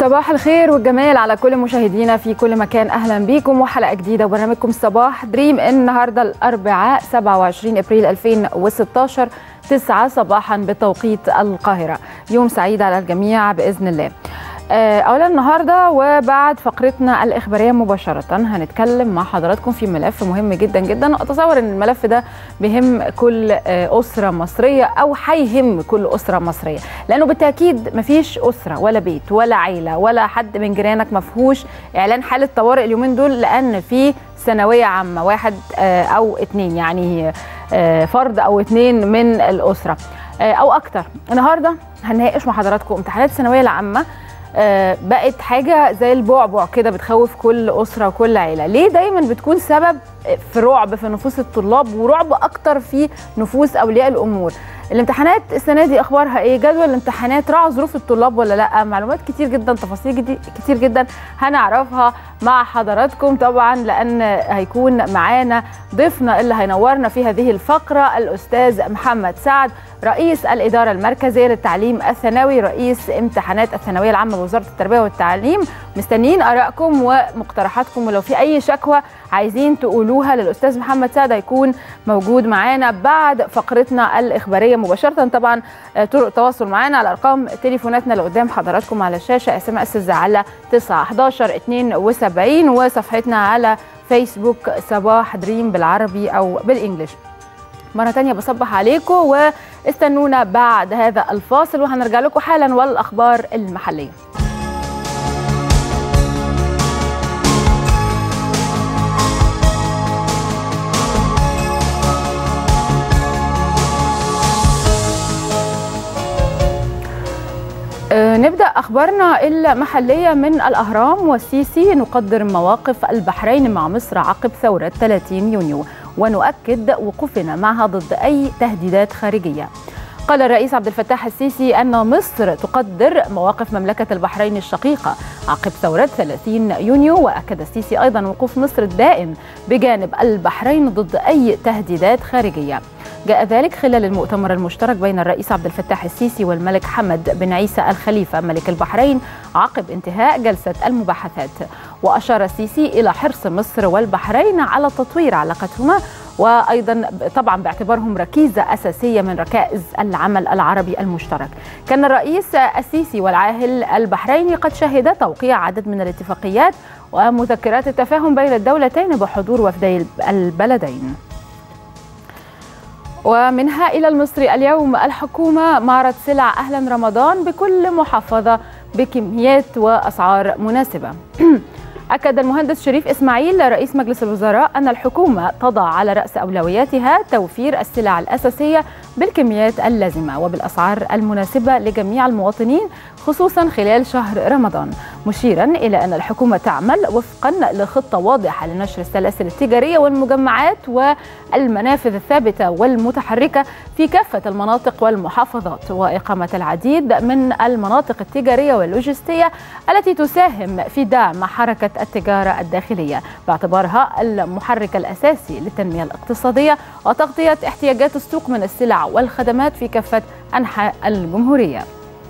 صباح الخير والجمال على كل مشاهدينا في كل مكان اهلا بيكم وحلقه جديده وبرنامجكم صباح دريم النهارده الاربعاء 27 ابريل 2016 9 صباحا بتوقيت القاهره يوم سعيد على الجميع باذن الله اولا النهارده وبعد فقرتنا الاخباريه مباشره هنتكلم مع حضراتكم في ملف مهم جدا جدا اتصور ان الملف ده بيهم كل اسره مصريه او هيهم كل اسره مصريه لانه بالتاكيد مفيش اسره ولا بيت ولا عيله ولا حد من جيرانك مفهوش اعلان حاله طوارئ اليومين دول لان في ثانويه عامه واحد او اتنين يعني فرد او اتنين من الاسره او اكتر النهارده هنناقش مع حضراتكم امتحانات الثانويه العامه بقت حاجة زي البعبع كده بتخوف كل أسرة وكل عيلة ليه دايما بتكون سبب في رعب في نفوس الطلاب ورعب أكتر في نفوس أولياء الأمور الامتحانات السنة دي أخبارها إيه جدول الامتحانات راعى ظروف الطلاب ولا لأ معلومات كتير جدا تفاصيل كتير جدا هنعرفها مع حضراتكم طبعا لأن هيكون معانا ضيفنا اللي هينورنا في هذه الفقرة الأستاذ محمد سعد رئيس الإدارة المركزية للتعليم الثانوي رئيس امتحانات الثانوية العامة بوزارة التربية والتعليم مستنيين آرائكم ومقترحاتكم ولو في أي شكوى عايزين تقولوها للأستاذ محمد سعد هيكون موجود معانا بعد فقرتنا الإخبارية مباشرة طبعا طرق التواصل معانا على أرقام تليفوناتنا اللي قدام حضراتكم على الشاشة اس ام اس على 9 11 72 وصفحتنا على فيسبوك صباح دريم بالعربي أو بالإنجليش مرة تانية بصبح عليكم واستنونا بعد هذا الفاصل وهنرجع لكم حالا والأخبار المحلية نبدا اخبارنا المحليه من الاهرام والسيسي نقدر مواقف البحرين مع مصر عقب ثوره 30 يونيو ونؤكد وقوفنا معها ضد اي تهديدات خارجيه. قال الرئيس عبد الفتاح السيسي ان مصر تقدر مواقف مملكه البحرين الشقيقه عقب ثوره 30 يونيو واكد السيسي ايضا وقوف مصر الدائم بجانب البحرين ضد اي تهديدات خارجيه. جاء ذلك خلال المؤتمر المشترك بين الرئيس عبد الفتاح السيسي والملك حمد بن عيسى الخليفه ملك البحرين عقب انتهاء جلسه المباحثات واشار السيسي الى حرص مصر والبحرين على تطوير علاقتهما وايضا طبعا باعتبارهم ركيزه اساسيه من ركائز العمل العربي المشترك. كان الرئيس السيسي والعاهل البحريني قد شهدا توقيع عدد من الاتفاقيات ومذكرات التفاهم بين الدولتين بحضور وفدي البلدين. ومنها إلى المصري اليوم الحكومة معرض سلع أهلا رمضان بكل محافظة بكميات وأسعار مناسبة أكد المهندس شريف إسماعيل رئيس مجلس الوزراء أن الحكومة تضع على رأس أولوياتها توفير السلع الأساسية بالكميات اللازمة وبالأسعار المناسبة لجميع المواطنين خصوصا خلال شهر رمضان مشيرا إلى أن الحكومة تعمل وفقا لخطة واضحة لنشر السلاسل التجارية والمجمعات والمنافذ الثابتة والمتحركة في كافة المناطق والمحافظات وإقامة العديد من المناطق التجارية واللوجستية التي تساهم في دعم حركة التجارة الداخلية باعتبارها المحرك الأساسي للتنمية الاقتصادية وتغطية احتياجات السوق من السلع والخدمات في كافة أنحاء الجمهورية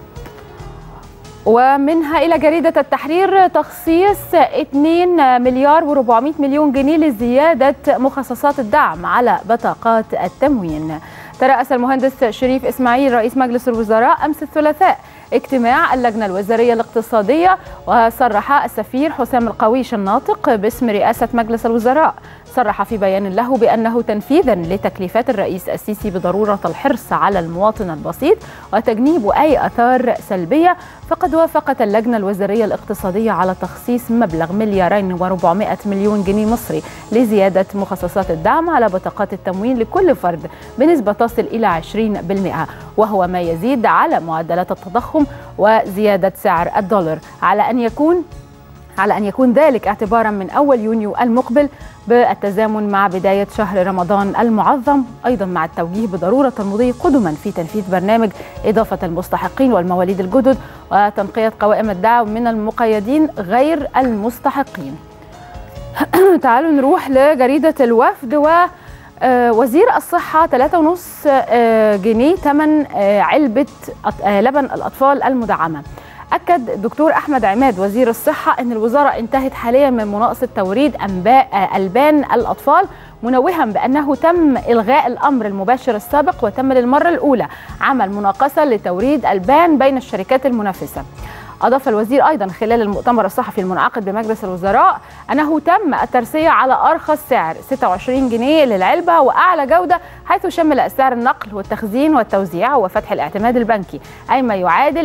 ومنها إلى جريدة التحرير تخصيص 2 مليار و400 مليون جنيه لزيادة مخصصات الدعم على بطاقات التموين ترأس المهندس شريف إسماعيل رئيس مجلس الوزراء أمس الثلاثاء اجتماع اللجنة الوزارية الاقتصادية وصرح السفير حسام القويش الناطق باسم رئاسة مجلس الوزراء صرح في بيان له بأنه تنفيذا لتكليفات الرئيس السيسي بضرورة الحرص على المواطن البسيط وتجنيب أي أثار سلبية فقد وافقت اللجنة الوزارية الاقتصادية على تخصيص مبلغ مليارين و400 مليون جنيه مصري لزيادة مخصصات الدعم على بطاقات التموين لكل فرد بنسبة تصل إلى 20% وهو ما يزيد على معدلات التضخم وزيادة سعر الدولار على أن يكون على أن يكون ذلك اعتبارا من أول يونيو المقبل بالتزامن مع بداية شهر رمضان المعظم أيضا مع التوجيه بضرورة المضي قدما في تنفيذ برنامج إضافة المستحقين والمواليد الجدد وتنقية قوائم الدعم من المقيدين غير المستحقين تعالوا نروح لجريدة الوفد و وزير الصحة 3.5 جنيه ثمن علبة لبن الأطفال المدعمة أكد الدكتور أحمد عماد وزير الصحة أن الوزارة انتهت حاليا من مناقصة توريد أنباء ألبان الأطفال منوها بأنه تم إلغاء الأمر المباشر السابق وتم للمرة الأولى عمل مناقصة لتوريد ألبان بين الشركات المنافسة أضاف الوزير أيضا خلال المؤتمر الصحفي المنعقد بمجلس الوزراء أنه تم الترسية على أرخص سعر 26 جنيه للعلبة وأعلى جودة حيث شمل سعر النقل والتخزين والتوزيع وفتح الاعتماد البنكي أي ما يعادل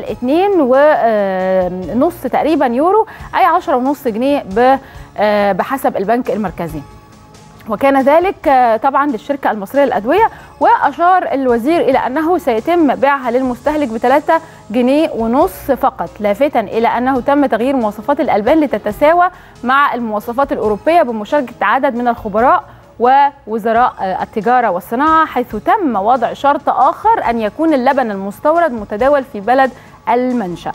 2 ونص تقريبا يورو أي 10 ونص جنيه بحسب البنك المركزي وكان ذلك طبعا للشركة المصرية للأدوية وأشار الوزير إلى أنه سيتم بيعها للمستهلك بثلاثة جنيه ونص فقط لافتا إلى أنه تم تغيير مواصفات الألبان لتتساوى مع المواصفات الأوروبية بمشاركة عدد من الخبراء ووزراء التجارة والصناعة حيث تم وضع شرط آخر أن يكون اللبن المستورد متداول في بلد المنشأ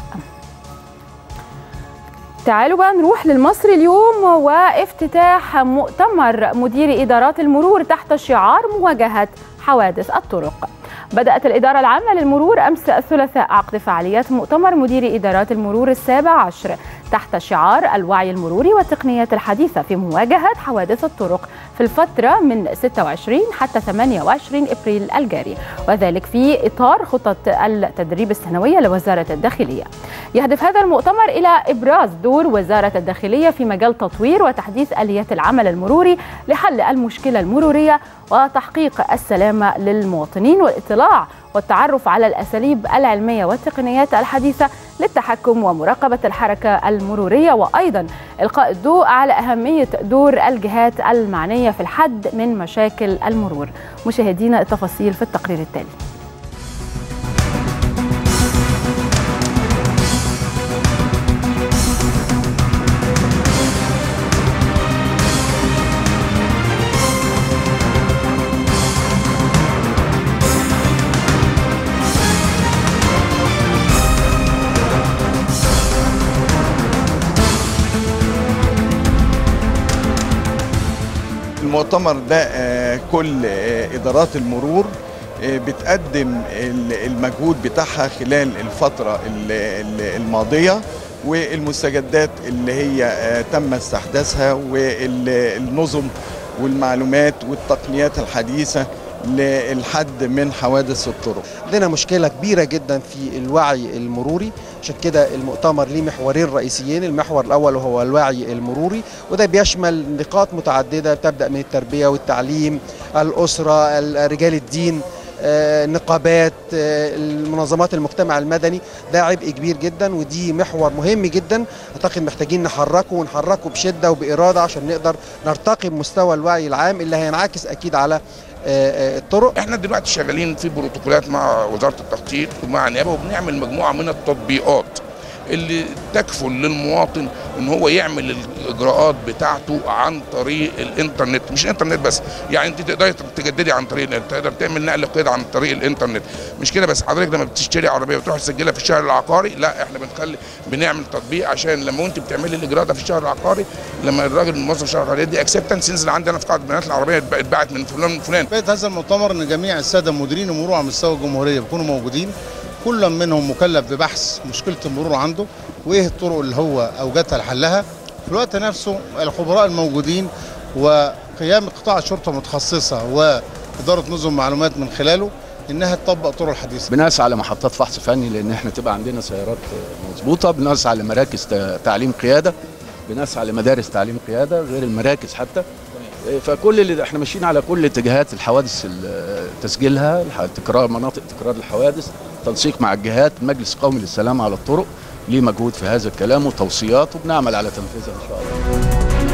تعالوا بقى نروح للمصري اليوم وافتتاح مؤتمر مدير إدارات المرور تحت شعار مواجهة حوادث الطرق بدأت الإدارة العامة للمرور أمس الثلاثاء عقد فعاليات مؤتمر مدير إدارات المرور السابع عشر تحت شعار الوعي المروري والتقنيات الحديثة في مواجهة حوادث الطرق في الفترة من 26 حتى 28 إبريل الجاري وذلك في إطار خطط التدريب السنوية لوزارة الداخلية يهدف هذا المؤتمر إلى إبراز دور وزارة الداخلية في مجال تطوير وتحديث آليات العمل المروري لحل المشكلة المرورية وتحقيق السلامة للمواطنين والاطلاع والتعرف على الأساليب العلمية والتقنيات الحديثة للتحكم ومراقبة الحركة المرورية وأيضا إلقاء الضوء على أهمية دور الجهات المعنية في الحد من مشاكل المرور مشاهدينا التفاصيل في التقرير التالي المؤتمر ده كل ادارات المرور بتقدم المجهود بتاعها خلال الفتره الماضيه والمستجدات اللي هي تم استحداثها والنظم والمعلومات والتقنيات الحديثه للحد من حوادث الطرق عندنا مشكله كبيره جدا في الوعي المروري عشان كده المؤتمر ليه محورين رئيسيين المحور الاول وهو الوعي المروري وده بيشمل نقاط متعدده تبدا من التربيه والتعليم الاسره رجال الدين نقابات المنظمات المجتمع المدني ده عبء كبير جدا ودي محور مهم جدا اعتقد محتاجين نحركه ونحركه بشده وباراده عشان نقدر نرتقي بمستوى الوعي العام اللي هينعكس اكيد على الطرق احنا دلوقتي شغالين في بروتوكولات مع وزاره التخطيط ومع النيابه وبنعمل مجموعه من التطبيقات اللي تكفل للمواطن ان هو يعمل الاجراءات بتاعته عن طريق الانترنت مش الانترنت بس يعني انت تقدري تجددي عن طريق الانترنت تقدر تعمل نقل قيد عن طريق الانترنت مش كده بس حضرتك لما بتشتري عربيه وتروح تسجلها في الشهر العقاري لا احنا بنخلي بنعمل تطبيق عشان لما انت بتعملي الاجراء ده في الشهر العقاري لما الراجل موظف الشهر العقاري يدي اكسبتنس ينزل عندي انا في قاعده بيانات العربيه اتباعت من فلان من فلان بقيت هذا المؤتمر ان جميع الساده مديرين المرور على مستوى الجمهوريه بيكونوا موجودين كل منهم مكلف ببحث مشكله المرور عنده وايه الطرق اللي هو اوجدها لحلها في الوقت نفسه الخبراء الموجودين وقيام قطاع الشرطه المتخصصه واداره نظم معلومات من خلاله انها تطبق طرق الحديثه بنسعى على محطات فحص فني لان احنا تبقى عندنا سيارات مظبوطه بنسعى على مراكز تعليم قياده بنسعى لمدارس تعليم قياده غير المراكز حتى فكل اللي احنا ماشيين على كل اتجاهات الحوادث تسجيلها تكرار مناطق تكرار الحوادث تنسيق مع الجهات المجلس القومي للسلامه على الطرق ليه مجهود في هذا الكلام وتوصيات وبنعمل على تنفيذها ان شاء الله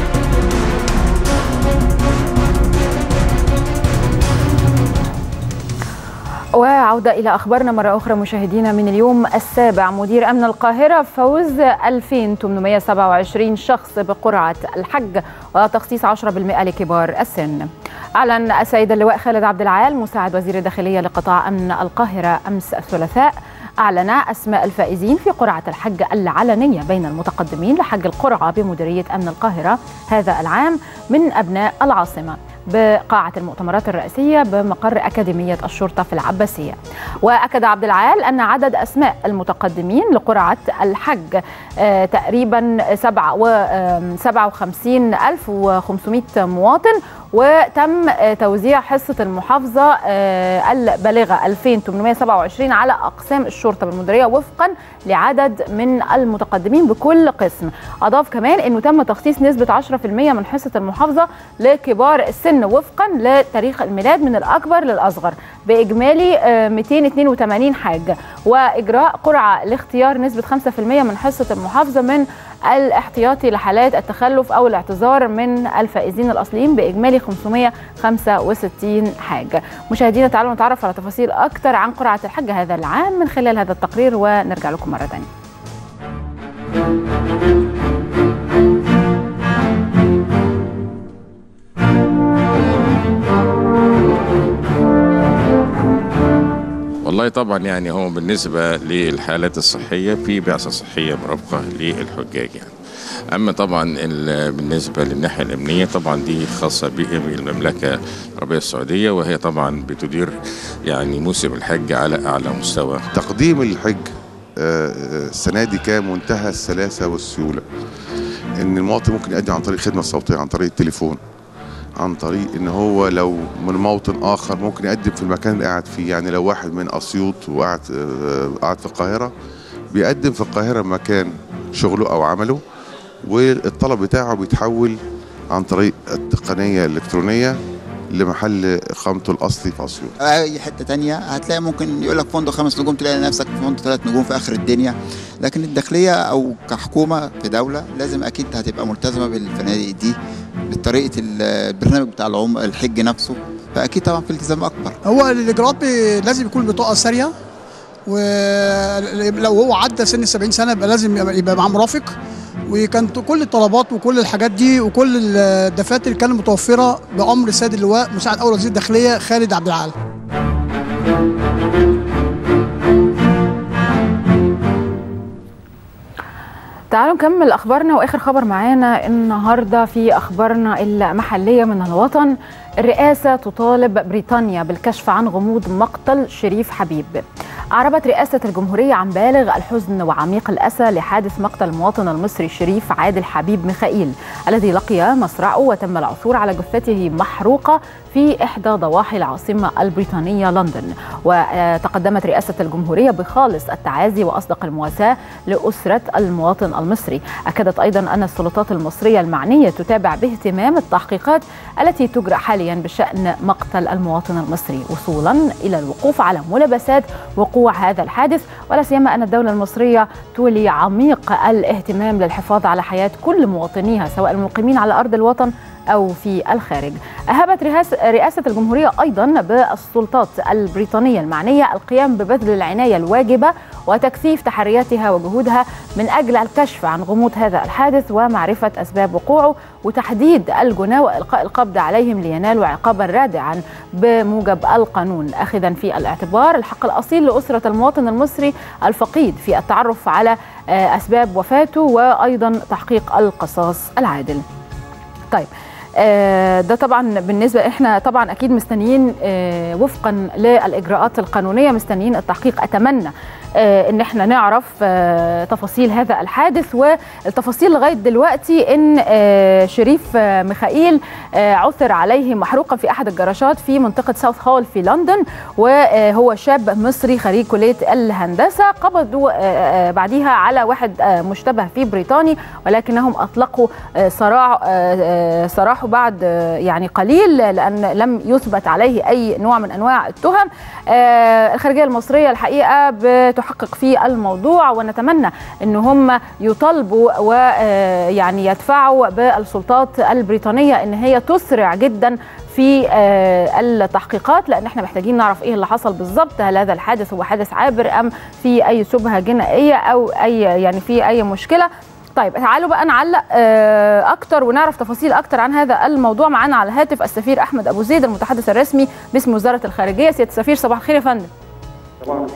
وعودة إلى أخبارنا مرة أخرى مشاهدينا من اليوم السابع مدير أمن القاهرة فوز 2827 شخص بقرعة الحج وتخصيص 10% لكبار السن أعلن السيد اللواء خالد عبد العال مساعد وزير الداخلية لقطاع أمن القاهرة أمس الثلاثاء أعلن أسماء الفائزين في قرعة الحج العلنية بين المتقدمين لحج القرعة بمديرية أمن القاهرة هذا العام من أبناء العاصمة بقاعة المؤتمرات الرئيسية بمقر أكاديمية الشرطة في العباسية وأكد عبد العال أن عدد أسماء المتقدمين لقرعة الحج آه، تقريبا 57500 مواطن وتم آه، توزيع حصة المحافظة آه، البالغة 2827 على أقسام الشرطة بالمديرية وفقا لعدد من المتقدمين بكل قسم أضاف كمان أنه تم تخصيص نسبة 10% من حصة المحافظة لكبار السن وفقا لتاريخ الميلاد من الأكبر للأصغر بإجمالي آه، 282 حاج وإجراء قرعة لاختيار نسبة 5% من حصة المحافظة من الاحتياطي لحالات التخلف أو الاعتذار من الفائزين الأصليين بإجمالي 565 حاج مشاهدينا تعالوا نتعرف على تفاصيل أكثر عن قرعة الحج هذا العام من خلال هذا التقرير ونرجع لكم مرة ثانية والله طبعا يعني هو بالنسبة للحالات الصحية في بعثة صحية مرافقة للحجاج يعني أما طبعا ال- بالنسبة للناحية الأمنية طبعا دي خاصة بهم المملكة العربية السعودية وهي طبعا بتدير يعني موسم الحج على أعلى مستوى تقديم الحج آه، السنه دي كان منتهى السلاسه والسيوله ان المواطن ممكن يقدم عن طريق خدمه صوتيه عن طريق التليفون عن طريق ان هو لو من موطن اخر ممكن يقدم في المكان اللي قاعد فيه يعني لو واحد من اسيوط وقاعد آه، قاعد في القاهره بيقدم في القاهره مكان شغله او عمله والطلب بتاعه بيتحول عن طريق التقنيه الالكترونيه لمحل اقامته الاصلي في اسيوط اي حته تانية هتلاقي ممكن يقول لك فندق خمس نجوم تلاقي نفسك في فندق ثلاث نجوم في اخر الدنيا لكن الداخليه او كحكومه في دوله لازم اكيد هتبقى ملتزمه بالفنادق دي بطريقه البرنامج بتاع العم الحج نفسه فاكيد طبعا في التزام اكبر هو الاجراءات بي- لازم يكون بطاقه ساريه ولو هو عدى سن 70 سنه يبقى لازم يبقى يبقى معاه مرافق وكانت كل الطلبات وكل الحاجات دي وكل الدفاتر كانت متوفره بامر سيد اللواء مساعد اول وزير الداخليه خالد عبد العال تعالوا نكمل اخبارنا واخر خبر معانا النهارده في اخبارنا المحليه من الوطن الرئاسه تطالب بريطانيا بالكشف عن غموض مقتل شريف حبيب أعربت رئاسة الجمهورية عن بالغ الحزن وعميق الأسى لحادث مقتل المواطن المصري شريف عادل حبيب ميخائيل الذي لقي مصرعه وتم العثور على جثته محروقة في إحدى ضواحي العاصمة البريطانية لندن وتقدمت رئاسة الجمهورية بخالص التعازي وأصدق المواساة لأسرة المواطن المصري أكدت أيضا أن السلطات المصرية المعنية تتابع باهتمام التحقيقات التي تجرى حاليا بشأن مقتل المواطن المصري وصولا إلى الوقوف على ملابسات وقوع هذا الحادث ولا سيما أن الدولة المصرية تولي عميق الاهتمام للحفاظ على حياة كل مواطنيها سواء المقيمين على أرض الوطن أو في الخارج أهبت رئاسة الجمهورية أيضا بالسلطات البريطانية المعنية القيام ببذل العناية الواجبة وتكثيف تحرياتها وجهودها من أجل الكشف عن غموض هذا الحادث ومعرفة أسباب وقوعه وتحديد الجناة وإلقاء القبض عليهم لينالوا عقابا رادعا بموجب القانون أخذا في الاعتبار الحق الأصيل لأسرة المواطن المصري الفقيد في التعرف على أسباب وفاته وأيضا تحقيق القصاص العادل طيب ده طبعا بالنسبه احنا طبعا اكيد مستنيين وفقا للاجراءات القانونيه مستنيين التحقيق اتمنى ان احنا نعرف تفاصيل هذا الحادث والتفاصيل لغايه دلوقتي ان شريف ميخائيل عثر عليه محروقا في احد الجراشات في منطقه ساوث هول في لندن وهو شاب مصري خريج كليه الهندسه قبضوا بعديها على واحد مشتبه فيه بريطاني ولكنهم اطلقوا سراع سراحه بعد يعني قليل لان لم يثبت عليه اي نوع من انواع التهم الخارجيه المصريه الحقيقه بتحقق في الموضوع ونتمنى ان هم يطالبوا ويعني يدفعوا بالسلطات البريطانيه ان هي تسرع جدا في التحقيقات لان احنا محتاجين نعرف ايه اللي حصل بالظبط هل هذا الحادث هو حادث عابر ام في اي شبهه جنائيه او اي يعني في اي مشكله طيب تعالوا بقى نعلق اكتر ونعرف تفاصيل اكتر عن هذا الموضوع معانا على الهاتف السفير احمد ابو زيد المتحدث الرسمي باسم وزاره الخارجيه سياده السفير صباح الخير يا فندم صباح الخير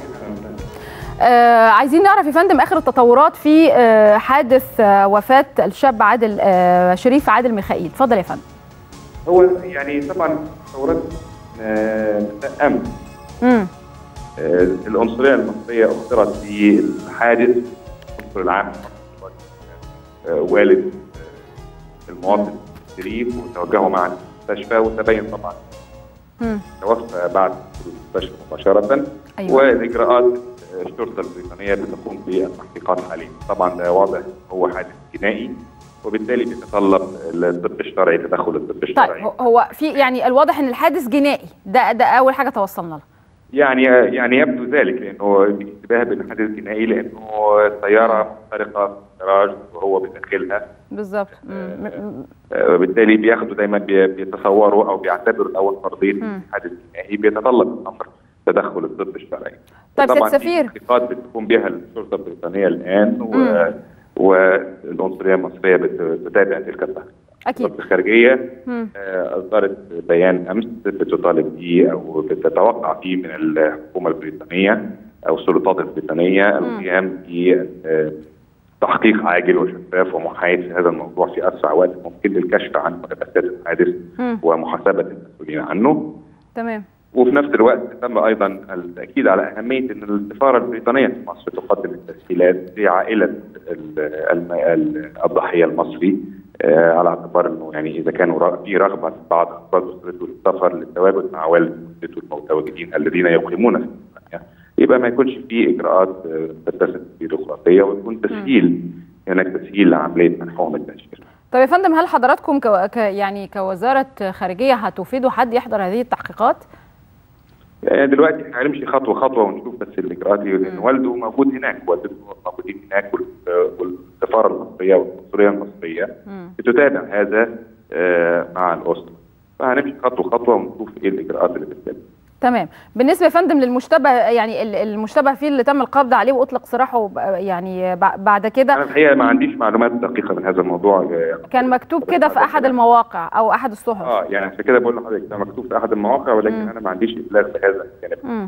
آه عايزين نعرف يا فندم اخر التطورات في آه حادث آه وفاه الشاب عادل آه شريف عادل ميخائيل اتفضل يا فندم هو يعني طبعا ثورات آه، امن امم آه، العنصريه المصريه اخترت في الحادث العنصر العام آه، والد آه، المواطن شريف وتوجهوا معا للمستشفى وتبين طبعا مم. توفى بعد دخول المستشفى مباشره أيوة. واجراءات الشرطه البريطانيه بتقوم بالتحقيقات حاليا طبعا ده واضح هو حادث جنائي وبالتالي بيتطلب الطب الشرعي تدخل الطب طيب الشرعي هو- هو في يعني الواضح ان الحادث جنائي ده ده اول حاجه توصلنا لها يعني يعني يبدو ذلك لانه في اشتباه بالحادث جنائي لانه السياره محترقه في الجراج وهو بداخلها بالظبط مم. م- آه، وبالتالي بياخدوا دايما بي- بيتصوروا او بيعتبروا الاول فرضيه مم. حادث جنائي بيتطلب الامر تدخل الطب الشرعي. طيب طبعا سيد سفير. في تحقيقات بتقوم بها الشرطه البريطانيه الان و... مم. والعنصريه المصريه بت- بتتابع تلك التحقيقات. اكيد وزاره الخارجيه مم. آه، اصدرت بيان امس بتطالب فيه او بتتوقع فيه من الحكومه البريطانيه او السلطات البريطانيه القيام بتحقيق عاجل وشفاف ومحايد في هذا الموضوع في اسرع وقت ممكن للكشف عن ملابسات الحادث مم. ومحاسبه المسؤولين عنه تمام وفي نفس الوقت تم ايضا التاكيد على اهميه ان السفاره البريطانيه في مصر تقدم التسهيلات لعائله ال- الم- ال- الضحيه المصري آه، على اعتبار انه يعني اذا كانوا را- في رغبه في بعض افراد اسرته للسفر للتواجد مع والد والدته المتواجدين الذين يقيمون في بريطانيا يبقى ما يكونش في اجراءات آه، تتسم بيروقراطيه ويكون تسهيل هناك تسهيل لعمليه منحهم التاشيره. طيب يا فندم هل حضراتكم كو... ك... يعني كوزاره خارجيه هتفيدوا حد يحضر هذه التحقيقات؟ يعني دلوقتي احنا هنمشي خطوه خطوه ونشوف بس الاجراءات دي لان والده موجود هناك والدته موجودين هناك وال- والسفاره المصريه والقنصليه المصريه مم. بتتابع هذا آه، مع الاسره فهنمشي خطوه خطوه ونشوف ايه الاجراءات اللي بتتم تمام بالنسبه يا فندم للمشتبه يعني ال- المشتبه فيه اللي تم القبض عليه واطلق سراحه ب- يعني بع- بعد كده انا الحقيقه ما عنديش معلومات دقيقه من هذا الموضوع آه، كان مكتوب كده في احد المواقع او احد الصحف اه يعني عشان كده بقول لحضرتك ده مكتوب في احد المواقع ولكن مم. انا ما عنديش ابلاغ بهذا الجانب مم.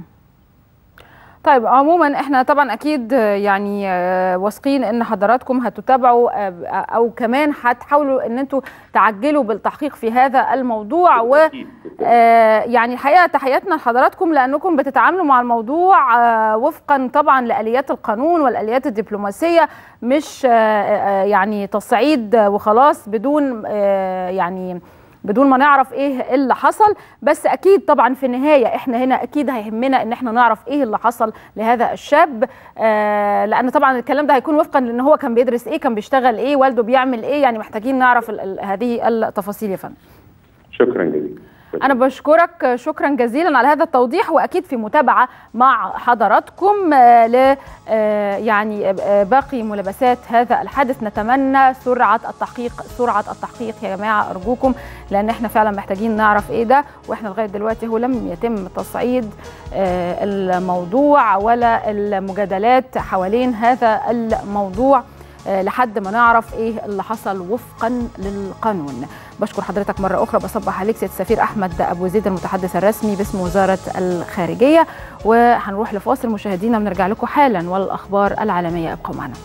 طيب عموما احنا طبعا اكيد آه، يعني آه، واثقين ان حضراتكم هتتابعوا آه، او كمان هتحاولوا ان انتوا تعجلوا بالتحقيق في هذا الموضوع و آه، يعني الحقيقه تحياتنا لحضراتكم لانكم بتتعاملوا مع الموضوع آه، وفقا طبعا لاليات القانون والاليات الدبلوماسيه مش آه، آه، يعني تصعيد وخلاص بدون آه، يعني بدون ما نعرف ايه اللي حصل بس اكيد طبعا في النهايه احنا هنا اكيد هيهمنا ان احنا نعرف ايه اللي حصل لهذا الشاب آه لان طبعا الكلام ده هيكون وفقا لان هو كان بيدرس ايه كان بيشتغل ايه والده بيعمل ايه يعني محتاجين نعرف ال- ال- هذه التفاصيل يا فندم شكرا جزيلا انا بشكرك شكرا جزيلا على هذا التوضيح واكيد في متابعه مع حضراتكم آه، ل آه، يعني آه، باقي ملابسات هذا الحادث نتمنى سرعه التحقيق سرعه التحقيق يا جماعه ارجوكم لان احنا فعلا محتاجين نعرف ايه ده واحنا لغايه دلوقتي هو لم يتم تصعيد آه، الموضوع ولا المجادلات حوالين هذا الموضوع آه، لحد ما نعرف ايه اللي حصل وفقا للقانون بشكر حضرتك مرة أخرى بصبح عليك سيد السفير أحمد أبو زيد المتحدث الرسمي باسم وزارة الخارجية وهنروح لفاصل مشاهدينا ونرجع لكم حالا والأخبار العالمية ابقوا معنا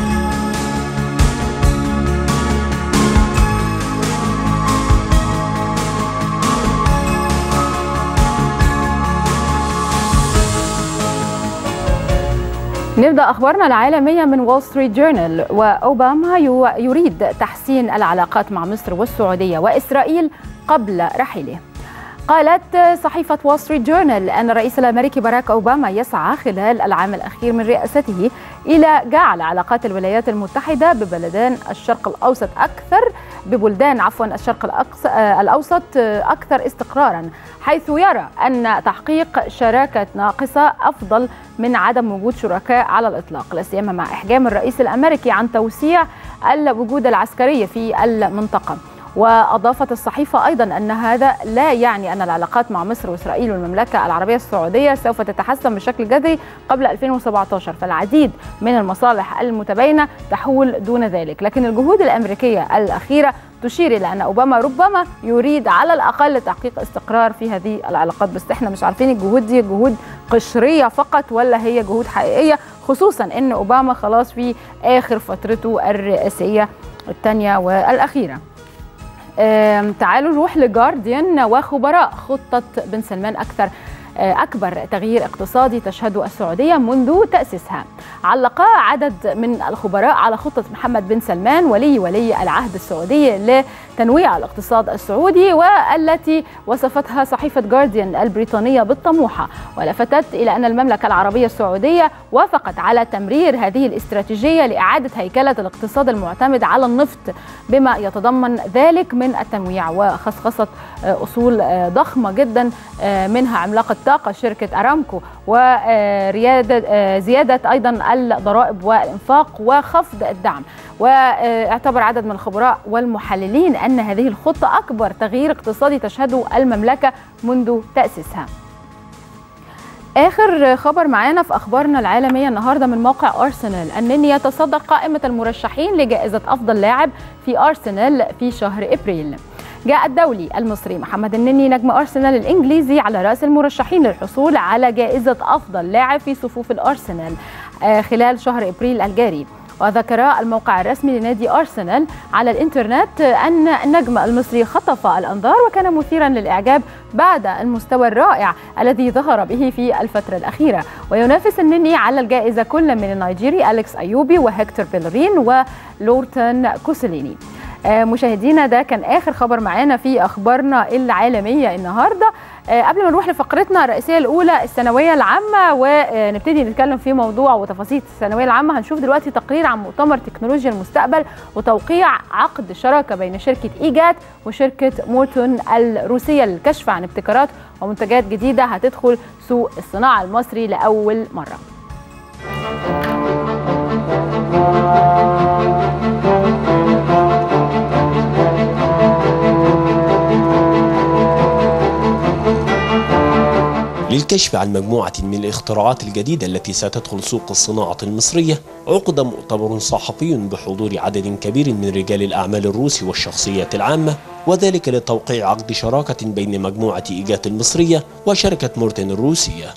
نبدأ أخبارنا العالمية من وول ستريت جورنال وأوباما يو- يريد تحسين العلاقات مع مصر والسعودية وإسرائيل قبل رحيله قالت صحيفة وول ستريت جورنال أن الرئيس الأمريكي باراك أوباما يسعى خلال العام الأخير من رئاسته إلى جعل علاقات الولايات المتحدة ببلدان الشرق الأوسط أكثر ببلدان عفوا الشرق الأقص- آه، الأوسط آه، أكثر استقرارا حيث يرى أن تحقيق شراكة ناقصة أفضل من عدم وجود شركاء على الإطلاق لا سيما مع إحجام الرئيس الأمريكي عن توسيع الوجود العسكري في المنطقة وأضافت الصحيفة أيضا أن هذا لا يعني أن العلاقات مع مصر وإسرائيل والمملكة العربية السعودية سوف تتحسن بشكل جذري قبل 2017 فالعديد من المصالح المتباينة تحول دون ذلك لكن الجهود الأمريكية الأخيرة تشير إلى أن أوباما ربما يريد على الأقل تحقيق استقرار في هذه العلاقات بس احنا مش عارفين الجهود دي جهود قشرية فقط ولا هي جهود حقيقية خصوصا أن أوباما خلاص في آخر فترته الرئاسية الثانية والأخيرة آم، تعالوا نروح لجارديان وخبراء خطة بن سلمان أكثر آه، أكبر تغيير اقتصادي تشهده السعودية منذ تأسيسها علق عدد من الخبراء على خطة محمد بن سلمان ولي ولي العهد السعودي لتنويع الاقتصاد السعودي والتي وصفتها صحيفة جارديان البريطانية بالطموحة ولفتت إلى أن المملكة العربية السعودية وافقت على تمرير هذه الاستراتيجية لإعادة هيكلة الاقتصاد المعتمد على النفط بما يتضمن ذلك من التنويع وخصخصة آه، أصول آه، ضخمة جدا آه، منها عملاق الطاقة شركة أرامكو وريادة زيادة أيضا الضرائب والإنفاق وخفض الدعم واعتبر عدد من الخبراء والمحللين أن هذه الخطة أكبر تغيير اقتصادي تشهده المملكة منذ تأسيسها اخر خبر معانا في اخبارنا العالميه النهارده من موقع ارسنال انني يتصدر قائمه المرشحين لجائزه افضل لاعب في ارسنال في شهر ابريل جاء الدولي المصري محمد النني نجم ارسنال الانجليزي على راس المرشحين للحصول على جائزه افضل لاعب في صفوف الارسنال آه، خلال شهر ابريل الجاري وذكر الموقع الرسمي لنادي أرسنال على الإنترنت أن النجم المصري خطف الأنظار وكان مثيرا للإعجاب بعد المستوى الرائع الذي ظهر به في الفترة الأخيرة وينافس النني على الجائزة كل من النيجيري أليكس أيوبي وهكتور بيلرين ولورتن كوسوليني آه، مشاهدينا ده كان اخر خبر معانا في اخبارنا العالميه النهارده آه، قبل ما نروح لفقرتنا الرئيسيه الاولى الثانويه العامه ونبتدي نتكلم في موضوع وتفاصيل الثانويه العامه هنشوف دلوقتي تقرير عن مؤتمر تكنولوجيا المستقبل وتوقيع عقد شراكه بين شركه ايجات وشركه مورتون الروسيه للكشف عن ابتكارات ومنتجات جديده هتدخل سوق الصناعه المصري لاول مره للكشف عن مجموعة من الاختراعات الجديدة التي ستدخل سوق الصناعة المصرية عقد مؤتمر صحفي بحضور عدد كبير من رجال الأعمال الروس والشخصيات العامة وذلك لتوقيع عقد شراكة بين مجموعة إيجات المصرية وشركة مورتن الروسية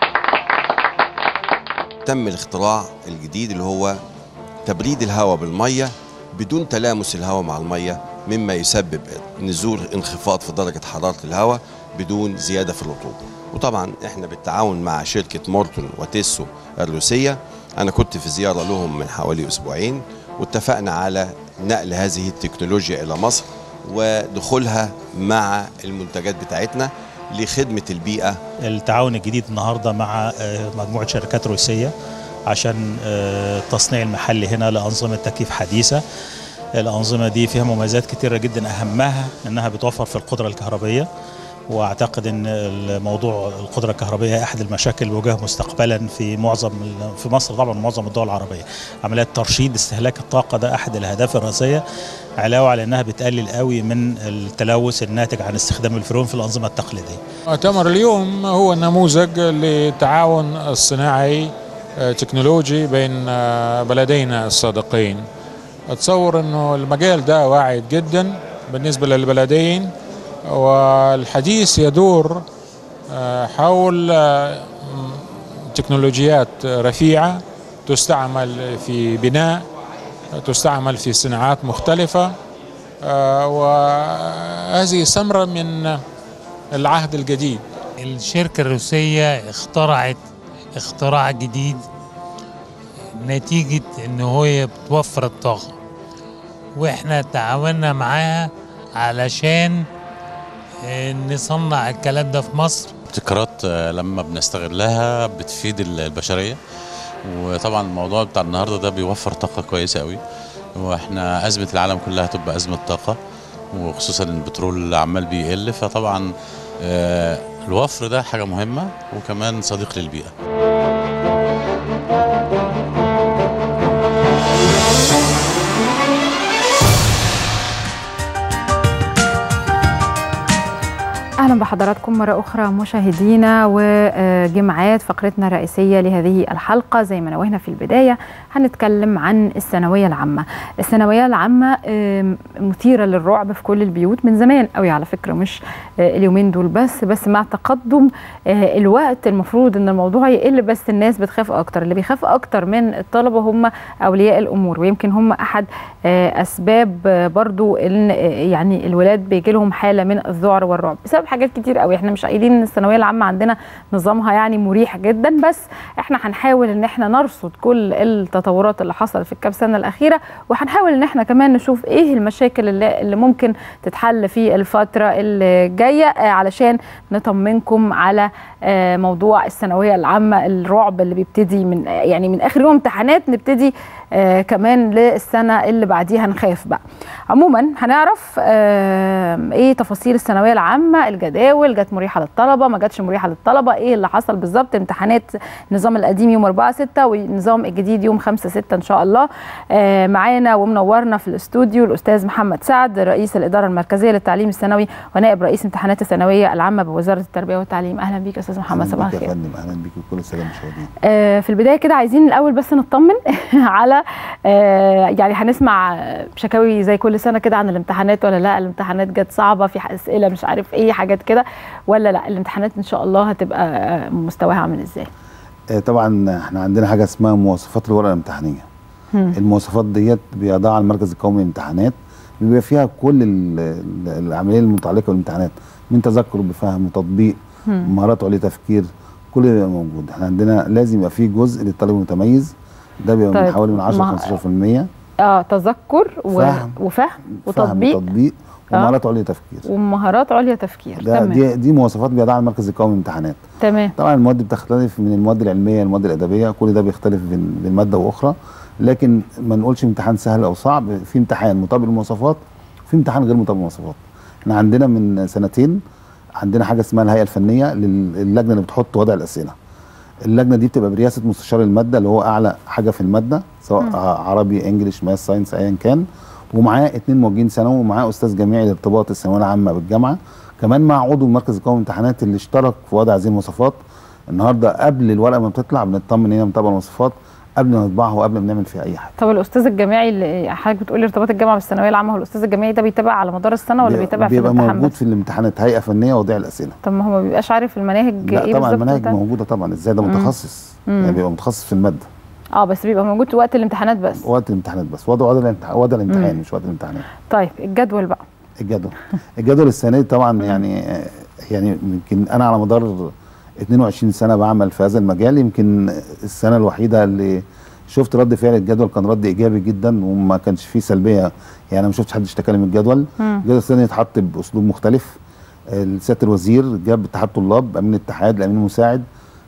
تم الاختراع الجديد اللي هو تبريد الهواء بالميه بدون تلامس الهواء مع الميه مما يسبب نزول انخفاض في درجه حراره الهواء بدون زياده في الرطوبه وطبعا احنا بالتعاون مع شركه مورتون وتيسو الروسيه انا كنت في زياره لهم من حوالي اسبوعين واتفقنا على نقل هذه التكنولوجيا الى مصر ودخولها مع المنتجات بتاعتنا لخدمه البيئه التعاون الجديد النهارده مع آه، مجموعه شركات روسيه عشان آه، التصنيع المحلي هنا لانظمه تكييف حديثه الانظمه دي فيها مميزات كتيره جدا اهمها انها بتوفر في القدره الكهربيه واعتقد ان الموضوع القدره الكهربائيه احد المشاكل اللي بيواجهها مستقبلا في معظم في مصر طبعا معظم الدول العربيه عمليات ترشيد استهلاك الطاقه ده احد الاهداف الرئيسيه علاوه على انها بتقلل قوي من التلوث الناتج عن استخدام الفرون في الانظمه التقليديه مؤتمر اليوم هو نموذج للتعاون الصناعي آه، تكنولوجي بين آه، بلدينا الصادقين اتصور انه المجال ده واعد جدا بالنسبه للبلدين والحديث يدور آه، حول آه، م- تكنولوجيات رفيعه تستعمل في بناء تستعمل في صناعات مختلفه آه، وهذه ثمره من العهد الجديد الشركة الروسية اخترعت اختراع جديد نتيجة ان هي بتوفر الطاقة واحنا تعاوننا معاها علشان آه، نصنع الكلام ده في مصر ابتكارات آه، لما بنستغلها بتفيد ال- البشريه وطبعا الموضوع بتاع النهارده ده بيوفر طاقه كويسه قوي واحنا ازمه العالم كلها هتبقى ازمه طاقه وخصوصا ان البترول عمال بيقل فطبعا آه، الوفر ده حاجه مهمه وكمان صديق للبيئه اهلا بحضراتكم مره اخرى مشاهدينا وجمعات فقرتنا الرئيسيه لهذه الحلقه زي ما نوهنا في البدايه هنتكلم عن الثانويه العامه الثانويه العامه مثيره للرعب في كل البيوت من زمان قوي على فكره مش اليومين دول بس بس مع تقدم الوقت المفروض ان الموضوع يقل بس الناس بتخاف اكتر اللي بيخاف اكتر من الطلبه هم اولياء الامور ويمكن هم احد اسباب برضو ان يعني الولاد بيجي لهم حاله من الذعر والرعب بسبب حاجات كتير قوي احنا مش قايلين ان الثانويه العامه عندنا نظامها يعني مريح جدا بس احنا هنحاول ان احنا نرصد كل التطورات اللي حصلت في الكام سنه الاخيره وهنحاول ان احنا كمان نشوف ايه المشاكل اللي, اللي ممكن تتحل في الفتره اللي جايه علشان نطمنكم على موضوع الثانويه العامه الرعب اللي بيبتدي من يعني من اخر يوم امتحانات نبتدي آه كمان للسنه اللي بعديها نخاف بقى عموما هنعرف آه ايه تفاصيل الثانويه العامه الجداول جت مريحه للطلبه ما جاتش مريحه للطلبه ايه اللي حصل بالظبط امتحانات النظام القديم يوم 4 6 والنظام الجديد يوم 5 6 ان شاء الله آه معانا ومنورنا في الاستوديو الاستاذ محمد سعد رئيس الاداره المركزيه للتعليم الثانوي ونائب رئيس امتحانات الثانويه العامه بوزاره التربيه والتعليم اهلا بيك استاذ محمد صباح الخير اهلا بيك وكل سنه مشاهدين آه في البدايه كده عايزين الاول بس نطمن على آه يعني هنسمع شكاوي زي كل سنه كده عن الامتحانات ولا لا الامتحانات جت صعبه في اسئله مش عارف ايه حاجات كده ولا لا الامتحانات ان شاء الله هتبقى مستواها عامل ازاي آه طبعا احنا عندنا حاجه اسمها مواصفات الورقه الامتحانيه هم. المواصفات ديت بيضعها المركز القومي للامتحانات بيبقى فيها كل العمليه المتعلقه بالامتحانات من تذكر بفهم وتطبيق مهارات عليا تفكير كل ده بيبقى موجود احنا عندنا لازم يبقى فيه جزء للطالب المتميز ده بيبقى طيب من حوالي من 10 ل 15% اه تذكر و... فهم وفهم وتطبيق فهم وتطبيق ومهارات عليا تفكير ومهارات عليا تفكير ده تمام. دي دي مواصفات بيضعها المركز القومي للامتحانات تمام طبعا المواد بتختلف من المواد العلميه للمواد الادبيه كل ده بيختلف بين بين ماده واخرى لكن ما نقولش امتحان سهل او صعب في امتحان مطابق للمواصفات وفي امتحان غير مطابق للمواصفات احنا عندنا من سنتين عندنا حاجه اسمها الهيئه الفنيه للجنه اللي بتحط وضع الاسئله اللجنه دي بتبقى برئاسه مستشار الماده اللي هو اعلى حاجه في الماده سواء م. عربي انجليش ماس ساينس ايا كان ومعاه اثنين موجهين ثانوي ومعاه استاذ جامعي لارتباط الثانويه العامه بالجامعه كمان مع عضو المركز القومي للامتحانات اللي اشترك في وضع هذه المواصفات النهارده قبل الورقه ما بتطلع بنطمن هنا متابعه المواصفات قبل ما نطبعها وقبل ما نعمل فيها اي حاجه. طب الاستاذ الجامعي اللي حضرتك بتقول ارتباط الجامعه بالثانويه العامه هو الاستاذ الجامعي ده بيتابع على مدار السنه ولا بيتابع في الامتحان بيبقى موجود في الامتحانات هيئه فنيه وضع الاسئله. طب ما هو ما بيبقاش عارف المناهج لا ايه طبعا المناهج موجوده طبعا ازاي ده متخصص مم. يعني بيبقى متخصص في الماده. اه بس بيبقى موجود وقت الامتحانات بس. وقت الامتحانات بس وضع وضع الامتحان وضع الامتحان مش وقت الامتحانات. طيب الجدول بقى. الجدول الجدول السنه دي طبعا يعني يعني يمكن انا على مدار 22 سنه بعمل في هذا المجال يمكن السنه الوحيده اللي شفت رد فعل الجدول كان رد ايجابي جدا وما كانش فيه سلبيه يعني انا ما شفتش حد اشتكى من الجدول الجدول السنه اتحط باسلوب مختلف سياده الوزير جاب اتحاد طلاب امين الاتحاد الامين المساعد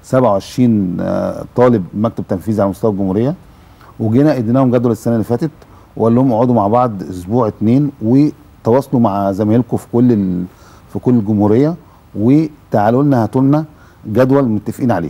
27 طالب مكتب تنفيذي على مستوى الجمهوريه وجينا اديناهم جدول السنه اللي فاتت وقال لهم اقعدوا مع بعض اسبوع اتنين وتواصلوا مع زمايلكم في كل ال... في كل الجمهوريه وتعالوا لنا هاتوا لنا جدول متفقين عليه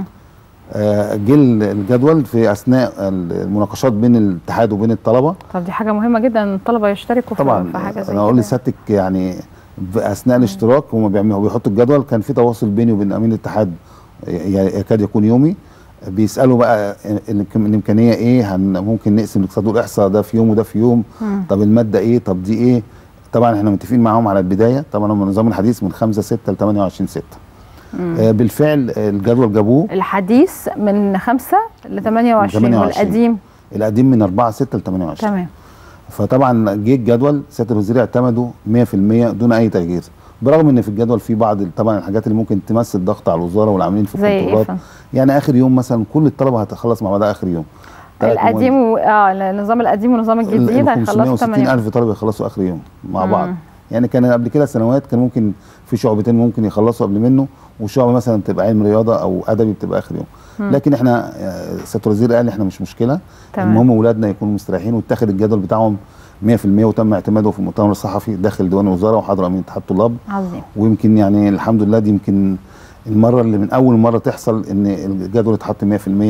جه الجدول في اثناء المناقشات بين الاتحاد وبين الطلبه طب دي حاجه مهمه جدا ان الطلبه يشتركوا طبعا في حاجه زي انا اقول لسيادتك يعني اثناء الاشتراك هم بيعملوا بيحطوا الجدول كان في تواصل بيني وبين امين الاتحاد يكاد يكون يومي بيسالوا بقى الامكانيه ايه هن ممكن نقسم الاقتصاد والاحصاء ده في يوم وده في يوم مم. طب الماده ايه طب دي ايه طبعا احنا متفقين معاهم على البدايه طبعا هم النظام الحديث من 5 6 ل 28 6 آه بالفعل الجدول جابوه الحديث من 5 ل 28 والقديم القديم من 4 6 ل 28 تمام فطبعا جه الجدول سياده الوزير اعتمدوا 100% دون اي تغيير برغم ان في الجدول في بعض طبعا الحاجات اللي ممكن تمثل ضغط على الوزاره والعاملين في الكنترولات يعني اخر يوم مثلا كل الطلبه هتخلص مع بعضها اخر يوم القديم و... اه النظام القديم والنظام الجديد هيخلصوا 8 الف طالب يخلصوا اخر يوم مع مم. بعض يعني كان قبل كده سنوات كان ممكن في شعبتين ممكن يخلصوا قبل منه وشعبه مثلا تبقى علم رياضه او ادبي بتبقى اخر يوم مم. لكن احنا سياده الوزير قال احنا مش مشكله المهم اولادنا يكونوا مستريحين واتخذ الجدول بتاعهم 100% وتم اعتماده في المؤتمر الصحفي داخل ديوان الوزاره وحضر امين اتحاد الطلاب عظيم ويمكن يعني الحمد لله دي يمكن المره اللي من اول مره تحصل ان الجدول اتحط 100%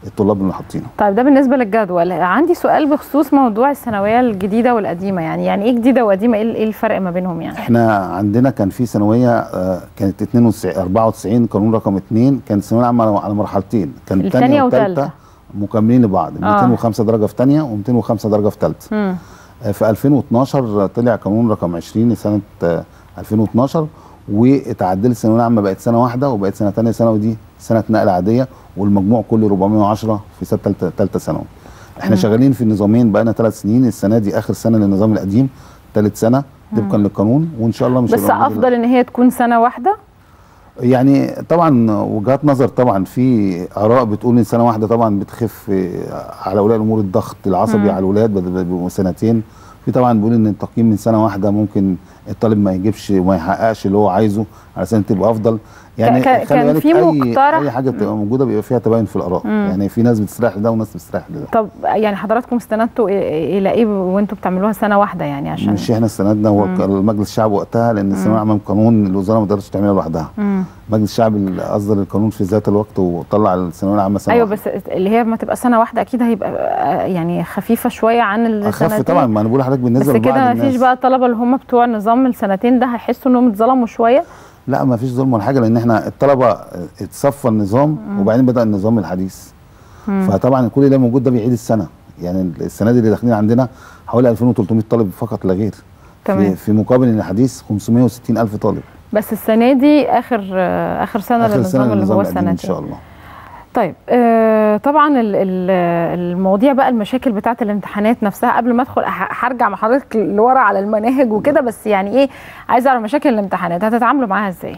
الطلاب اللي حاطينه طيب ده بالنسبه للجدول عندي سؤال بخصوص موضوع الثانويه الجديده والقديمه يعني يعني ايه جديده وقديمه ايه إيه الفرق ما بينهم يعني احنا عندنا كان في ثانويه آه، كانت 92 94 قانون رقم 2 كانت ثانويه عامه على- على مرحلتين كان التانية الثانيه وتالتة. والثالثه مكملين لبعض آه. 205 درجه في ثانيه و205 درجه في ثالثه مم. آه، في 2012 طلع قانون رقم 20 سنه آه، 2012 واتعدلت الثانويه العامه بقت سنه واحده وبقت سنه ثانيه ثانوي دي سنه نقل عاديه والمجموع كله 410 في سنه ثالثه ثالثه ثانوي احنا مم. شغالين في النظامين بقى لنا ثلاث سنين السنه دي اخر سنه للنظام القديم ثالث سنه طبقا مم. للقانون وان شاء الله مش بس هيبقى موجود افضل ان هي تكون سنه واحده يعني طبعا وجهات نظر طبعا في اراء بتقول ان سنه واحده طبعا بتخف على اولياء الامور الضغط العصبي مم. على الاولاد بدل ما بيبقوا سنتين في طبعا بيقول ان التقييم من سنه واحده ممكن الطالب ما يجيبش وما يحققش اللي هو عايزه على سنه تبقى افضل يعني كان- خلي كان بالك في اي مقترح- اي حاجه بتبقى موجوده بيبقى فيها تباين في الاراء مم. يعني في ناس بتستريح لده وناس بتستريح لده طب يعني حضراتكم استندتوا إيه- الى ايه وانتوا بتعملوها سنه واحده يعني عشان مش احنا استندنا هو مم. المجلس الشعب وقتها لان الثانويه مم. العامه قانون الوزاره ما تقدرش تعملها لوحدها مم. مجلس الشعب اللي اصدر القانون في ذات الوقت وطلع الثانويه العامه سنه ايوه واحدة. بس اللي هي ما تبقى سنه واحده اكيد هيبقى آه، يعني خفيفه شويه عن السنتين اخف طبعا ما انا بقول لحضرتك بس بالنسبه لبعض كده ما الناس فيش بقى الطلبه اللي هم بتوع نظام السنتين ده هيحسوا انهم اتظلموا شويه لا ما فيش ظلم ولا حاجه لان احنا الطلبه اتصفى النظام مم. وبعدين بدا النظام الحديث مم. فطبعا كل ده موجود ده بيعيد السنه يعني السنه دي اللي داخلين عندنا حوالي 2300 طالب فقط لا غير تمام. في, في مقابل ان الحديث 560 الف طالب بس السنه دي اخر آه، اخر سنه اخر للنظام سنه اللي للنظام هو القديم السنتين ان شاء الله طيب آه طبعا ال- ال- المواضيع بقى المشاكل بتاعه الامتحانات نفسها قبل ما ادخل ه- هرجع مع حضرتك لورا على المناهج وكده بس يعني ايه عايزه اعرف مشاكل الامتحانات هتتعاملوا معاها ازاي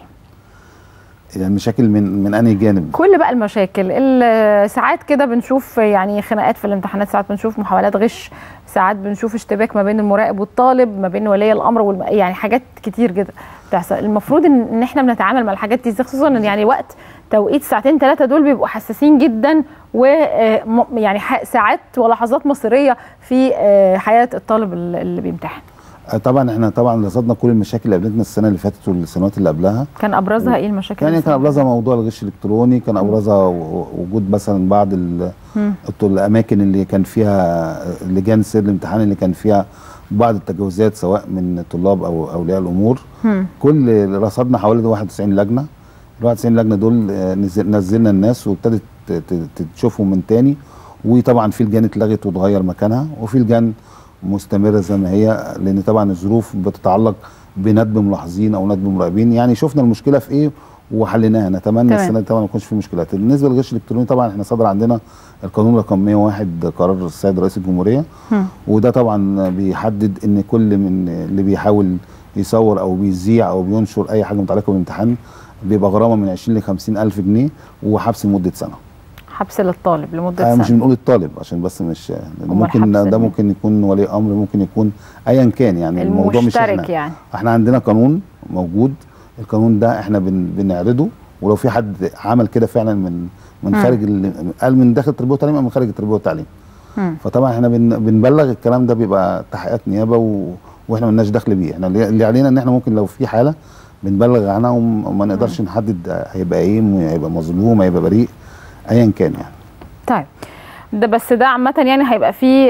يعني المشاكل من من انهي جانب كل بقى المشاكل ال- ساعات كده بنشوف يعني خناقات في الامتحانات ساعات بنشوف محاولات غش ساعات بنشوف اشتباك ما بين المراقب والطالب ما بين ولي الامر والم... يعني حاجات كتير جدا بتحصل المفروض ان إن احنا بنتعامل مع الحاجات دي إزاي؟ خصوصا ان يعني وقت توقيت ساعتين ثلاثه دول بيبقوا حساسين جدا و آه، م- يعني ح- ساعات ولحظات مصيريه في آه، حياه الطالب اللي اللي بيمتحن آه، طبعا احنا طبعا رصدنا كل المشاكل اللي قابلتنا السنه اللي فاتت والسنوات اللي قبلها كان ابرزها ايه المشاكل يعني اللي كان ابرزها موضوع الغش الالكتروني كان ابرزها و- وجود مثلا بعض ال- مم. الط- الاماكن اللي كان فيها لجان سر الامتحان اللي كان فيها بعض التجاوزات سواء من طلاب او اولياء الامور مم. كل رصدنا حوالي 91 لجنه ال 91 لجنه دول آه، نزل- نزلنا الناس وابتدت ت- ت- تشوفهم من تاني وطبعا في لجان اتلغت واتغير مكانها وفي لجان مستمره زي ما هي لان طبعا الظروف بتتعلق بندب ملاحظين او ندب مراقبين يعني شفنا المشكله في ايه وحليناها نتمنى تمام. السنه دي طبعا ما يكونش في مشكلات بالنسبه للغش الالكتروني طبعا احنا صدر عندنا القانون رقم 101 قرار السيد رئيس الجمهوريه مم. وده طبعا بيحدد ان كل من اللي بيحاول يصور او بيذيع او بينشر اي حاجه متعلقه بالامتحان بيبقى غرامه من 20 ل 50 الف جنيه وحبس لمده سنه حبس للطالب لمده آه سنه مش بنقول الطالب عشان بس مش لأن أمال ممكن حبس ده لمين؟ ممكن يكون ولي امر ممكن يكون ايا كان يعني الموضوع مش المشترك احنا يعني احنا عندنا قانون موجود القانون ده احنا بن بنعرضه ولو في حد عمل كده فعلا من من مم. خارج ال- قال من داخل التربيه والتعليم او من خارج التربيه والتعليم مم. فطبعا احنا بن بنبلغ الكلام ده بيبقى تحقيقات نيابه و... واحنا ملناش دخل بيه احنا اللي اللي علينا ان احنا ممكن لو في حاله بنبلغ عنها وم- وما نقدرش نحدد هيبقى ايه هيبقى مظلوم هيبقى بريء ايا كان يعني طيب ده بس ده عامة يعني هيبقى فيه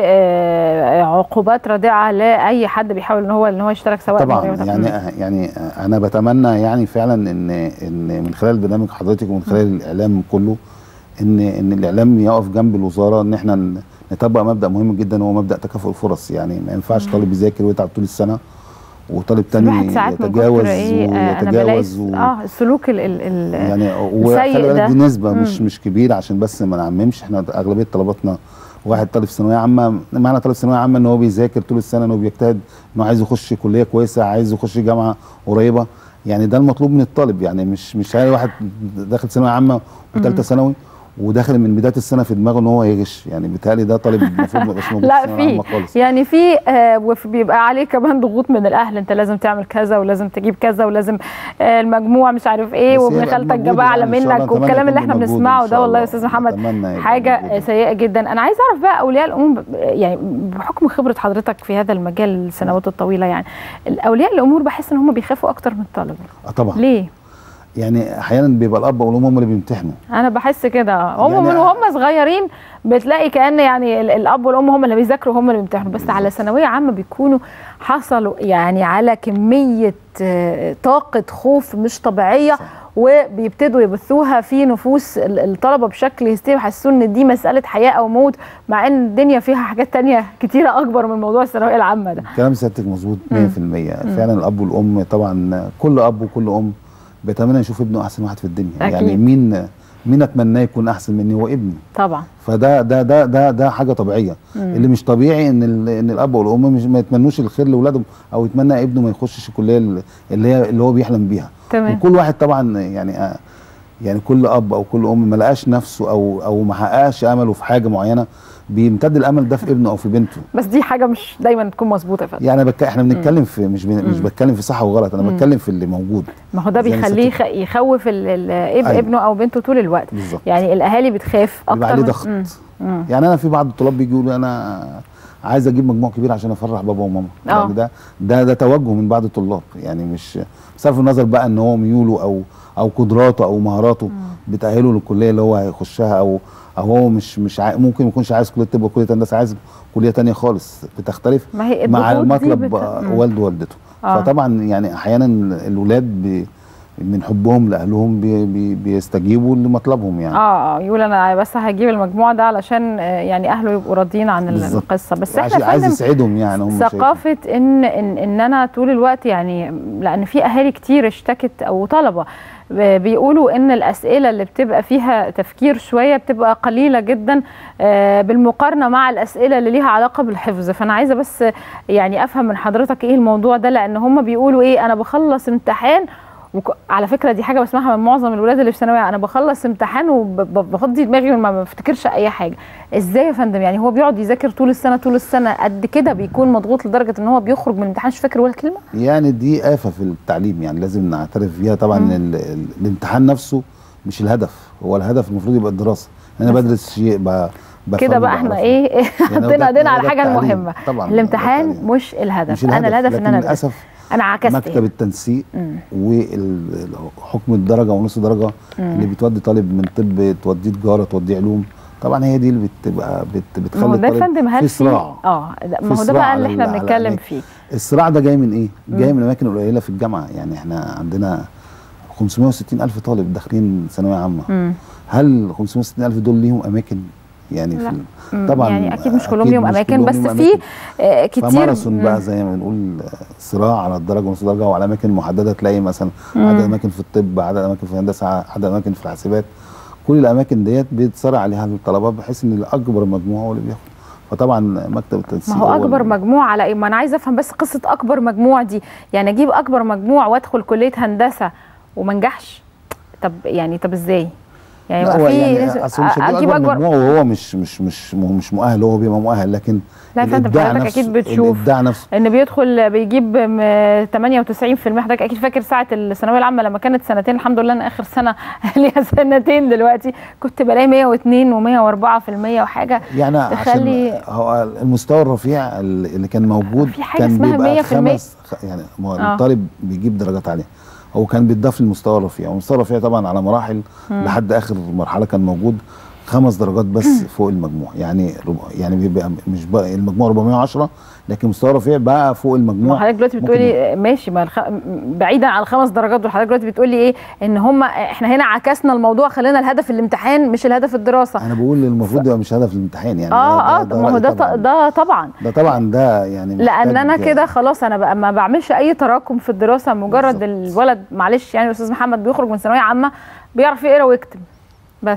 آه، عقوبات رادعة لأي حد بيحاول ان هو ان هو يشترك سواء طبعا مريض- يعني يعني انا بتمنى يعني فعلا ان ان من خلال برنامج حضرتك ومن خلال الاعلام كله ان ان الاعلام يقف جنب الوزاره ان احنا ن- نطبق مبدا مهم جدا وهو مبدا تكافؤ الفرص يعني ما ينفعش طالب يذاكر ويتعب طول السنه وطالب الواحد تاني ساعات من يتجاوز كتر ايه آه، انا بلاقي ويتجاوز و... اه السلوك ال ال ال يعني السيء وخلي بالك ده دي نسبه مم. مش مش كبيره عشان بس ما نعممش احنا اغلبيه طلباتنا واحد طالب ثانويه عامه معنى طالب ثانويه عامه ان هو بيذاكر طول السنه ان هو بيجتهد ان هو عايز يخش كليه كويسه عايز يخش جامعه قريبه يعني ده المطلوب من الطالب يعني مش مش هلاقي واحد داخل ثانويه عامه مم. وثالثه ثانوي وداخل من بدايه السنه في دماغه ان هو يغش يعني بيتهيألي ده طالب المفروض ما يبقاش موجود في لا الثانويه العامه في خالص يعني في آه وفي- بيبقى عليه كمان ضغوط من الاهل انت لازم تعمل كذا ولازم تجيب كذا ولازم آه المجموع مش عارف ايه بس هي وابن بقت خالتك موجودة جاب اعلى يعني إن شاء الله منك نتمنى والكلام اللي يكون احنا موجود بنسمعه إن ده شاء والله يا الله. استاذ محمد نتمنى يبقى حاجه موجود. سيئه جدا انا عايزه اعرف بقى اولياء الامور ب- يعني بحكم خبره حضرتك في هذا المجال السنوات الطويله يعني اولياء الامور بحس ان هم بيخافوا اكتر من الطلبه آه طبعا ليه يعني احيانا بيبقى الاب والام هم اللي بيمتحنوا انا بحس كده هم يعني- من وهم صغيرين بتلاقي كان يعني ال- الاب والام هم اللي بيذاكروا هم اللي بيمتحنوا بس على ثانويه عامه بيكونوا حصلوا يعني على كميه آه، طاقه خوف مش طبيعيه وبيبتدوا يبثوها في نفوس ال- الطلبه بشكل هستيري يحسسوا ان دي مساله حياه او موت مع ان الدنيا فيها حاجات تانية كتيره اكبر من موضوع الثانويه العامه ده كلام سيادتك مظبوط 100% مم. فعلا الاب والام طبعا كل اب وكل ام بيتمنى يشوف ابنه احسن واحد في الدنيا أكيد. يعني مين مين اتمناه يكون احسن مني هو ابني طبعا فده ده ده ده ده حاجه طبيعيه مم. اللي مش طبيعي ان ال- ان الاب والام مش ما يتمنوش الخير لاولادهم او يتمنى ابنه ما يخشش الكليه اللي هي اللي هو بيحلم بيها تمام. وكل واحد طبعا يعني آه، يعني كل اب او كل ام ما لقاش نفسه او او ما حققش امله في حاجه معينه بيمتد الامل ده في ابنه او في بنته بس دي حاجه مش دايما تكون مظبوطه يا فندم يعني بك... احنا بنتكلم في مش بن... مش مم. بتكلم في صح وغلط انا مم. بتكلم في اللي موجود ما هو ده زي ما بيخليه ستك- يخ- يخوف ال- ال- اب- أيوة. ابنه او بنته طول الوقت بالظبط. يعني الاهالي بتخاف اكتر بيبقى عليه من- ضغط. مم. مم. يعني انا في بعض الطلاب بيجوا يقولوا انا عايز اجيب مجموع كبير عشان افرح بابا وماما آه. يعني ده ده ده توجه من بعض الطلاب يعني مش بصرف النظر بقى ان هو ميوله او او قدراته او مهاراته بتاهله للكليه اللي هو هيخشها او او هو مش مش عاي... ممكن ما يكونش عايز كليه طب وكليه هندسه عايز كليه تانية خالص بتختلف ما هي مع الضغوط دي المطلب بت- بقى مم. والده ووالدته آه. فطبعا يعني احيانا الاولاد بي من حبهم لاهلهم بي بي بيستجيبوا لمطلبهم يعني اه اه يقول انا بس هجيب المجموع ده علشان آه، يعني اهله يبقوا راضيين عن ال- بالظبط. القصه بس احنا عايز يا عايز فندم يسعدهم يعني هم شايفين. ثقافه ان ان ان انا طول الوقت يعني لان في اهالي كتير اشتكت او طلبه ب- بيقولوا ان الاسئله اللي بتبقى فيها تفكير شويه بتبقى قليله جدا آه، بالمقارنه مع الاسئله اللي ليها علاقه بالحفظ فانا عايزه بس يعني افهم من حضرتك ايه الموضوع ده لان هم بيقولوا ايه انا بخلص امتحان وك... على فكره دي حاجه بسمعها من معظم الولاد اللي في ثانويه انا بخلص امتحان وبفضي دماغي وما بفتكرش اي حاجه ازاي يا فندم يعني هو بيقعد يذاكر طول السنه طول السنه قد كده بيكون مضغوط لدرجه ان هو بيخرج من الامتحان مش فاكر ولا كلمه يعني دي آفة في التعليم يعني لازم نعترف بيها طبعا مم. ال- ال- الامتحان نفسه مش الهدف هو الهدف المفروض يبقى الدراسة انا بس. بدرس شيء ب- بفهمه كده بقى احنا بعرفه. ايه يعني هو حطينا ده- ايدينا هو على ده حاجه التعليم. المهمه طبعا ده الامتحان مش الهدف مش انا الهدف الهدف ان لكن انا أدرس. للاسف انا عكست مكتب يعني. التنسيق مم. وحكم الدرجه ونص درجه مم. اللي بتودي طالب من طب توديه تجاره توديه علوم طبعا هي دي اللي بتبقى بت ما بتخلي هو ده يا الطالب فندم هل في في صراع اه ده- في ما هو ده صراع بقى اللي على احنا ال- على بنتكلم الأماكن. فيه الصراع ده جاي من ايه؟ جاي مم. من الاماكن القليله في الجامعه يعني احنا عندنا 560 الف طالب داخلين ثانويه عامه مم. هل 560 الف دول ليهم اماكن يعني لا. في مم. طبعا يعني اكيد مش كلهم أكيد ليهم مش اماكن كلهم بس ليهم في أماكن. آه، كتير فماراثون مم. بقى زي ما بنقول صراع على الدرجه ونص درجه وعلى اماكن محدده تلاقي مثلا مم. عدد اماكن في الطب عدد اماكن في الهندسه عدد اماكن في الحاسبات كل الاماكن ديت بيتصارع عليها الطلبه بحيث ان الاكبر مجموعه هو اللي بياخد فطبعا مكتب التنسيق ما هو اللي- اكبر مجموع على ايه ما انا عايزه افهم بس قصه اكبر مجموع دي يعني اجيب اكبر مجموع وادخل كليه هندسه وما انجحش طب يعني طب ازاي يعني لا يبقى هو في يعني لازم اصل مش هتجيب اجيب اكبر اكبر مجموع وهو مش مش مش مش, مش مؤهل هو بيبقى مؤهل لكن لا يا فندم الإبداع حضرتك نفسه- اكيد بتشوف الابداع نفسه ان بيدخل بيجيب م- 98% حضرتك اكيد فاكر ساعه الثانويه العامه لما كانت سنتين الحمد لله انا اخر سنه ليها سنتين دلوقتي كنت بلاقي 102 و104% وحاجه يعني تخلي عشان هو المستوى الرفيع اللي كان موجود في حاجة كان اسمها بيبقى 100%. خمس خ- يعني ما هو آه. الطالب بيجيب درجات عاليه هو كان بيتضاف للمستوى الرفيع والمستوى الرفيع طبعا على مراحل مم. لحد اخر مرحله كان موجود خمس درجات بس فوق المجموع يعني ربع يعني بيبقى مش بقى المجموع 410 لكن مستوى رفيع بقى فوق ما المجموع حضرتك دلوقتي ممكن بتقولي ماشي ما الخ... بعيدا عن الخمس درجات دول حضرتك دلوقتي بتقولي ايه ان هم احنا هنا عكسنا الموضوع خلينا الهدف الامتحان مش الهدف الدراسه انا بقول المفروض يبقى مش هدف الامتحان يعني اه اه ده, ما هو رأيي ده طبعاً. ط- ده طبعا ده طبعا ده يعني لان محتاج- انا كده خلاص انا بقى ما بعملش اي تراكم في الدراسه مجرد الولد معلش يعني الاستاذ محمد بيخرج من ثانويه عامه بيعرف يقرا ويكتب بس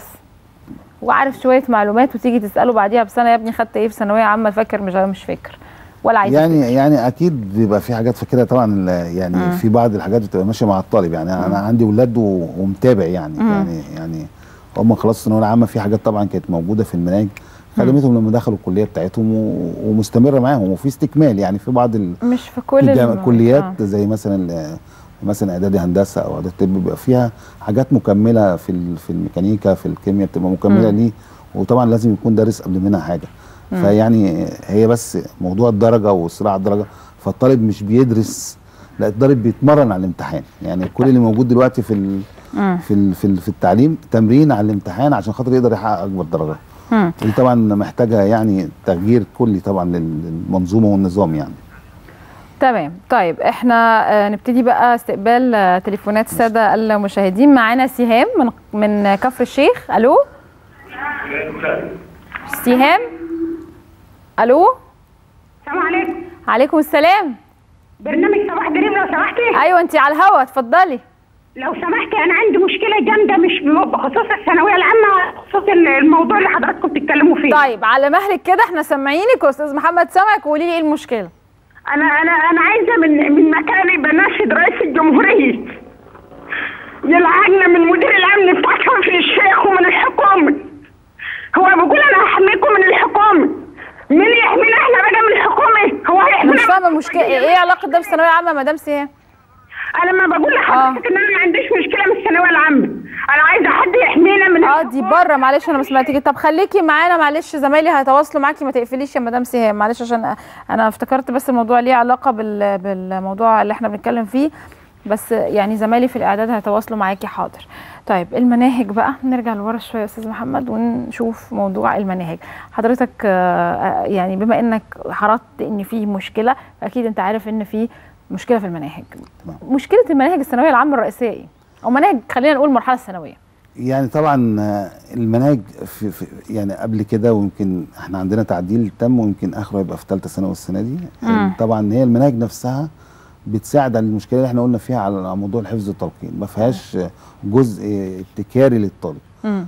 وعارف شويه معلومات وتيجي تساله بعديها بسنه يا ابني خدت ايه في ثانويه عامه فاكر مش مش فاكر ولا عايز يعني يفتكر. يعني اكيد بيبقى في حاجات فاكرها طبعا ال- يعني مم. في بعض الحاجات بتبقى ماشيه مع الطالب يعني انا عندي ولاد و- ومتابع يعني مم. يعني يعني هم خلاص الثانويه العامه في حاجات طبعا كانت موجوده في المناهج خدمتهم لما دخلوا الكليه بتاعتهم و- ومستمره معاهم وفي استكمال يعني في بعض ال- مش في كل الجام- الم- الكليات آه. زي مثلا ال- مثلا اعدادي هندسه او اعدادي طب بيبقى فيها حاجات مكمله في ال- في الميكانيكا في الكيمياء بتبقى مكمله مم. ليه وطبعا لازم يكون دارس قبل منها حاجه مم. فيعني هي بس موضوع الدرجه وصراع الدرجه فالطالب مش بيدرس لا الطالب بيتمرن على الامتحان يعني كل اللي موجود دلوقتي في ال- مم. في ال- في ال- في التعليم تمرين على الامتحان عشان خاطر يقدر يحقق اكبر درجات مم. ودي طبعا محتاجه يعني تغيير كلي طبعا لل- للمنظومه والنظام يعني تمام طيب احنا آه، نبتدي بقى استقبال آه، تليفونات الساده المشاهدين معانا سهام من من كفر الشيخ الو سهام الو السلام عليكم عليكم السلام برنامج صباح دريم لو سمحتي ايوه انت على الهوا اتفضلي لو سمحتي انا عندي مشكله جامده مش بخصوص الثانويه العامه بخصوص الموضوع اللي حضراتكم بتتكلموا فيه طيب على مهلك كده احنا سامعينك يا استاذ محمد سامعك وقولي لي ايه المشكله انا انا انا عايزه من من مكاني بناشد رئيس الجمهوريه يلعننا من مدير الامن بتاع كفر الشيخ ومن الحكومه هو بيقول انا هحميكم من الحكومه مين يحمينا احنا بقى من الحكومه هو انا هيحمينا مش فاهمه المشكله ايه علاقه ده بالثانويه العامه يا مدام سهام انا ما بقول لحضرتك ان انا ما عنديش مشكله من الثانويه العامه انا عايزه حد يحمينا من اه دي بره معلش انا ما سمعتكي طب خليكي معانا معلش زمايلي هيتواصلوا معاكي ما تقفليش يا مدام سهام معلش عشان انا افتكرت بس الموضوع ليه علاقه بال... بالموضوع اللي احنا بنتكلم فيه بس يعني زمايلي في الاعداد هيتواصلوا معاكي حاضر طيب المناهج بقى نرجع لورا شويه يا استاذ محمد ونشوف موضوع المناهج حضرتك آه، يعني بما انك حرصت ان في مشكله اكيد انت عارف ان في مشكله في المناهج مشكله المناهج الثانويه العامه الرئيسيه ايه او مناهج خلينا نقول المرحله الثانويه يعني طبعا آه، المناهج في في يعني قبل كده ويمكن احنا عندنا تعديل تم ويمكن اخره يبقى في ثالثه ثانوي السنه دي مم. طبعا هي المناهج نفسها بتساعد على المشكله اللي احنا قلنا فيها على موضوع الحفظ والتلقين ما فيهاش جزء ابتكاري للطالب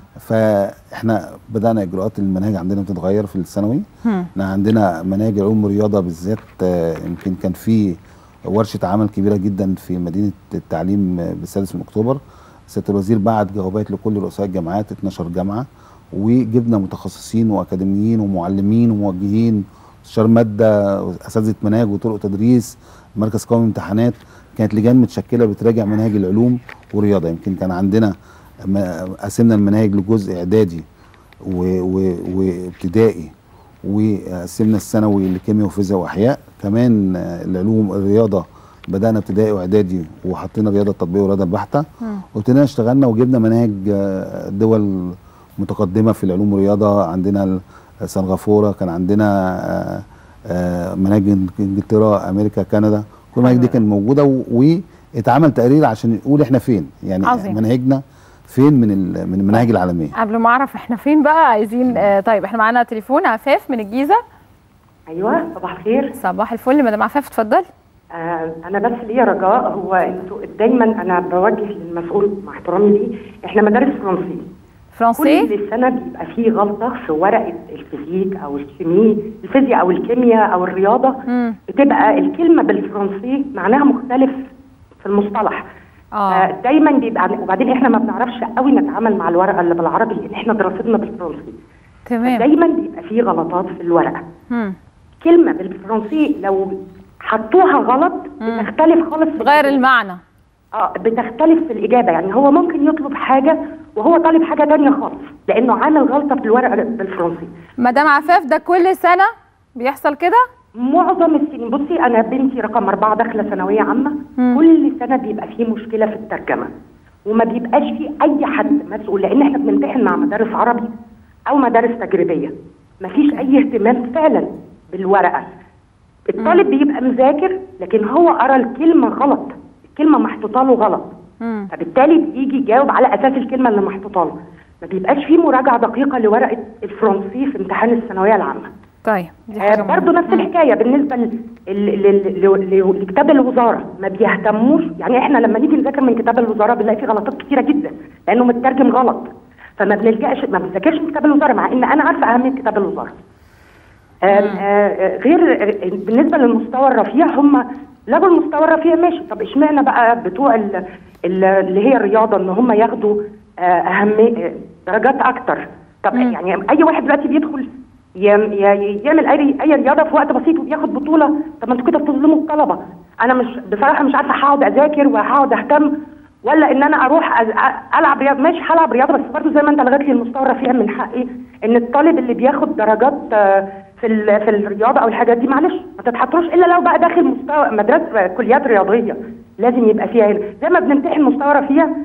فاحنا بدانا اجراءات المناهج عندنا بتتغير في الثانوي احنا عندنا مناهج علوم ورياضه بالذات آه، يمكن كان في ورشه عمل كبيره جدا في مدينه التعليم آه، بالسادس من اكتوبر سياده الوزير بعت جوابات لكل رؤساء الجامعات 12 جامعه وجبنا متخصصين واكاديميين ومعلمين وموجهين استشار ماده اساتذه مناهج وطرق تدريس مركز قومي امتحانات كانت لجان متشكله بتراجع مناهج العلوم ورياضه يمكن كان عندنا م- قسمنا المناهج لجزء اعدادي و- و- وابتدائي وقسمنا الثانوي لكيمياء وفيزياء واحياء كمان آه، العلوم الرياضه بدانا ابتدائي واعدادي وحطينا رياضه تطبيقيه ورياضه البحته وابتدينا اشتغلنا وجبنا مناهج آه، دول متقدمه في العلوم والرياضه عندنا سنغافوره كان عندنا آه، آه، مناهج انجلترا امريكا كندا كل المناهج دي كانت موجوده و- واتعمل تقرير عشان يقول احنا فين يعني عظيم. مناهجنا فين من ال- من المناهج العالميه قبل ما اعرف احنا فين بقى عايزين آه طيب احنا معانا تليفون عفاف من الجيزه ايوه صباح الخير صباح الفل مدام عفاف اتفضلي آه انا بس ليا رجاء هو انتوا دايما انا بوجه للمسؤول مع احترامي ليه احنا مدارس فرنسي فرنسي كل سنه بيبقى فيه غلطه في ورقه الفيزيك او الكيمي الفيزياء او الكيمياء او الرياضه مم. بتبقى الكلمه بالفرنسي معناها مختلف في المصطلح اه دايما بيبقى وبعدين احنا ما بنعرفش قوي نتعامل مع الورقه اللي بالعربي لان احنا دراستنا بالفرنسي تمام دايما بيبقى فيه غلطات في الورقه مم. كلمه بالفرنسي لو حطوها غلط بتختلف خالص في غير المعنى اه بتختلف في الاجابه يعني هو ممكن يطلب حاجه وهو طالب حاجه تانية خالص لانه عامل غلطه في الورقه بالفرنسي مدام عفاف ده كل سنه بيحصل كده معظم السنين بصي انا بنتي رقم اربعه داخله ثانويه عامه كل سنه بيبقى فيه مشكله في الترجمه وما بيبقاش فيه اي حد مسؤول لان احنا بنمتحن مع مدارس عربي او مدارس تجريبيه مفيش اي اهتمام فعلا بالورقه الطالب بيبقى مذاكر لكن هو قرا الكلمه غلط الكلمه محطوطه له غلط مم. فبالتالي بيجي يجاوب على اساس الكلمه اللي محطوطه له ما بيبقاش فيه مراجعه دقيقه لورقه الفرنسي في امتحان الثانويه العامه طيب دي آه حاجه برضه نفس الحكايه بالنسبه ل- ل- ل- ل- لكتاب الوزاره ما بيهتموش يعني احنا لما نيجي نذاكر من كتاب الوزاره بنلاقي فيه غلطات كتيره جدا لانه مترجم غلط فما بنلجاش ما بنذاكرش من كتاب الوزاره مع ان انا عارفه اهميه كتاب الوزاره آم، آه، آه، غير آه، بالنسبه للمستوى الرفيع هم لغوا المستوى الرفيع ماشي طب اشمعنى بقى بتوع ال- ال- اللي هي الرياضه ان هم ياخدوا آه، اهميه درجات اكتر طب يعني اي واحد دلوقتي بيدخل يم- ي- يعمل اي اي رياضه في وقت بسيط وبياخد بطوله طب ما انتوا كده بتظلموا الطلبه انا مش بصراحه مش عارفه هقعد اذاكر وهقعد اهتم ولا ان انا اروح أز- أ- العب رياضه ماشي هلعب رياضه بس برضه زي ما انت لغيت لي المستوى الرفيع من حقي ان الطالب اللي بياخد درجات آه، في ال- في الرياضه او الحاجات دي معلش ما تتحطوش الا لو بقى داخل مستوى مدرسه كليات رياضيه لازم يبقى فيها هنا زي ما بنمتحن مستوى رفيع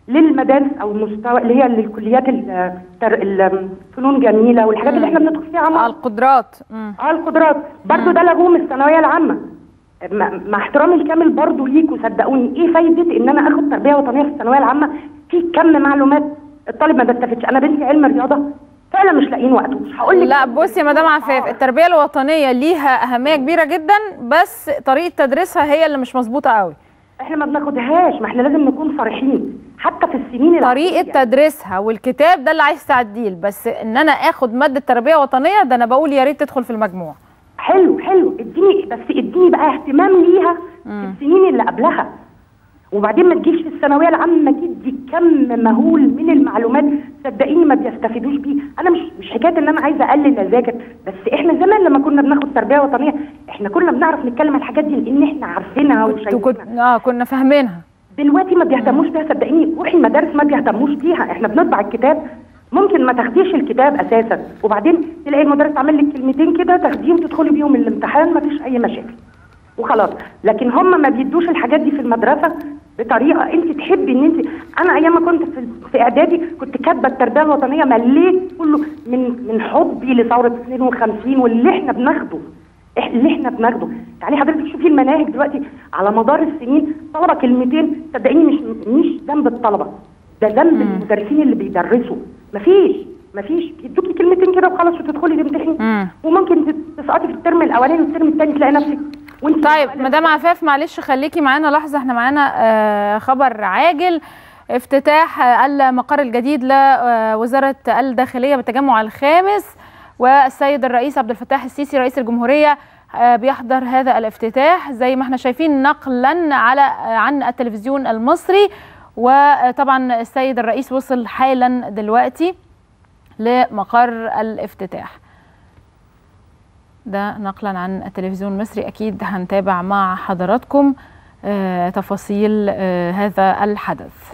للمدارس او المستوى اللي هي للكليات ال- التر- الفنون جميله والحاجات اللي احنا بندخل فيها مع القدرات مم. اه القدرات برضو ده لغوه من الثانويه العامه مع مع احترامي الكامل برضو ليكوا صدقوني ايه فايده ان انا اخد تربيه وطنيه في الثانويه العامه في كم معلومات الطالب ما بيستفدش انا بنتي علم رياضه فعلا مش لاقيين وقته مش هقول لك لا بصي يا مدام عفاف التربيه الوطنيه ليها اهميه كبيره جدا بس طريقه تدريسها هي اللي مش مظبوطه قوي احنا ما بناخدهاش ما احنا لازم نكون صريحين حتى في السنين طريقه تدريسها والكتاب ده اللي عايز تعديل بس ان انا اخد ماده تربيه وطنيه ده انا بقول يا ريت تدخل في المجموع حلو حلو اديني بس اديني بقى اهتمام ليها في السنين اللي قبلها وبعدين ما تجيش في الثانويه العامه تدي كم مهول من المعلومات صدقيني ما بيستفيدوش بيه انا مش مش حكايه ان انا عايزه اقلل اذاكر بس احنا زمان لما كنا بناخد تربيه وطنيه احنا كنا بنعرف نتكلم عن الحاجات دي لان احنا عارفينها وشايفينها اه كنا فاهمينها دلوقتي ما بيهتموش بيها صدقيني روحي المدارس ما بيهتموش بيها احنا بنطبع الكتاب ممكن ما تاخديش الكتاب اساسا وبعدين تلاقي المدرس عامل لك كلمتين كده تاخديهم تدخلي بيهم الامتحان ما فيش اي مشاكل وخلاص لكن هم ما بيدوش الحاجات دي في المدرسه بطريقه انت تحبي ان انت انا ايام ما كنت في, في اعدادي كنت كاتبه التربيه الوطنيه مليت كله من من حبي لثوره 52 واللي احنا بناخده إح- اللي احنا بناخده يعني حضرتك شوفي المناهج دلوقتي على مدار السنين طلبه كلمتين صدقيني مش مش ذنب الطلبه ده ذنب المدرسين اللي بيدرسوا مفيش مفيش بيدوكي كلمتين كده وخلاص وتدخلي تمتحني وممكن تت- تسقطي في الترم الاولاني والترم الثاني تلاقي نفسك وانت طيب مدام عفاف معلش خليكي معانا لحظه احنا معانا آه، خبر عاجل افتتاح آه، المقر الجديد لوزاره الداخليه بالتجمع الخامس والسيد الرئيس عبد الفتاح السيسي رئيس الجمهوريه آه، بيحضر هذا الافتتاح زي ما احنا شايفين نقلا على آه، عن التلفزيون المصري وطبعا السيد الرئيس وصل حالا دلوقتي لمقر الافتتاح ده نقلا عن التلفزيون المصري اكيد هنتابع مع حضراتكم آه، تفاصيل آه، هذا الحدث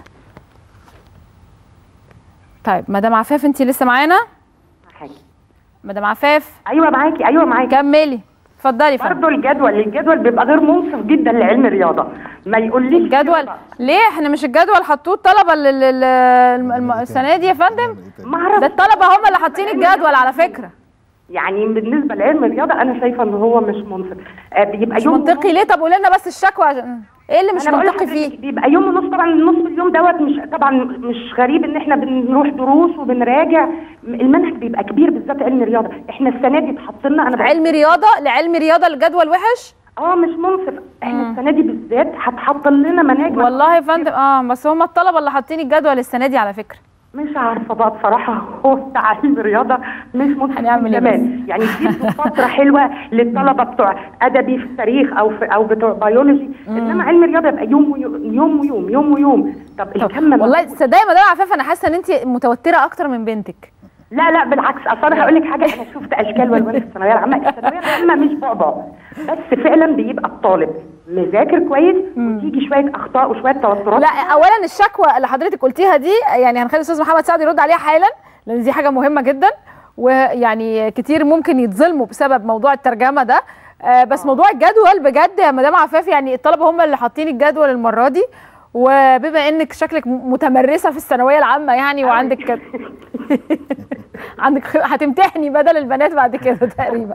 طيب مدام عفاف انت لسه معانا مدام عفاف ايوه معاكي ايوه معاكي كملي اتفضلي فندم برضه الجدول الجدول بيبقى غير منصف جدا لعلم الرياضه ما يقوليش الجدول ليه احنا مش الجدول حطوه الطلبه ال- ال- ال- الم- السنه دي يا فندم ده الطلبه هم اللي حاطين الجدول على فكره يعني بالنسبه لعلم الرياضه انا شايفه ان هو مش منصف آه بيبقى مش يوم منطقي ليه طب قولي لنا بس الشكوى عشان- ايه اللي مش أنا بقول منطقي لحضرتك فيه بيبقى يوم ونص طبعا نص اليوم دوت مش طبعا مش غريب ان احنا بنروح دروس وبنراجع المنهج بيبقى كبير بالذات علم الرياضه احنا السنه دي اتحط لنا انا علم رياضه لعلم رياضه الجدول وحش اه مش منصف احنا السنه دي بالذات هتحط لنا مناهج والله يا فندم اه بس هم الطلبه اللي حاطين الجدول السنه دي على فكره مش عارفه بقى بصراحه هو بتاع علم الرياضه مش منصف هنعمل إيه كمان يعني اديتوا فتره حلوه للطلبه بتوع ادبي في التاريخ او في او بتوع بيولوجي انما علم الرياضه يبقى يوم ويوم يوم ويوم يوم ويوم طب الكم والله تصدقي يا مدام عفاف انا حاسه ان انت متوتره اكتر من بنتك لا لا بالعكس اصل انا هقول لك حاجه انا شفت اشكال والوان في الثانويه العامه الثانويه العامه مش بعبع بس فعلا بيبقى الطالب مذاكر كويس وتيجي شويه اخطاء وشويه توترات لا اولا الشكوى اللي حضرتك قلتيها دي يعني هنخلي الاستاذ محمد سعد يرد عليها حالا لان دي حاجه مهمه جدا ويعني كتير ممكن يتظلموا بسبب موضوع الترجمه ده آه بس موضوع الجدول بجد يا مدام عفاف يعني الطلبه هم اللي حاطين الجدول المره دي وبما انك شكلك م- متمرسه في الثانويه العامه يعني وعندك كد... عندك خ- هتمتحني بدل البنات بعد كده تقريبا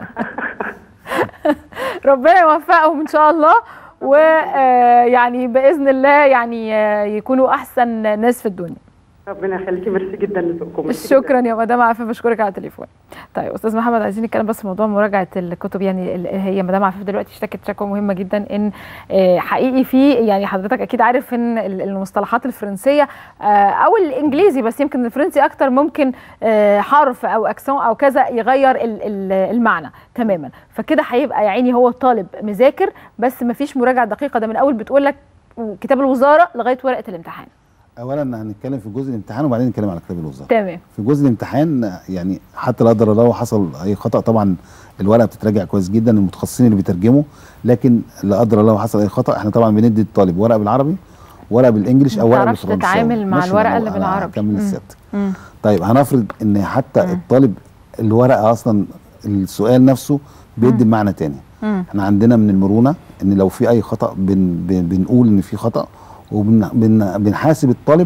ربنا يوفقهم ان شاء الله ويعني باذن الله يعني آه، يكونوا احسن ناس في الدنيا ربنا يخليكي ميرسي جدا لذوقكم ميرسي جداً. شكرا يا مدام عفاف بشكرك على التليفون طيب استاذ محمد عايزين نتكلم بس في موضوع مراجعه الكتب يعني ال- هي مدام عفاف دلوقتي اشتكت شكوى مهمه جدا ان آه، حقيقي في يعني حضرتك اكيد عارف ان ال- المصطلحات الفرنسيه آه، او الانجليزي بس يمكن الفرنسي اكتر ممكن آه، حرف او اكسون او كذا يغير ال- ال- المعنى تماما فكده هيبقى يا عيني هو الطالب مذاكر بس ما فيش مراجعه دقيقه ده من اول بتقول لك كتاب الوزاره لغايه ورقه الامتحان اولا هنتكلم في جزء الامتحان وبعدين نتكلم على كتاب الوزاره تمام في جزء الامتحان يعني حتى لا قدر الله حصل اي خطا طبعا الورقه بتتراجع كويس جدا المتخصصين اللي بيترجموا لكن لا قدر الله حصل اي خطا احنا طبعا بندي الطالب ورقه بالعربي ورقه بالانجلش او ورقه متعرفش بالفرنساوي تتعامل مع ماشي، الورقة أنا- اللي أنا بالعربي. هكمل مم. لسيادتك مم. طيب هنفرض ان حتى الطالب الورقه اصلا السؤال نفسه بيدي بمعنى تاني مم. احنا عندنا من المرونه ان لو في اي خطا بن بن بنقول ان في خطا وبنحاسب الطالب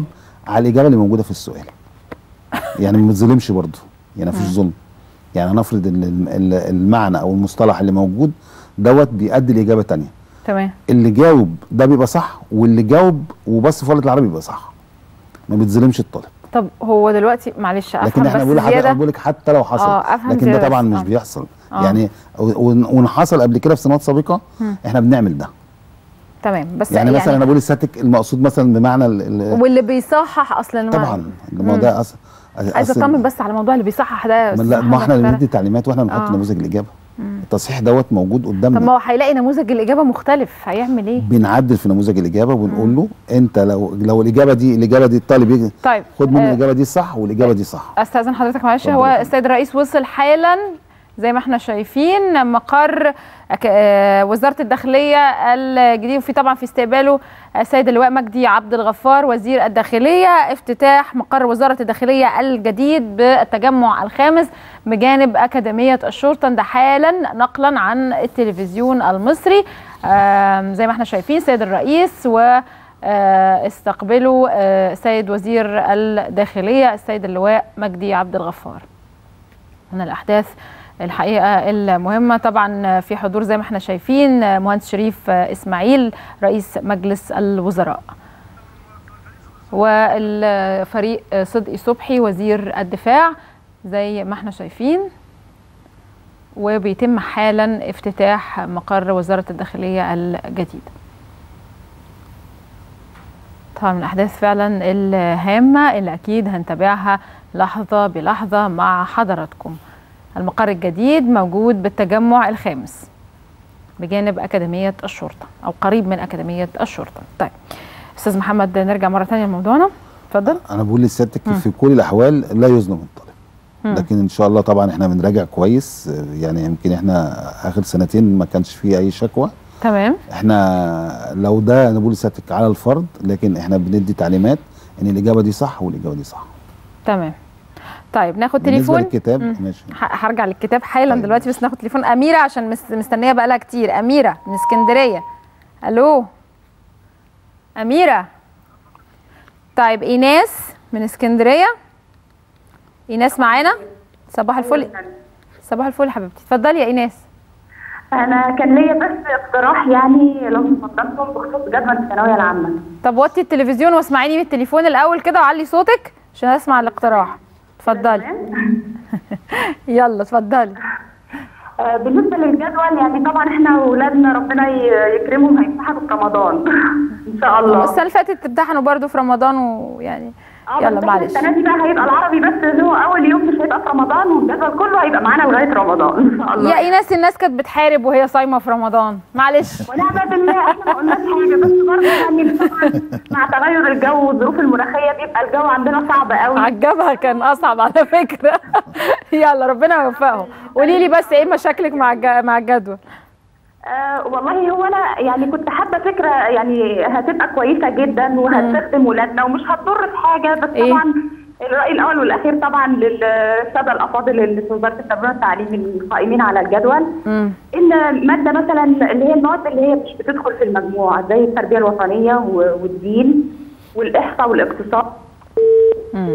على الاجابه اللي موجوده في السؤال يعني ما بتظلمش برضه يعني مفيش ظلم يعني نفرض ان ال- ال- المعنى او المصطلح اللي موجود دوت بيؤدي لاجابه تانية تمام اللي جاوب ده بيبقى صح واللي جاوب وبص في ورقه العربي بيبقى صح ما بتظلمش الطالب طب هو دلوقتي معلش افهم لكن احنا بس بقول لحضرتك زياده بقول لك حتى لو حصل آه، أفهم لكن زيادة ده طبعا بس. مش آه. بيحصل آه. يعني ون- ون حصل قبل كده في سنوات سابقه مم. احنا بنعمل ده تمام بس يعني, مثلا انا بقول الساتك المقصود مثلا بمعنى ال- ال- واللي بيصحح اصلا طبعا ما هو مم. ده أص... عايزه أصل- اطمن بس على موضوع اللي بيصحح ده يا ما أستاذ لا ما محمد احنا اللي فرح. بندي تعليمات واحنا بنحط آه. نموذج الاجابه مم. التصحيح دوت موجود طب قدامنا ما هو هيلاقي نموذج الاجابه مختلف هيعمل ايه بنعدل في نموذج الاجابه وبنقول له انت لو لو الاجابه دي الاجابه دي الطالب يجي طيب خد مني آه، الاجابه دي صح والاجابه دي صح استاذن حضرتك معلش اتفضل هو يا فندم. السيد الرئيس وصل حالا زي ما احنا شايفين مقر أك- آه، وزاره الداخليه الجديد وفي طبعا في استقباله السيد اللواء مجدي عبد الغفار وزير الداخليه افتتاح مقر وزاره الداخليه الجديد بالتجمع الخامس بجانب اكاديميه الشرطه ده حالا نقلا عن التلفزيون المصري آم، زي ما احنا شايفين السيد الرئيس و آه، استقبلوا آه، السيد وزير الداخليه السيد اللواء مجدي عبد الغفار من الاحداث الحقيقه المهمه طبعا في حضور زي ما احنا شايفين مهندس شريف اسماعيل رئيس مجلس الوزراء والفريق صدقي صبحي وزير الدفاع زي ما احنا شايفين وبيتم حالا افتتاح مقر وزاره الداخليه الجديد طبعا من الاحداث فعلا الهامه اللي اكيد هنتابعها لحظه بلحظه مع حضراتكم المقر الجديد موجود بالتجمع الخامس بجانب اكاديميه الشرطه او قريب من اكاديميه الشرطه طيب استاذ محمد نرجع مره ثانيه لموضوعنا اتفضل انا بقول لسيادتك مم. في كل الاحوال لا يظلم الطالب مم. لكن ان شاء الله طبعا احنا بنراجع كويس يعني يمكن احنا اخر سنتين ما كانش فيه اي شكوى تمام احنا لو ده انا بقول لسيادتك على الفرد لكن احنا بندي تعليمات ان الاجابه دي صح والاجابه دي صح تمام طيب ناخد بالنسبة تليفون للكتاب، مم. ماشي. ه- هرجع للكتاب حالا طيب. دلوقتي بس ناخد تليفون اميره عشان مس- مستنيه بقالها كتير اميره من اسكندريه الو اميره طيب ايناس من اسكندريه ايناس معانا صباح الفل صباح الفل يا حبيبتي اتفضلي يا ايناس انا كان ليا بس اقتراح يعني لو اتفضلتم بخصوص جدول الثانويه العامه طب وطي التلفزيون واسمعيني من التليفون الاول كده وعلي صوتك عشان اسمع الاقتراح اتفضلي يلا اتفضلي آه، بالنسبه للجدول يعني طبعا احنا اولادنا ربنا ي- يكرمهم هيمتحنوا في رمضان ان شاء الله السنه اللي فاتت امتحنوا برضو في رمضان ويعني اه يلا بس معلش السنه دي بقى هيبقى العربي بس هو اول يوم مش هيبقى في رمضان والجدول كله هيبقى معانا لغايه رمضان ان شاء الله يا ايناس الناس كانت بتحارب وهي صايمه في رمضان معلش ونعم بالله احنا ما قلناش حاجه بس برضه يعني طبعا مع تغير الجو والظروف المناخيه بيبقى الجو عندنا صعب قوي على الجبهه كان اصعب على فكره يلا ربنا يوفقهم قولي لي بس ايه مشاكلك مع الج... مع الجدول آه والله هو انا يعني كنت حابه فكره يعني هتبقى كويسه جدا وهتخدم ولادنا ومش هتضر في حاجه بس إيه؟ طبعا الراي الاول والاخير طبعا للساده الافاضل اللي في وزاره التربيه والتعليم القائمين على الجدول امم ان ماده مثلا اللي هي المواد اللي هي مش بتدخل في المجموع زي التربيه الوطنيه و- والدين والاحصاء والاقتصاد امم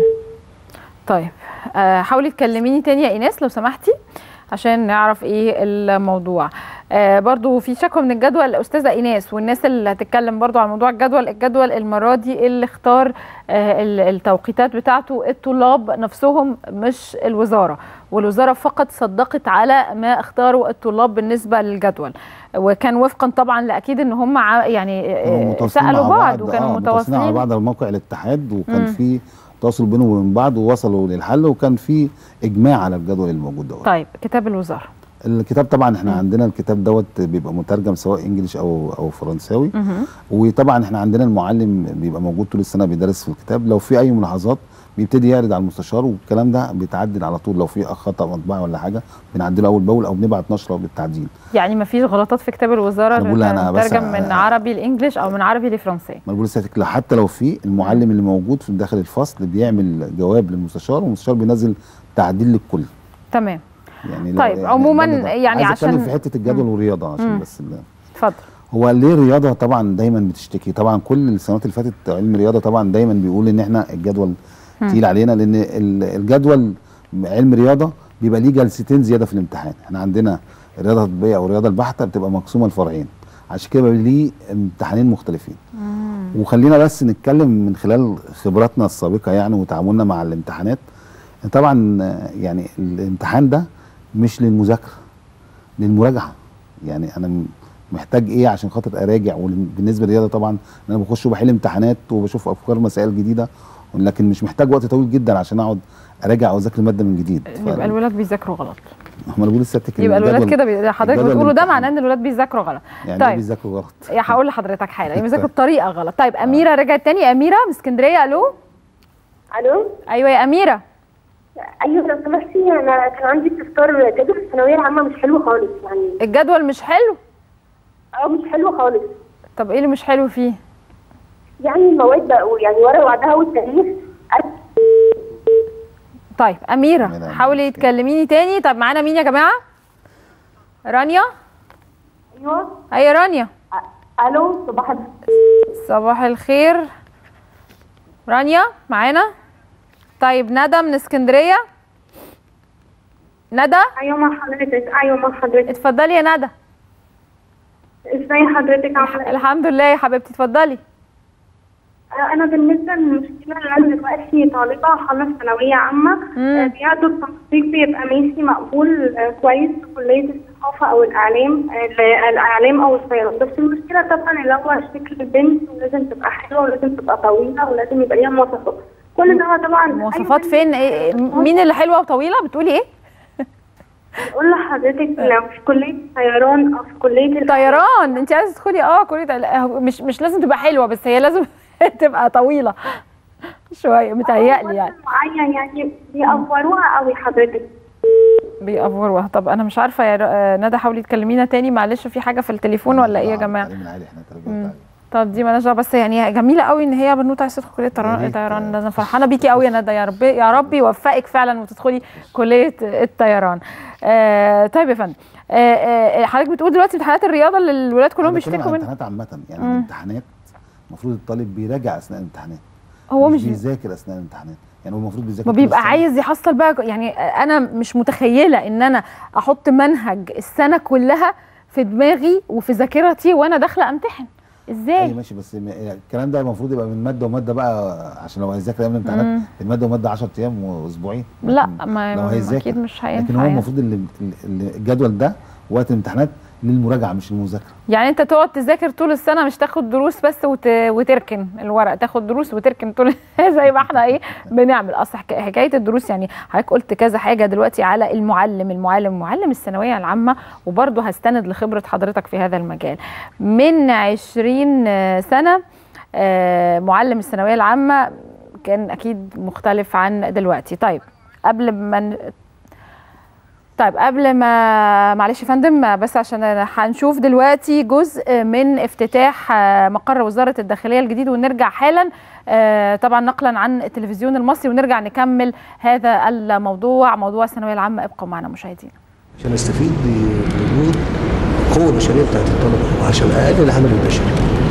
طيب آه، حاولي تكلميني تاني يا ايناس لو سمحتي عشان نعرف ايه الموضوع آه برضو في شكوى من الجدول الاستاذه ايناس والناس اللي هتتكلم برضو على موضوع الجدول الجدول المره دي اللي اختار آه ال- التوقيتات بتاعته الطلاب نفسهم مش الوزاره والوزاره فقط صدقت على ما اختاروا الطلاب بالنسبه للجدول وكان وفقا طبعا لاكيد ان هم ع- يعني آه، متواصلين سالوا مع بعض بعض وكانوا آه، متواصلين على متواصلين بعض على موقع الاتحاد وكان مم. في تواصل بينهم وبين بعض ووصلوا للحل وكان في اجماع على الجدول الموجود دوت طيب كتاب الوزاره الكتاب طبعا احنا عندنا الكتاب دوت بيبقى مترجم سواء انجليش او او فرنساوي مهم. وطبعا احنا عندنا المعلم بيبقى موجود طول السنه بيدرس في الكتاب لو في اي ملاحظات بيبتدي يعرض على المستشار والكلام ده بيتعدل على طول لو في خطا مطبعي ولا حاجه بنعدله اول باول او بنبعت نشره بالتعديل يعني ما فيش غلطات في كتاب الوزاره أنا بقول أنا بس- ترجم من عربي لانجليش او من عربي لفرنسي ما بقول لساتك لا حتى لو في المعلم اللي موجود في داخل الفصل بيعمل جواب للمستشار والمستشار بينزل تعديل للكل تمام يعني لا- طيب، يعني عموماً ده- ده- يعني عايز اتكلم عشان- في حته الجدول مم. والرياضه عشان مم. بس ال- اتفضل هو ليه الرياضه طبعا دايما بتشتكي طبعا كل السنوات اللي فاتت علم الرياضه طبعا دايما بيقول ان احنا الجدول مم. تقيل علينا لان ال- الجدول علم رياضه بيبقى ليه جلستين زياده في الامتحان احنا عندنا الرياضه التطبيقيه او الرياضه البحته بتبقى مقسومه لفرعين عشان كده بيبقى ليه امتحانين مختلفين وخلينا بس نتكلم من خلال خبراتنا السابقه يعني وتعاملنا مع الامتحانات طبعا آه، يعني الامتحان ده مش للمذاكره للمراجعه يعني انا م- محتاج ايه عشان خاطر اراجع وبالنسبه للرياضه طبعا انا بخش وبحل امتحانات وبشوف افكار مسائل جديده لكن مش محتاج وقت طويل جدا عشان اقعد اراجع او اذاكر الماده من جديد يبقى الولاد بيذاكروا غلط هم بقول لسه يبقى الولاد كده بي... حضرتك الجدول بتقولوا ده الامتحان. معناه ان الولاد بيذاكروا غلط يعني إيه طيب بيذاكروا غلط يا هقول لحضرتك حالا يعني بيذاكروا بطريقه غلط طيب اميره رجعت تاني اميره من اسكندريه الو الو ايوه يا اميره ايوه لو سمحتي انا كان عندي استفسار جدول الثانويه العامه مش حلو خالص يعني الجدول مش حلو اه مش حلو خالص طب ايه اللي مش حلو فيه يعني المواد بقوا يعني ورا بعضها والتاريخ طيب اميره حاولي تكلميني تاني طب معانا مين يا جماعه رانيا ايوه اي رانيا الو صباح صباح الخير رانيا معانا طيب ندى من اسكندريه ندى ايوه مع حضرتك ايوه مع حضرتك اتفضلي يا ندى ازاي حضرتك عامله ايه الحمد لله يا حبيبتي اتفضلي انا بالنسبه للمشكله اللي انا دلوقتي طالبه خلص ثانويه عامه آه، بياخدوا التنسيق بيبقى ماشي مقبول آه، كويس في كليه الثقافه او الاعلام آه، ال- الاعلام او الصيانه بس المشكله طبعا اللي هو شكل البنت ولازم تبقى حلوه ولازم تبقى طويله ولازم يبقى ليها مواصفات كل ده طبعا مواصفات فين إيه مين اللي حلوه وطويله بتقولي ايه اقول لحضرتك لو في كليه طيران او في كليه طيران انت عايزه تدخلي اه كليه ال- مش مش لازم تبقى حلوه بس هي لازم تبقى طويله شويه متهيألي يعني معين يعني بيأفوروها قوي حضرتك بيأفوروها طب انا مش عارفه يا ر- آه، ندى حاولي تكلمينا تاني معلش في حاجه في التليفون ولا ايه يا جماعه مم. طب دي مالهاش دعوة، بس يعني جميله قوي ان هي بنوته عايزه تدخل كليه طيران طيران ده انا فرحانه بيكي قوي يا ندى يا رب يا رب يوفقك فعلا وتدخلي كليه الطيران آه طيب يا فندم آه آه حضرتك بتقول دلوقتي امتحانات الرياضه اللي الولاد كلهم أنا بتكلم بيشتكوا عن منها الامتحانات عامه يعني مم. الامتحانات المفروض الطالب بيراجع اثناء الامتحانات هو مش مش بيذاكر اثناء الامتحانات يعني هو المفروض بيذاكر ما طول بيبقى السنة. عايز يحصل بقى يعني انا مش متخيله ان انا احط منهج السنه كلها في دماغي وفي ذاكرتي وانا داخله امتحن ازاي ايوه ماشي بس م- يعني الكلام ده المفروض يبقى من ماده وماده بقى عشان لو هيذاكر قبل مم. الامتحانات الماده وماده 10 ايام واسبوعين لا ما لو ما- هيذاكر اكيد مش لكن هو هينفع يعني. المفروض ال- ال- الجدول ده وقت الامتحانات للمراجعه مش للمذاكره يعني انت تقعد تذاكر طول السنه مش تاخد دروس بس وت... وتركن الورق تاخد دروس وتركن طول زي ما احنا ايه بنعمل اصل حك... حكايه الدروس يعني حضرتك قلت كذا حاجه دلوقتي على المعلم المعلم معلم الثانويه العامه وبرضه هستند لخبره حضرتك في هذا المجال من 20 سنه آه، معلم الثانويه العامه كان اكيد مختلف عن دلوقتي طيب قبل ما ن- طيب قبل ما معلش يا فندم بس عشان أنا هنشوف دلوقتي جزء من افتتاح آه، مقر وزاره الداخليه الجديد ونرجع حالا آه، طبعا نقلا عن التلفزيون المصري ونرجع نكمل هذا الموضوع موضوع الثانويه العامه ابقوا معنا مشاهدينا عشان استفيد بوجود القوه البشريه بتاعت الطلبه وعشان اقلل العمل البشري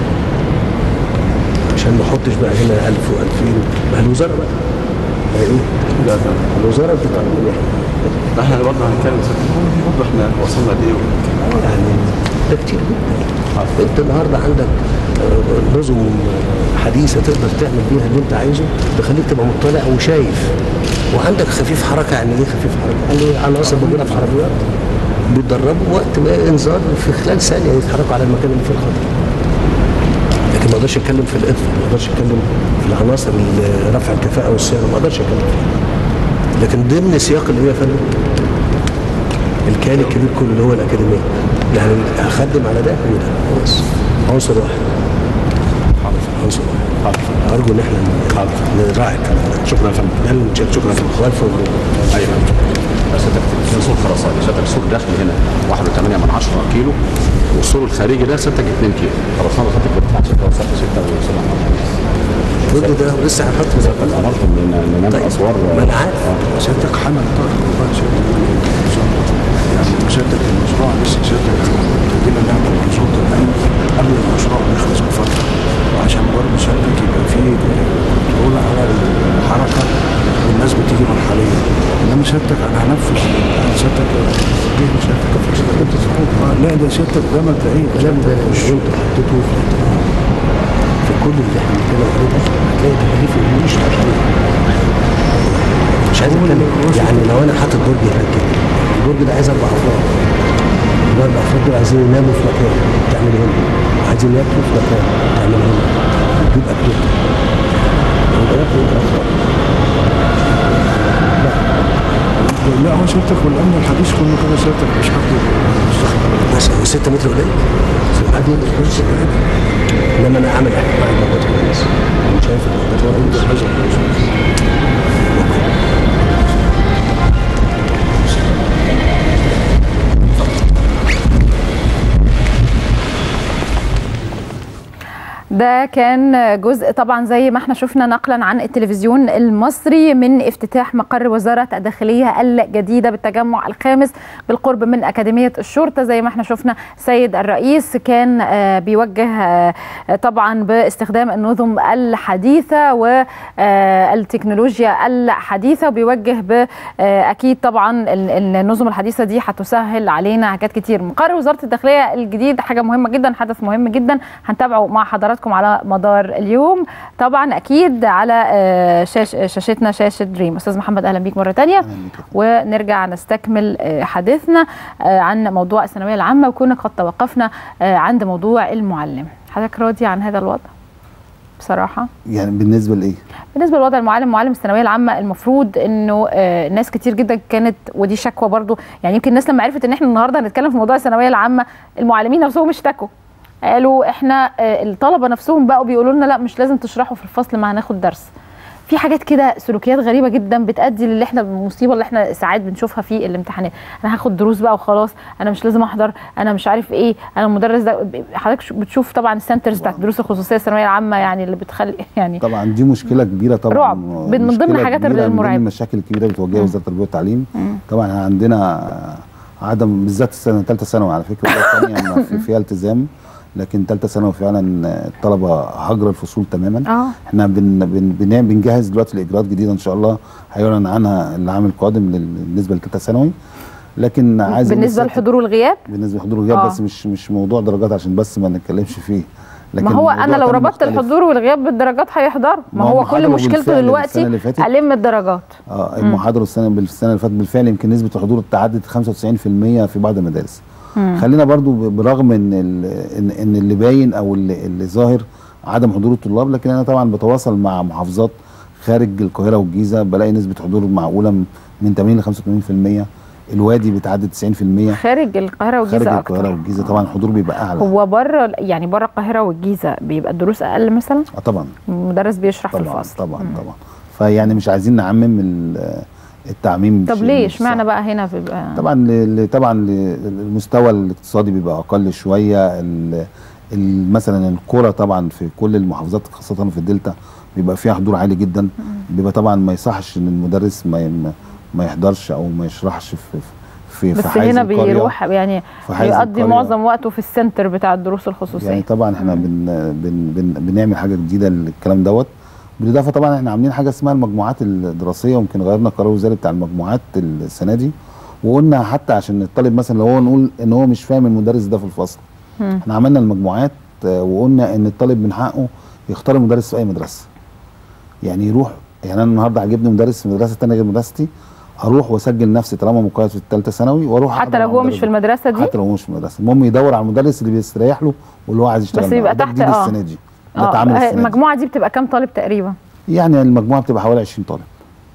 عشان ما احطش بقى هنا 1000 و2000 ما هي الوزاره بقى ما هي ايه؟ لا الوزاره بتتعمل ايه؟ احنا برضه هنتكلم برضه احنا وصلنا لايه يعني ده كتير جدا انت النهارده عندك آه، نظم حديثه تقدر تعمل بيها اللي انت عايزه تخليك تبقى مطلع وشايف وعندك خفيف حركه يعني ايه خفيف حركه؟ يعني عناصر موجوده في عربيات بيتدربوا وقت ما انذار في خلال ثانيه يتحركوا على المكان اللي فيه الخطر لكن ما اقدرش اتكلم في الاطفاء ما اقدرش اتكلم في العناصر اللي رفع الكفاءه والصيانه ما اقدرش اتكلم فيها لكن ضمن سياق اللي هي يا فندم الكيان الكبير كله اللي هو الاكاديميه يعني هخدم على ده وده بس عنصر واحد عنصر واحد ارجو ان احنا نراعي الكلام ده شكرا يا فندم ده المتشكر شكرا يا فندم والف مبروك ايوه بس تكتب سور خرساني ستك سور داخلي هنا 1.8 من 10 كيلو والسور الخارجي ده ستك 2 كيلو خرسانه ستك بتاع 6 و7 6 و7 ضد ده ولسه هنحط ستك امركم ان نعمل اسوار ما انا عارف ستك حمل يعني شدك المشروع لسه شدك بدينا نعمل نظام سيادتك انا هنفذ سيادتك جه سيادتك كنت آه، لا ده سيادتك ده مبدئيا كلام ده مش انت حطيته في الاعتبار في كل اللي احنا بنتكلم عليه ده هتلاقي تكاليف مش مشهوره مش عايز اتكلم يعني لو انا حاطط برج هناك كده البرج ده عايز اربع افراد الاربع افراد دول عايزين يناموا في مكان تعمل هنا عايزين ياكلوا في مكان تعمل هنا بيبقى كده يبقى ياكلوا يبقى افراد لا هو سيادتك والامن الحديث كله كده سيادتك مش حد بس هو 6 متر قليل حد يقدر يخش كده انما انا اعمل مع المواد كويس انا شايف المواد كويس ده كان جزء طبعا زي ما احنا شفنا نقلا عن التلفزيون المصري من افتتاح مقر وزارة الداخلية الجديدة بالتجمع الخامس بالقرب من أكاديمية الشرطة زي ما احنا شفنا سيد الرئيس كان آه، بيوجه آه، طبعا باستخدام النظم الحديثة والتكنولوجيا الحديثة وبيوجه ب آه، أكيد طبعا ال- النظم الحديثة دي هتسهل علينا حاجات كتير مقر وزارة الداخلية الجديد حاجة مهمة جدا حدث مهم جدا هنتابعه مع حضراتكم على مدار اليوم طبعا أكيد على آه، شاش شاشتنا شاشة دريم أستاذ محمد أهلا بيك مرة تانية ونرجع نستكمل آه، حديثنا آه، عن موضوع الثانوية العامة وكنا قد توقفنا آه، عند موضوع المعلم حضرتك راضي عن هذا الوضع بصراحة يعني بالنسبه لايه؟ بالنسبه لوضع المعلم معلم الثانويه العامه المفروض انه آه، ناس كتير جدا كانت ودي شكوى برضو يعني يمكن الناس لما عرفت ان احنا النهارده هنتكلم في موضوع الثانويه العامه المعلمين نفسهم اشتكوا قالوا احنا آه، الطلبه نفسهم بقوا بيقولوا لنا لا مش لازم تشرحوا في الفصل ما هناخد درس في حاجات كده سلوكيات غريبه جدا بتادي للي احنا المصيبه اللي احنا ساعات بنشوفها في الامتحانات انا هاخد دروس بقى وخلاص انا مش لازم احضر انا مش عارف ايه انا المدرس ده حضرتك شو- بتشوف طبعا السنترز بتاعت الدروس الخصوصيه الثانويه العامه يعني اللي بتخلي يعني طبعا دي مشكله كبيره طبعا رعب. من ضمن مشكلة الحاجات كبيرة، من ضمن المرعبة. المشاكل الكبيره اللي بتواجهها مم. وزاره التربيه والتعليم مم. طبعا احنا عندنا عدم بالذات السنه ثالثه ثانوي على فكره الثانيه ما في فيها التزام لكن ثالثه ثانوي فعلا الطلبه هجر الفصول تماما اه احنا بن بن بن بنجهز دلوقتي لاجراءات جديده ان شاء الله هيعلن عنها العام القادم لل- بالنسبه لثالثه ثانوي لكن عايز أقول بالنسبه لسيادتك- للحضور والغياب بالنسبه للحضور والغياب آه. بس مش مش موضوع درجات عشان بس ما نتكلمش فيه لكن ما هو موضوع انا لو تاني ربطت مختلف. الحضور والغياب بالدرجات هيحضروا ما ما هو هم كل حضروا مشكلته بالفعل دلوقتي السنة اللي فاتت. الم الدرجات اه المحاضره السنه بالسنه اللي فاتت بالفعل يمكن نسبه الحضور تعدت 95% في بعض المدارس مم. خلينا برضو ب- برغم ان ال- ان ان اللي باين او اللي, اللي ظاهر عدم حضور الطلاب لكن انا طبعا بتواصل مع محافظات خارج القاهره والجيزه بلاقي نسبه حضور معقوله م- من 80 ل 85% الوادي بتعدي 90% خارج القاهره خارج والجيزه القاهره اكتر والجيزه طبعا الحضور بيبقى اعلى هو بره يعني بره القاهره والجيزه بيبقى الدروس اقل مثلا اه طبعا المدرس بيشرح في طبعا الفصل طبعا طبعا فيعني مش عايزين نعمم ال- التعميم طب مش- ليه مش اشمعنى بقى هنا بيبقى طبعا ل- ل- طبعا ل- المستوى الاقتصادي بيبقى اقل شويه ال- ال- مثلا القرى طبعا في كل المحافظات خاصه في الدلتا بيبقى فيها حضور عالي جدا بيبقى طبعا ما يصحش ان المدرس ما ي- ما يحضرش او ما يشرحش في في في بس حيز هنا القرية. بيروح يعني في حيز بيقضي القرية. معظم وقته في السنتر بتاع الدروس الخصوصيه يعني طبعا احنا بن بن بن بنعمل حاجه جديده للكلام دوت بالاضافه طبعا احنا عاملين حاجه اسمها المجموعات الدراسيه ويمكن غيرنا قرار وزاري بتاع المجموعات السنه دي وقلنا حتى عشان الطالب مثلا لو هو نقول ان هو مش فاهم المدرس ده في الفصل مم. احنا عملنا المجموعات آه، وقلنا ان الطالب من حقه يختار المدرس في اي مدرسه يعني يروح يعني انا النهارده عجبني مدرس في مدرسه ثانيه غير مدرستي اروح واسجل نفسي طالما مقيد في الثالثه ثانوي واروح حتى أحضر لو مع هو مش المدرس في ده. المدرسه دي حتى لو هو مش في المدرسه المهم يدور على المدرس اللي بيستريح له واللي هو عايز يشتغل بس معاه. يبقى ده تحت جديد اه السنه دي ده اه تعامل السنه دي المجموعه دي بتبقى كام طالب تقريبا يعني المجموعه بتبقى حوالي 20 طالب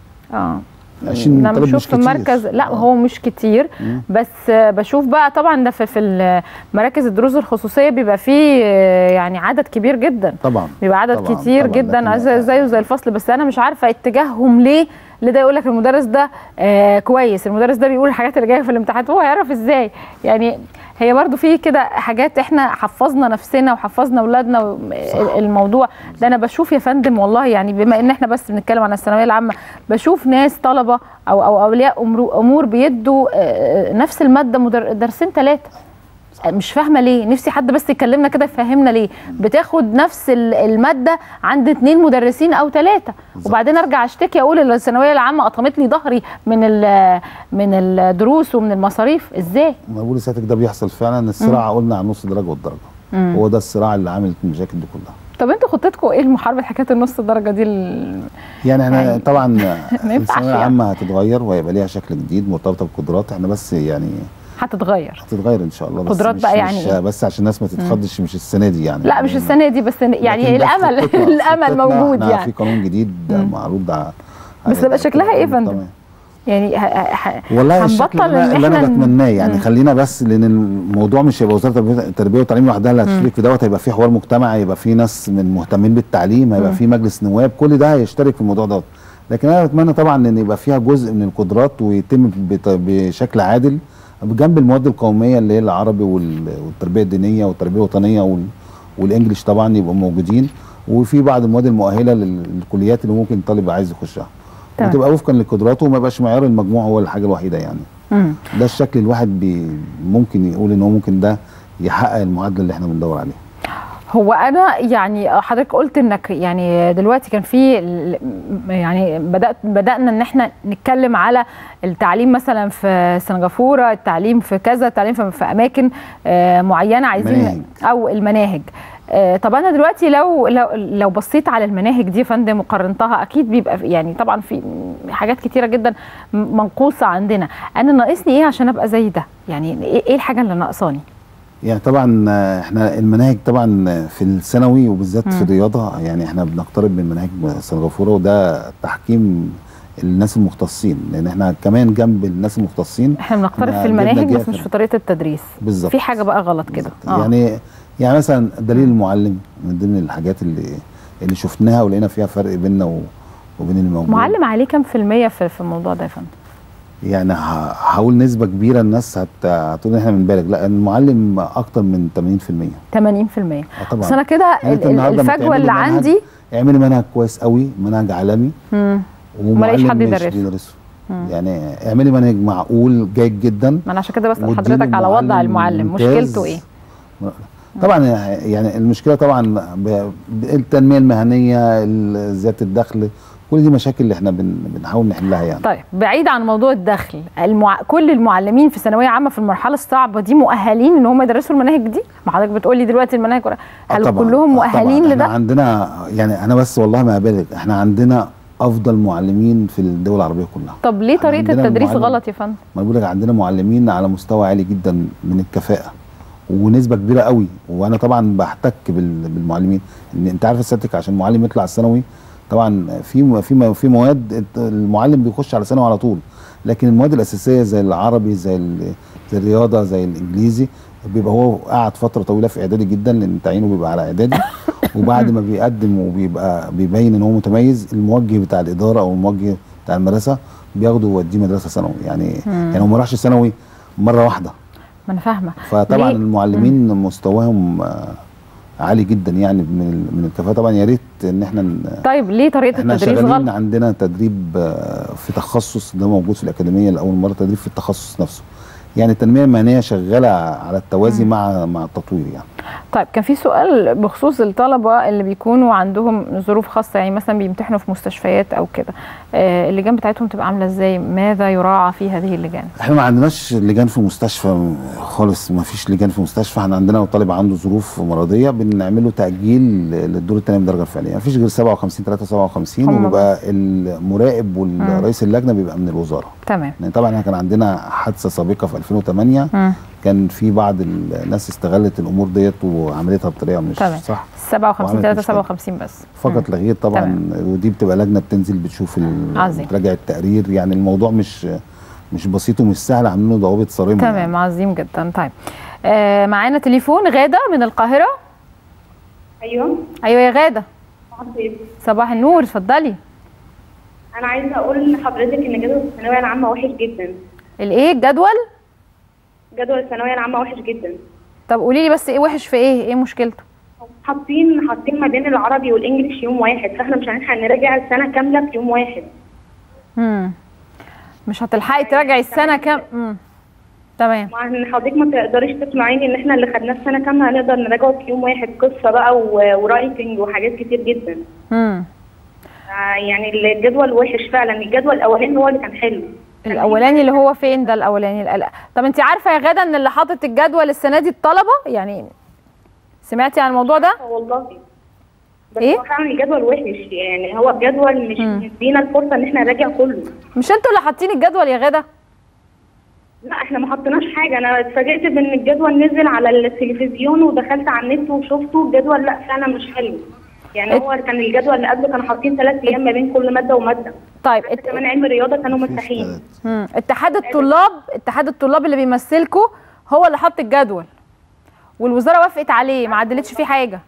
اه 20 انا طالب بشوف مش في كتير. المركز لا هو مش كتير مم. بس آه، بشوف بقى طبعا ده في, في مراكز الدروس الخصوصيه بيبقى فيه آه، يعني عدد كبير جدا طبعا بيبقى عدد طبعاً، كتير طبعاً، جدا لكن- زي- زيه زي الفصل بس انا مش عارفه اتجاههم ليه لده يقول لك المدرس ده آه كويس المدرس ده بيقول الحاجات اللي جايه في الامتحانات هو هيعرف ازاي يعني هي برضو في كده حاجات احنا حفظنا نفسنا وحفظنا اولادنا و- الموضوع ده انا بشوف يا فندم والله يعني بما ان احنا بس بنتكلم عن الثانويه العامه بشوف ناس طلبه او او اولياء أمرو- امور بيدوا آه، نفس الماده مدر- درسين ثلاثه مش فاهمه ليه نفسي حد بس يكلمنا كده يفهمنا ليه بتاخد نفس ال- الماده عند اتنين مدرسين او ثلاثه وبعدين ارجع اشتكي اقول الثانويه العامه قطمت لي ظهري من ال- من الدروس ومن المصاريف ازاي ما بقول لساتك ده بيحصل فعلا الصراع قلنا عن نص درجه والدرجه مم. هو ده الصراع اللي عامل المشاكل دي كلها طب انتوا خطتكم ايه لمحاربه حكايه النص درجه دي ال- يعني احنا يعني طبعا ما ينفعش الثانويه يعني. العامه هتتغير وهيبقى ليها شكل جديد مرتبطه بالقدرات احنا بس يعني هتتغير هتتغير ان شاء الله بس قدرات مش بقى يعني مش إيه؟ بس عشان الناس ما تتخضش مش السنه دي يعني لا مش السنه دي بس يعني لكن ده في الامل خطتنا- في الامل خطتنا موجود احنا يعني في قانون جديد معروض على بس تبقى شكلها ايه يا فندم؟ يعني ه- ه- والله الشكل هنبطل اللي انا, ان اللي أنا احنا ن- بتمناه يعني مم. خلينا بس لان الموضوع مش هيبقى وزاره التربية- التربيه والتعليم لوحدها اللي هتشترك في دوت هيبقى في حوار مجتمعي هيبقى في ناس من مهتمين بالتعليم هيبقى مم. في مجلس نواب كل ده هيشترك في الموضوع دوت لكن انا بتمنى طبعا ان يبقى فيها جزء من القدرات ويتم بط- بشكل عادل بجنب المواد القوميه اللي هي العربي وال- والتربيه الدينيه والتربيه الوطنيه وال- والانجليش طبعا يبقوا موجودين وفي بعض المواد المؤهله لل- للكليات اللي ممكن الطالب عايز يخشها تمام. وتبقى وفقا لقدراته وما يبقاش معيار المجموع هو الحاجه الوحيده يعني مم. ده الشكل الواحد بي ممكن يقول ان هو ممكن ده يحقق المعادله اللي احنا بندور عليها هو انا يعني حضرتك قلت انك يعني دلوقتي كان في ال- يعني بدات بدانا ان احنا نتكلم على التعليم مثلا في سنغافوره التعليم في كذا التعليم في في اماكن آه، معينه عايزين مناهج. او المناهج آه، طب انا دلوقتي لو لو لو بصيت على المناهج دي يا فندم وقارنتها اكيد بيبقى في- يعني طبعا في حاجات كتيره جدا م- منقوصه عندنا انا ناقصني ايه عشان ابقى زي ده يعني ايه إيه الحاجه اللي ناقصاني يعني طبعا آه، احنا المناهج طبعا في الثانوي وبالذات في مم. الرياضه يعني احنا بنقترب من مناهج سنغافوره وده تحكيم الناس المختصين لان احنا كمان جنب الناس المختصين احنا بنقترب إحنا في جبنا المناهج جهة بس مش في طريقه التدريس بالظبط. في حاجه بقى غلط كده آه. يعني يعني مثلا دليل المعلم من ضمن الحاجات اللي اللي شفناها ولقينا فيها فرق بيننا و- وبين الموجود معلم عليه كام في المية في, في الموضوع ده يا فندم؟ يعني ه- هقول نسبة كبيرة الناس هت- هتقول إن احنا بنبالغ لا المعلم أكتر من 80% 80% آه طبعا بس انا كده يعني أنت ال- ال- النهاردة لما الفجوه تعملي اللي منهج- عندي اعملي منهج كويس قوي منهج عالمي مم. وما الاقيش ومعلم حد مش يدرسه بيدرسه مم. يعني اعملي منهج معقول جيد جدا ما انا عشان كده بسال واديله حضرتك على وضع معلم المعلم ممتاز. مشكلته ايه؟ طبعا يعني المشكله طبعا ب- التنميه المهنيه ال- زياده الدخل كل دي مشاكل اللي احنا بن بنحاول نحلها يعني طيب بعيد عن موضوع الدخل المع... كل المعلمين في ثانويه عامه في المرحله الصعبه دي مؤهلين ان هم يدرسوا المناهج دي؟ ما حضرتك بتقولي دلوقتي المناهج هل طبعاً. كلهم آه مؤهلين طبعاً. لده؟ احنا عندنا يعني انا بس والله ما ابالغ احنا عندنا افضل معلمين في الدول العربيه كلها طب ليه طريقه عندنا التدريس المعلم- غلط يا فندم؟ ما بقول لك عندنا معلمين على مستوى عالي جدا من الكفاءه ونسبه كبيره قوي وانا طبعا بحتك بال- بالمعلمين ان انت عارف سيادتك عشان المعلم يطلع الثانوي طبعا في في في مواد المعلم بيخش على ثانوي على طول لكن المواد الاساسيه زي العربي زي ال- زي الرياضه زي الانجليزي بيبقى هو قاعد فتره طويله في اعدادي جدا لان تعيينه بيبقى على اعدادي وبعد ما بيقدم وبيبقى بيبين ان هو متميز الموجه بتاع الاداره او الموجه بتاع المدرسه بياخده ويوديه مدرسه ثانوي يعني مم. يعني هو ما راحش ثانوي مره واحده ما انا فاهمه فطبعا ليه؟ المعلمين مستواهم آه، عالي جدا يعني من ال- من الكفاءه طبعا يا ريت ان احنا ن- طيب ليه طريقه احنا التدريس شغالين غلط؟ عندنا تدريب آه، في تخصص ده موجود في الاكاديميه لاول مره تدريب في التخصص نفسه يعني التنميه المهنيه شغاله على التوازي مع مع التطوير يعني طيب كان في سؤال بخصوص الطلبه اللي بيكونوا عندهم ظروف خاصه يعني مثلا بيمتحنوا في مستشفيات او كده آه اللجان بتاعتهم تبقى عامله ازاي؟ ماذا يراعى في هذه اللجان؟ احنا ما عندناش لجان في مستشفى خالص ما فيش لجان في مستشفى احنا عندنا لو طالب عنده ظروف مرضيه بنعمل له تاجيل للدور الثاني من الدرجه الفعليه ما فيش غير 57 53 هم وبيبقى المراقب والرئيس اللجنه بيبقى من الوزاره تمام يعني طبعا احنا كان عندنا حادثه سابقه في 2008 مم. كان في بعض الناس استغلت الامور ديت وعملتها بطريقه مش تمام. صح 57 وعملت 3 مشكلة. 57 بس فقط لا غير طبعا تمام. ودي بتبقى لجنه بتنزل بتشوف ال- عظيم. بتراجع التقرير يعني الموضوع مش مش بسيط ومش سهل عاملين له ضوابط صارمه يعني. تمام عظيم جدا طيب آه معانا تليفون غاده من القاهره ايوه ايوه يا غاده طيب. صباح النور اتفضلي انا عايزه اقول لحضرتك ان جدول الثانويه العامه وحش جدا الايه الجدول جدول الثانويه العامه وحش جدا طب قولي لي بس ايه وحش في ايه ايه مشكلته حاطين حاطين ما بين العربي والانجليش يوم واحد فاحنا مش هنلحق نراجع السنه كامله في يوم واحد امم مش هتلحقي تراجعي السنه كام امم تمام مع ان حضرتك ما تقدريش تقنعيني ان احنا اللي خدناه السنه كامله هنقدر نراجعه في يوم واحد قصه بقى و- ورايتنج وحاجات كتير جدا امم آه، يعني الجدول وحش فعلا الجدول الاولاني هو اللي كان حلو الاولاني اللي هو فين ده الاولاني الألا. طب انت عارفه يا غاده ان اللي حاطط الجدول السنه دي الطلبه يعني سمعتي عن الموضوع ده والله بس إيه؟ هو فعلا الجدول وحش يعني هو الجدول مش مدينا الفرصه ان احنا نراجع كله مش انتوا اللي حاطين الجدول يا غاده لا احنا ما حطيناش حاجه انا اتفاجئت بان الجدول نزل على التلفزيون ودخلت على النت وشفته الجدول لا فعلا مش حلو يعني هو كان الجدول اللي قبله كانوا حاطين ثلاث ايام ما بين كل ماده وماده طيب حتى كمان علم الرياضه كانوا مفتاحين مم. اتحاد الطلاب اتحاد الطلاب اللي بيمثلكوا هو اللي حط الجدول والوزاره وافقت عليه ما عدلتش فيه حاجه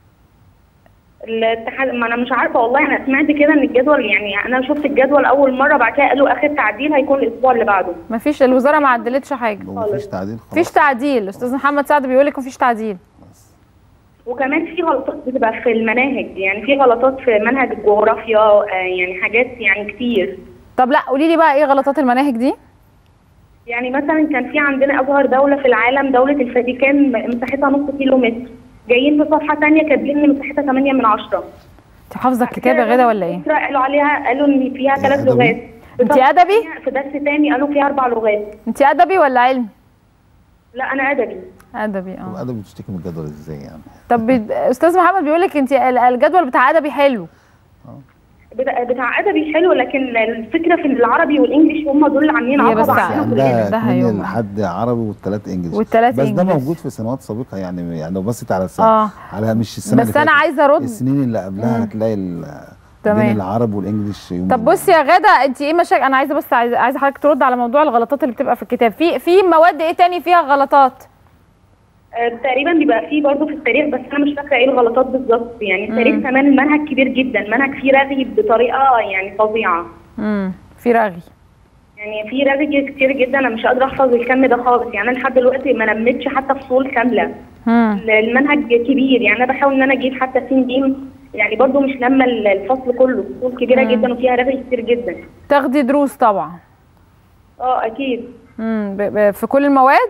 الاتحاد ما انا مش عارفه والله انا سمعت كده ان الجدول يعني انا شفت الجدول اول مره بعد كده قالوا اخر تعديل هيكون الاسبوع اللي بعده ما فيش الوزاره ما عدلتش حاجه مفيش تعديل خلاص مفيش تعديل استاذ محمد سعد بيقول لك مفيش تعديل وكمان في غلطات بتبقى في المناهج يعني في غلطات في منهج الجغرافيا آه، يعني حاجات يعني كتير طب لا قولي لي بقى ايه غلطات المناهج دي يعني مثلا كان في عندنا اصغر دوله في العالم دوله الفاتيكان مساحتها نص كيلو متر جايين في صفحه ثانيه كاتبين ان مساحتها 8 من 10 انت حافظه الكتاب يا غاده ولا ايه قالوا عليها قالوا ان فيها ثلاث أدبي؟ لغات انت ادبي في درس تاني قالوا فيها اربع لغات انت ادبي ولا علمي لا انا ادبي ادبي اه طب ادبي بتشتكي من الجدول ازاي يعني طب بت- استاذ محمد بيقول لك انت ال- الجدول بتاع ادبي حلو بتاع بتاع ادبي حلو لكن الفكره في العربي والانجليش هم دول اللي عاملين هي عقبه بس علينا عندها ده اثنين هيوم. الحد عربي والثلاث انجلش والتلات بس ده إنجليش. موجود في سنوات سابقه يعني يعني لو بصيت على السنه آه. على مش السنه بس اللي أنا فاتت، عايزة أرد. السنين اللي قبلها مم. هتلاقي ال- تمام. بين العرب والانجليش يوم طب بصي يا غاده انت ايه مشاكل انا عايزه بس عايزه عايزه حضرتك ترد على موضوع الغلطات اللي بتبقى في الكتاب في في مواد ايه تاني فيها غلطات آه، تقريبا بيبقى فيه برضه في التاريخ بس انا مش فاكره ايه الغلطات بالظبط يعني التاريخ مم. كمان المنهج كبير جدا المنهج فيه رغي بطريقه يعني فظيعه امم في رغي يعني في رغي كتير جدا انا مش قادره احفظ الكم ده خالص يعني انا لحد دلوقتي ما لميتش حتى فصول كامله امم المنهج كبير يعني انا بحاول ان انا اجيب حتى سين جيم يعني برضه مش لما الفصل كله فصول كبيره مم. جدا وفيها رغي كتير جدا تاخدي دروس طبعا اه اكيد امم ب- ب- في كل المواد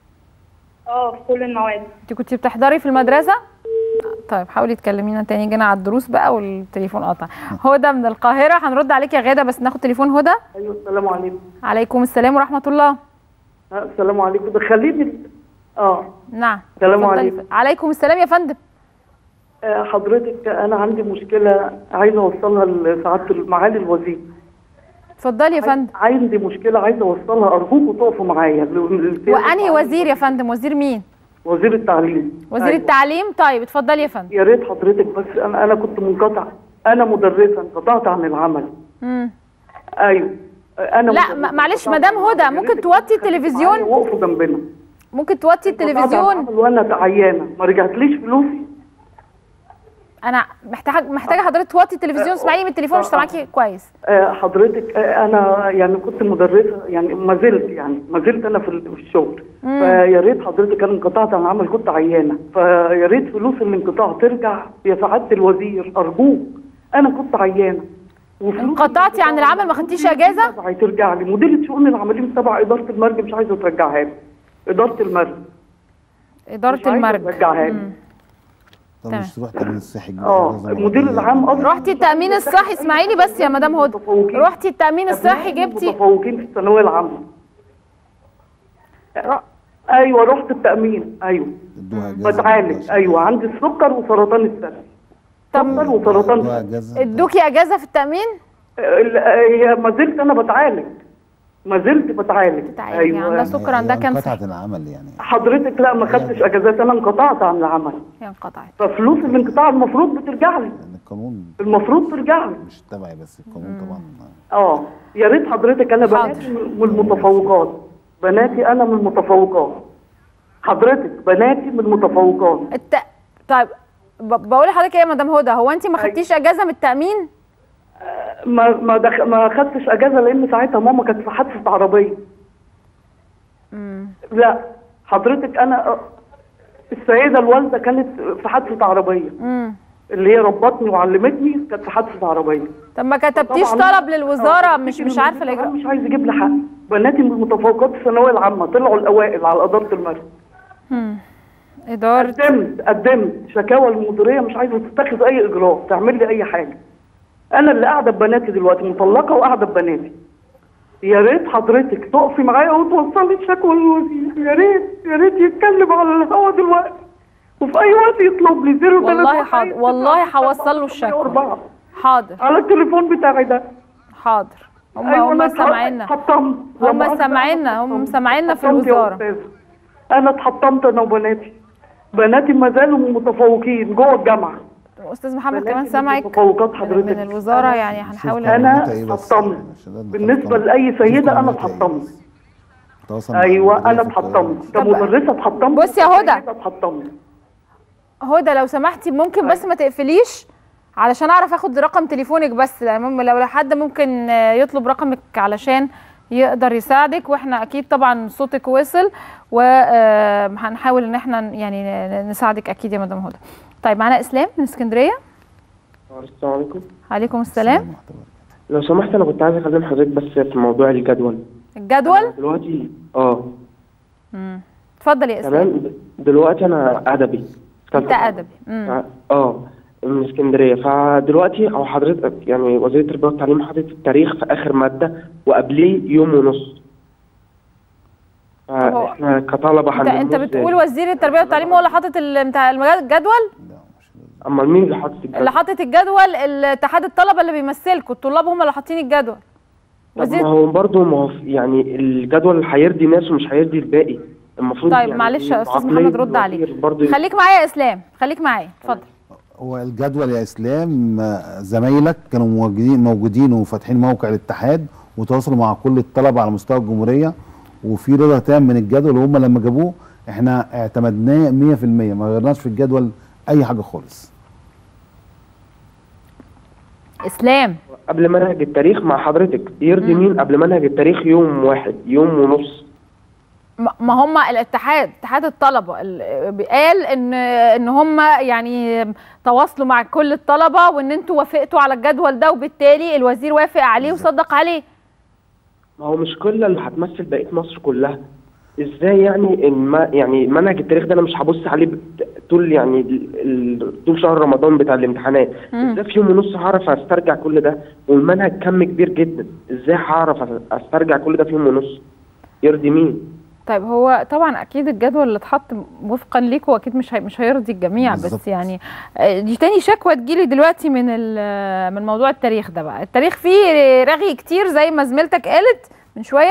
اه في كل المواد انت كنتي بتحضري في المدرسه طيب حاولي تكلمينا تاني جينا على الدروس بقى والتليفون قطع هدى من القاهره هنرد عليك يا غاده بس ناخد تليفون هدى ايوه السلام عليكم عليكم السلام ورحمه الله آه، السلام عليكم ده خليني اه نعم السلام اتفضلي. عليكم. عليكم السلام يا فندم آه، حضرتك انا عندي مشكله عايزه اوصلها لسعاده معالي الوزير اتفضلي يا فندم عندي مشكله عايزه اوصلها ارجوكم تقفوا معايا ل- ل- وانهي وزير يا فندم وزير مين وزير التعليم وزير أيوة. التعليم طيب اتفضلي يا فندم يا ريت حضرتك بس انا انا كنت منقطع انا مدرسه انقطعت عن العمل مم. ايوه انا لا مدرسة ما- معلش انقطعت مدام عن هدى العمل. يا ممكن ريتك توطي تخليكي التلفزيون معايا وقفوا جنبنا ممكن توطي انقطعت عن التلفزيون العمل وانا عيانه ما رجعتليش فلوسي انا محتاجه محتاجه حضرتك توطي التلفزيون اسمعيني من التليفون مش سامعاكي كويس آه، حضرتك آه، انا يعني كنت مدرسه يعني ما زلت يعني ما زلت انا في ال- في الشغل مم. فيا ريت حضرتك انا انقطعت عن العمل كنت عيانه فيا ريت فلوس الانقطاع ترجع يا سعاده الوزير ارجوك انا كنت عيانه وفلوس انقطعتي عن العمل ما خدتيش اجازه تبعي ترجع لي مديرة شؤون العاملين تبع اداره المرج مش عايزه ترجعها لي اداره المرج اداره مش عايزة المرج ترجعها لي طب تمام. مش تروح التامين الصحي الجديد اه لازم المدير يبقى العام اصلا رحتي التامين الصحي اسمعيني بس يا مدام هدى رحتي التامين الصحي جبتي متفوقين في الثانويه العامه ايوه رحت التامين ايوه ادوها اجازه بتعالج ايوه عندي السكر وسرطان الثدي سكر وسرطان ادوها الثدي اجازه ادوكي اجازه في التامين ال- هي ما زلت انا بتعالج ما زلت بتعالج بتعالج، عندها سكر عندها هي كانسر انقطعت العمل يعني حضرتك لا ما خدتش اجازات انا انقطعت عن العمل هي انقطعت ففلوس الانقطاع المفروض بترجع لي القانون المفروض ترجع لي مش تبعي بس القانون طبعا اه يا ريت حضرتك انا بناتي من المتفوقات بناتي انا من المتفوقات حضرتك بناتي من المتفوقات الت... طيب ب- بقول لحضرتك ايه يا مدام هدى هو انت ما خدتيش اجازه من التامين ما ما دخ... ما خدتش اجازه لان ساعتها ماما كانت في حادثه عربيه لا حضرتك انا السيده الوالده كانت في حادثه عربيه امم اللي هي ربطني وعلمتني كانت في حادثه عربيه طب ما كتبتيش طبعاً. طلب للوزاره آه، مش تفتكر مش إن عارفه المدير الاجراء العام مش عايز يجيب لي حقي بناتي من متفوقات الثانويه العامه طلعوا الاوائل على اداره المركز مم. اداره قدمت قدمت شكاوى المديريه مش عايزه تتخذ اي اجراء تعمل لي اي حاجه انا اللي قاعده ببناتي دلوقتي مطلقه وقاعده ببناتي يا ريت حضرتك تقفي معايا وتوصلي الشكوى للوزير يا ريت يا ريت يتكلم على الهوا دلوقتي وفي اي وقت يطلب لي زيرو والله حاضر والله هوصل له الشكوى حاضر على التليفون بتاعي ده حاضر هم أيوة هم أنا سامعيننا اتحطمت هم لما أنا سامعيننا هم سامعيننا في اتحطمت يا الوزاره أستاذة. انا اتحطمت انا وبناتي بناتي ما زالوا متفوقين جوه الجامعه استاذ محمد بناتي كمان من سامعك متفوقات من, حضرتك من الوزاره يعني هنحاول انا اتحطمت بالنسبه لاي سيده انا اتحطمت تواصل مع ايوه المديرية انا في اتحطمت كمدرسه اتحطمت بصي يا هدى. كسيدة اتحطمت هدى لو سمحتي ممكن بس ما تقفليش علشان اعرف اخد رقم تليفونك بس لان مم- لو حد ممكن آه، يطلب رقمك علشان يقدر يساعدك واحنا اكيد طبعا صوتك وصل وهنحاول ان احنا يعني ن- نساعدك اكيد يا مدام هدى طيب معانا اسلام من اسكندريه السلام عليكم عليكم السلام لو سمحت انا كنت عايز اكلم حضرتك بس في موضوع الجدول الجدول دلوقتي اه مم. اتفضل يا اسلام تمام دلوقتي انا ادبي في انت تالتة ادبي مم. اه من اسكندريه فدلوقتي او حضرتك يعني وزير التربيه والتعليم حاطط التاريخ في اخر ماده وقبليه يوم ونص طب هو- فاحنا كطلبه انت هنعمل انت إزاي؟ بتقول وزير التربيه والتعليم هو اللي حاطط الامتح- المجال- الجدول امال مين اللي حاطط الجدول؟ اللي حاطط الجدول اتحاد الطلبه اللي بيمثلكوا الطلاب هم اللي حاطين الجدول طب وزير ما هو برضه ما هو يعني الجدول هيرضي ناس ومش هيرضي الباقي المفروض طيب يعني معلش يا استاذ عقلية محمد رد الوزير عليك برضه خليك معايا يا اسلام خليك معايا اتفضل هو الجدول يا اسلام آه، زمايلك كانوا موجودين موجودين وفاتحين موقع الاتحاد وتواصلوا مع كل الطلبه على مستوى الجمهوريه وفي رضا تام من الجدول وهم لما جابوه احنا اعتمدناه 100% ما غيرناش في الجدول اي حاجه خالص اسلام قبل منهج التاريخ مع حضرتك يرضي مين قبل منهج التاريخ يوم واحد يوم ونص ما- ما هم الاتحاد اتحاد الطلبه ال- قال ان ان هم يعني تواصلوا مع كل الطلبه وان انتوا وافقتوا على الجدول ده وبالتالي الوزير وافق عليه وصدق عليه ما هو مش كل اللي هتمثل بقيه مصر كلها ازاي يعني ان ما يعني منهج التاريخ ده انا مش هبص عليه بت- طول يعني ال- ال- طول شهر رمضان بتاع الامتحانات مم. ازاي في يوم ونص هعرف استرجع كل ده والمنهج كم كبير جدا ازاي هعرف أ- استرجع كل ده في يوم ونص يرضي مين طيب هو طبعا اكيد الجدول اللي اتحط وفقا ليكوا اكيد مش هي مش هيرضي الجميع بس بالظبط. يعني آه، دي تاني شكوى تجيلي دلوقتي من ال- من موضوع التاريخ ده بقى التاريخ فيه رغي كتير زي ما زميلتك قالت من شويه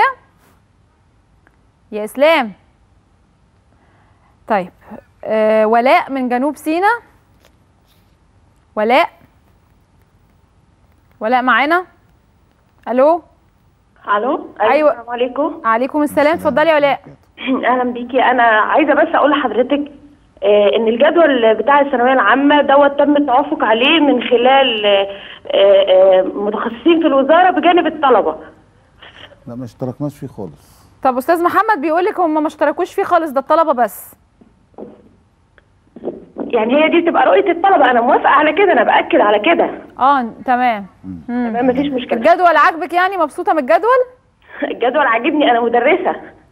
يا اسلام طيب آه ولاء من جنوب سيناء ولاء ولاء معانا الو الو أيوة. السلام عليكم عليكم السلام اتفضلي يا ولاء اهلا بيكي انا عايزه بس اقول لحضرتك آه، ان الجدول بتاع الثانويه العامه دوت تم التوافق عليه من خلال آه، آه، متخصصين في الوزاره بجانب الطلبه لا ما اشتركناش فيه خالص طب استاذ محمد بيقول لك هم ما اشتركوش فيه خالص ده الطلبه بس يعني هي دي تبقى رؤيه الطلبه انا موافقه على كده انا باكد على كده اه تمام تمام مفيش مشكله الجدول عاجبك يعني مبسوطه من الجدول الجدول عاجبني انا مدرسه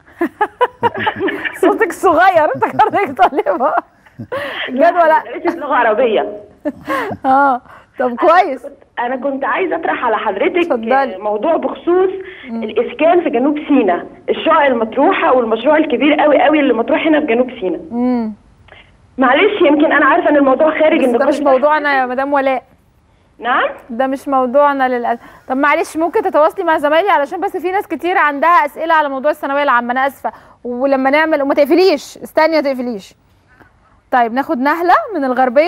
صوتك صغير افتكرتك طالبه الجدول مدرسه لغه عربيه اه طب كويس انا كنت عايزه اطرح على حضرتك موضوع بخصوص الاسكان في جنوب سيناء الشقق المطروحه والمشروع الكبير قوي قوي اللي مطروح هنا في جنوب سيناء امم معلش يمكن انا عارفه ان الموضوع خارج بس ده النقاش مش موضوعنا يا مدام ولاء نعم ده مش موضوعنا للاسف طب معلش ممكن تتواصلي مع زمايلي علشان بس في ناس كتير عندها اسئله على موضوع الثانويه العامه انا اسفه ولما نعمل وما تقفليش استني ما تقفليش طيب ناخد نهله من الغربيه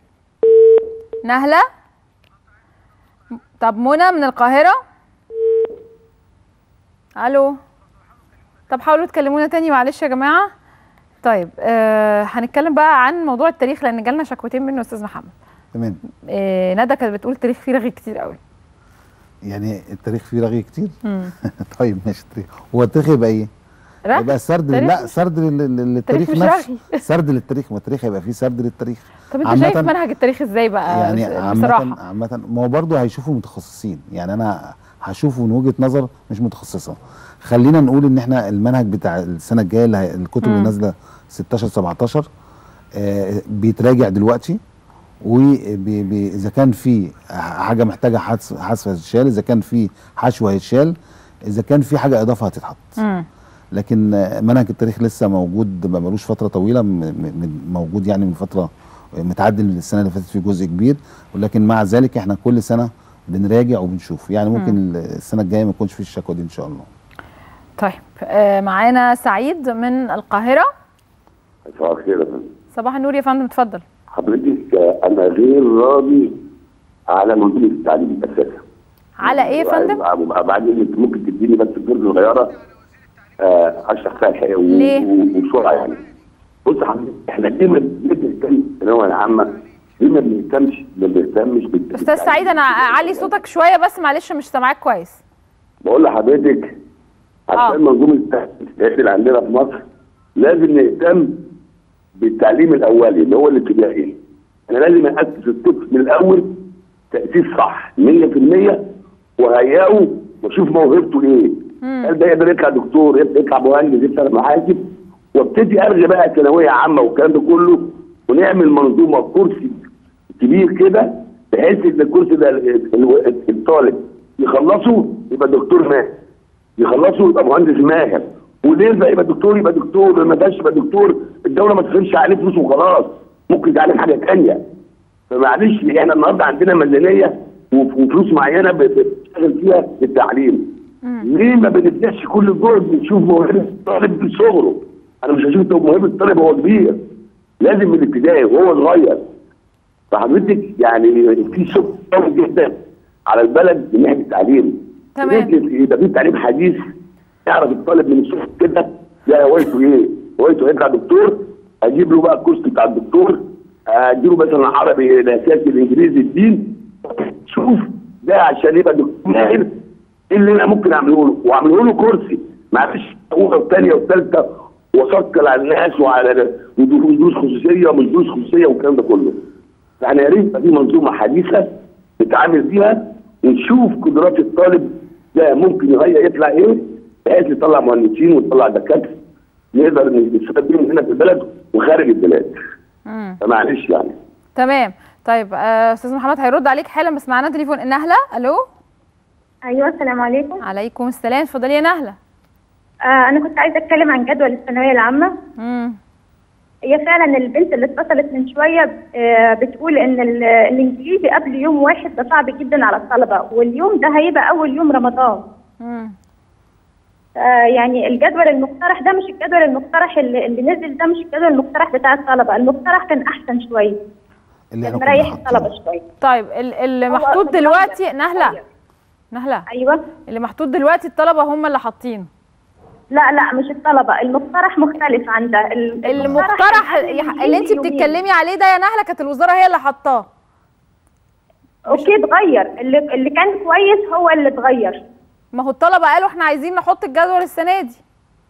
نهله طب منى من القاهره الو طب حاولوا تكلمونا تاني معلش يا جماعه طيب آه هنتكلم بقى عن موضوع التاريخ لان جالنا شكوتين منه استاذ محمد تمام آه ندى كانت بتقول التاريخ فيه رغي كتير قوي يعني التاريخ فيه رغي كتير مم. طيب ماشي التاريخ هو التاريخ يبقى ايه؟ رغي؟ يبقى سرد التاريخ لا مش- سرد لل- لل- للتاريخ مش نفسه رغي. سرد للتاريخ ما التاريخ هيبقى فيه سرد للتاريخ طب انت شايف منهج التاريخ ازاي بقى يعني بصراحه عامة عامة ما هو برضه هيشوفوا متخصصين يعني انا هشوفه من وجهة نظر مش متخصصة خلينا نقول ان احنا المنهج بتاع السنه الجايه اللي هي- الكتب اللي مم. نازله 16 17 آه بيتراجع دلوقتي واذا كان في حاجه محتاجه حذف حذف هتتشال اذا كان في حشو هيتشال اذا كان في حاجه اضافه هتتحط مم. لكن آه، منهج التاريخ لسه موجود ما ملوش فتره طويله م- م- موجود يعني من فتره متعدل من السنه اللي فاتت في جزء كبير ولكن مع ذلك احنا كل سنه بنراجع وبنشوف يعني ممكن مم. السنه الجايه ما يكونش في الشكوى دي ان شاء الله طيب آه، معانا سعيد من القاهره صباح الخير يا فندم صباح النور يا فندم اتفضل حضرتك آه، انا غير راضي على منظومه التعليم اساسا على ايه يا فندم وبعد- بعدين انت ممكن تديني بس فرصه صغيره آه، اشرح فيها الحقيقه و- ليه؟ و- وبسرعه يعني بص حضرتك احنا ليه ما بنهتمش الثانويه العامه ليه ما بنهتمش ما بنهتمش بال- استاذ سعيد انا اعلي صوتك شويه بس معلش مش سامعاك كويس بقول لحضرتك عشان منظومه التعليم اللي عندنا في مصر لازم نهتم بالتعليم الاولي اللي هو الابتدائي انا لازم اسس الطفل من الاول تاسيس صح 100% وهيئه واشوف موهبته ايه هل ده يقدر يطلع دكتور يقدر يطلع مهندس يطلع محاسب وابتدي الغي بقى ثانويه عامه والكلام ده كله ونعمل منظومه كرسي كبير كده بحيث ان الكرسي ده ال- ال- الطالب يخلصه يبقى دكتور ماهر يخلصه يبقى مهندس ماهر واللي ينفع يبقى دكتور يبقى دكتور واللي ما ينفعش يبقى دكتور الدوله ما تصرفش عليه فلوس وخلاص ممكن تعلم حاجه ثانيه فمعلش احنا النهارده عندنا ميزانيه وف- وفلوس معينه ب- بنشتغل فيها للتعليم ليه ما بنبداش كل الجهد بنشوف موهبه الطالب من صغره انا مش هشوف موهبه الطالب وهو كبير لازم من الابتدائي وهو صغير فحضرتك يعني في شغل قوي جدا على البلد من ناحيه التعليم تمام. لازم يبقى في تعليم حديث يعرف الطالب من الصغر كده ده هوايته ايه؟ هوايته يطلع دكتور اجيب له بقى الكورس بتاع الدكتور اديله مثلا عربي الاساسي الانجليزي الدين شوف ده عشان يبقى دكتور ماهر ايه اللي انا ممكن اعمله له؟ واعمله له كرسي معلش اولى والثانيه والثالثه واشكل على الناس وعلى ودروس دروس خصوصيه ومش دروس خصوصيه والكلام ده كله. يعني يا ريت يبقى في منظومه حديثه نتعامل بيها ونشوف قدرات الطالب ده ممكن يغير يطلع ايه بحيث يطلع مهندسين ويطلع دكاتره نقدر نستفاد بيهم هنا في البلد وخارج البلاد. مم. فمعلش يعني. تمام طيب آه، استاذ محمد هيرد عليك حالا بس معانا تليفون نهله الو ايوه السلام عليكم عليكم السلام اتفضلي يا نهله آه انا كنت عايزه اتكلم عن جدول الثانويه العامه امم هي فعلا البنت اللي اتصلت من شويه آه بتقول ان ال- الانجليزي قبل يوم واحد ده صعب جدا على الطلبه واليوم ده هيبقى اول يوم رمضان امم آه يعني الجدول المقترح ده مش الجدول المقترح اللي, اللي نزل ده مش الجدول المقترح بتاع الطلبه المقترح كان احسن شويه اللي كان مريح الطلبه شويه طيب ال- اللي هو محطوط متغير دلوقتي نهله نهله ايوه اللي محطوط دلوقتي الطلبه هم اللي حاطينه لا لا مش الطلبه المقترح مختلف عن ده ال- المقترح كان يح- اللي انت يومين. بتتكلمي عليه ده يا نهله كانت الوزاره هي اللي حطاه اوكي اتغير اللي, اللي كان كويس هو اللي اتغير ما هو الطلبه قالوا احنا عايزين نحط الجدول السنه دي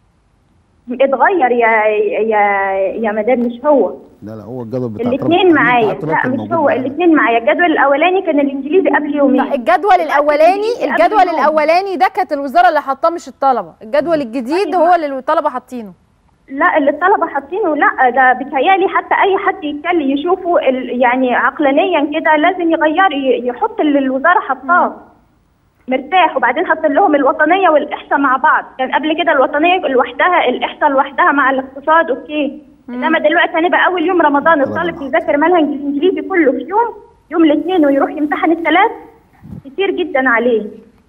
اتغير يا يا يا مدام مش هو لا لا هو الجدول بتاع الاثنين معايا الطلبة لا كان مش موجود هو معايا. الاثنين معايا الجدول الاولاني كان الانجليزي قبل يومين الجدول الاولاني قبل الجدول يوم. الاولاني ده كانت الوزاره اللي حطاه مش الطلبه الجدول الجديد هو اللي الطلبه حاطينه لا اللي الطلبه حاطينه لا ده بيتهيألي حتى اي حد يتكلم يشوفه ال- يعني عقلانيا كده لازم يغير ي- يحط اللي الوزاره حطاه مرتاح وبعدين حط لهم الوطنيه والاحصاء مع بعض كان قبل كده الوطنيه لوحدها الاحصاء لوحدها مع الاقتصاد اوكي انما دلوقتي هنبقى اول يوم رمضان الطالب بيذاكر منهج الانجليزي كله في يوم يوم الاثنين ويروح يمتحن الثلاث كتير جدا عليه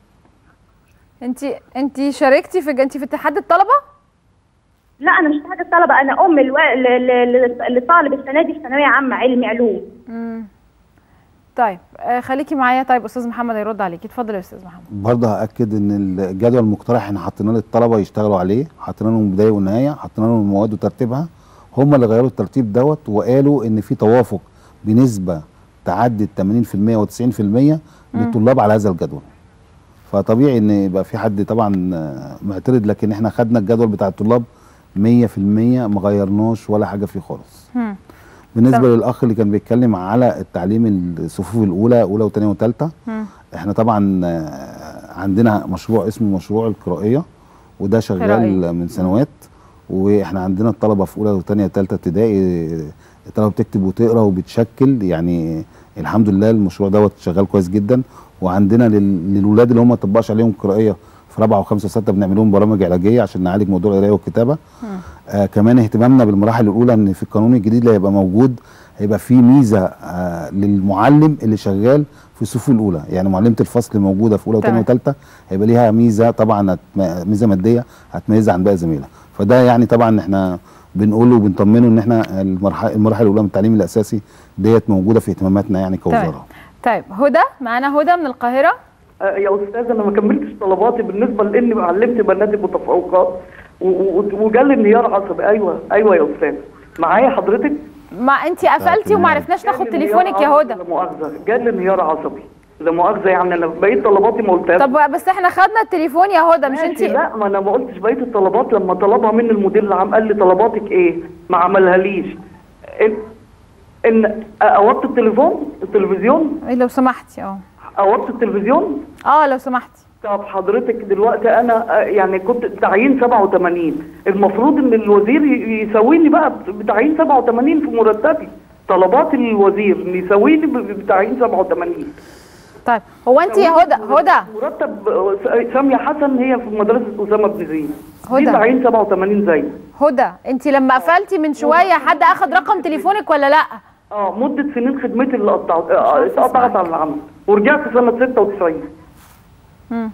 انت انت شاركتي في انت في اتحاد الطلبه لا انا مش اتحاد الطلبه انا ام الو... ل... ل... ل... لطالب السنه دي في ثانويه عامه علمي علوم امم طيب آه خليكي معايا طيب استاذ محمد هيرد عليكي اتفضل يا استاذ محمد برضه هاكد ان الجدول المقترح احنا حطيناه للطلبه يشتغلوا عليه حطينا لهم البدايه والنهايه حطينا لهم المواد وترتيبها هم اللي غيروا الترتيب دوت وقالوا ان في توافق بنسبه تعدي ال 80% و90% للطلاب على هذا الجدول فطبيعي ان يبقى في حد طبعا آه، معترض لكن احنا خدنا الجدول بتاع الطلاب 100% ما غيرناش ولا حاجه فيه خالص هم. بالنسبه تمام. للاخ اللي كان بيتكلم على التعليم الصفوف الاولى اولى وثانيه وثالثه هم. احنا طبعا آه، عندنا مشروع اسمه مشروع القرائيه وده شغال قراءية. من سنوات واحنا عندنا الطلبه في اولى وثانيه وثالثه ابتدائي الطلبه بتكتب وتقرا وبتشكل يعني الحمد لله المشروع دوت شغال كويس جدا وعندنا لل- للولاد اللي هم ما طبقش عليهم قراءيه في رابعه وخمسه وسته بنعمل لهم برامج علاجيه عشان نعالج موضوع القرايه والكتابه آه كمان اهتمامنا بالمراحل الاولى ان في القانون الجديد اللي هيبقى موجود هيبقى في ميزه آه للمعلم اللي شغال في الصفوف الاولى يعني معلمه الفصل موجوده في اولى وثانيه تمام. وثالثه هيبقى ليها ميزه طبعا هتم- ميزه ماديه هتميزها عن باقي زميلها فده يعني طبعا احنا بنقول وبنطمنه ان احنا المرحله المراحل الاولى من التعليم الاساسي ديت موجوده في اهتماماتنا يعني تمام كوزاره طيب هدى معانا هدى من القاهره آه، يا استاذ انا ما كملتش طلباتي بالنسبه لاني علمت بناتي متفوقات و- و- وجالي انهيار عصبي ايوه ايوه يا استاذ معايا حضرتك ما انت قفلتي وما عرفناش ناخد جالي تليفونك انهيار يا عصبي، هدى لا مؤاخذه جالي انهيار عصبي لا مؤاخذه يعني انا بقيت طلباتي ما قلتهاش طب بس احنا خدنا التليفون يا هدى مش انت ماشي، لا ما انا ما قلتش بقيه الطلبات لما طلبها مني المدير العام قال لي طلباتك ايه ما عملها ليش ان ان اوطي التليفون التلفزيون إيه لو سمحتي اه اوطي التلفزيون اه لو سمحتي طب حضرتك دلوقتي انا آه، يعني كنت تعيين 87 المفروض ان الوزير ي- يسويني بقى بتعيين 87 في مرتبي طلبات الوزير ان يسويني ب- بتعيين 87 طيب هو انت يا هدى هدى مرتب آه، س- ساميه حسن هي في مدرسه اسامه بن زيد دي هدى. تعيين 87 زي هدى انت لما قفلتي من شويه حد اخد رقم تليفونك ولا لا اه مده سنين خدمتي اللي قطعت آه، اتقطعت على العمل ورجعت سنه 96 مم.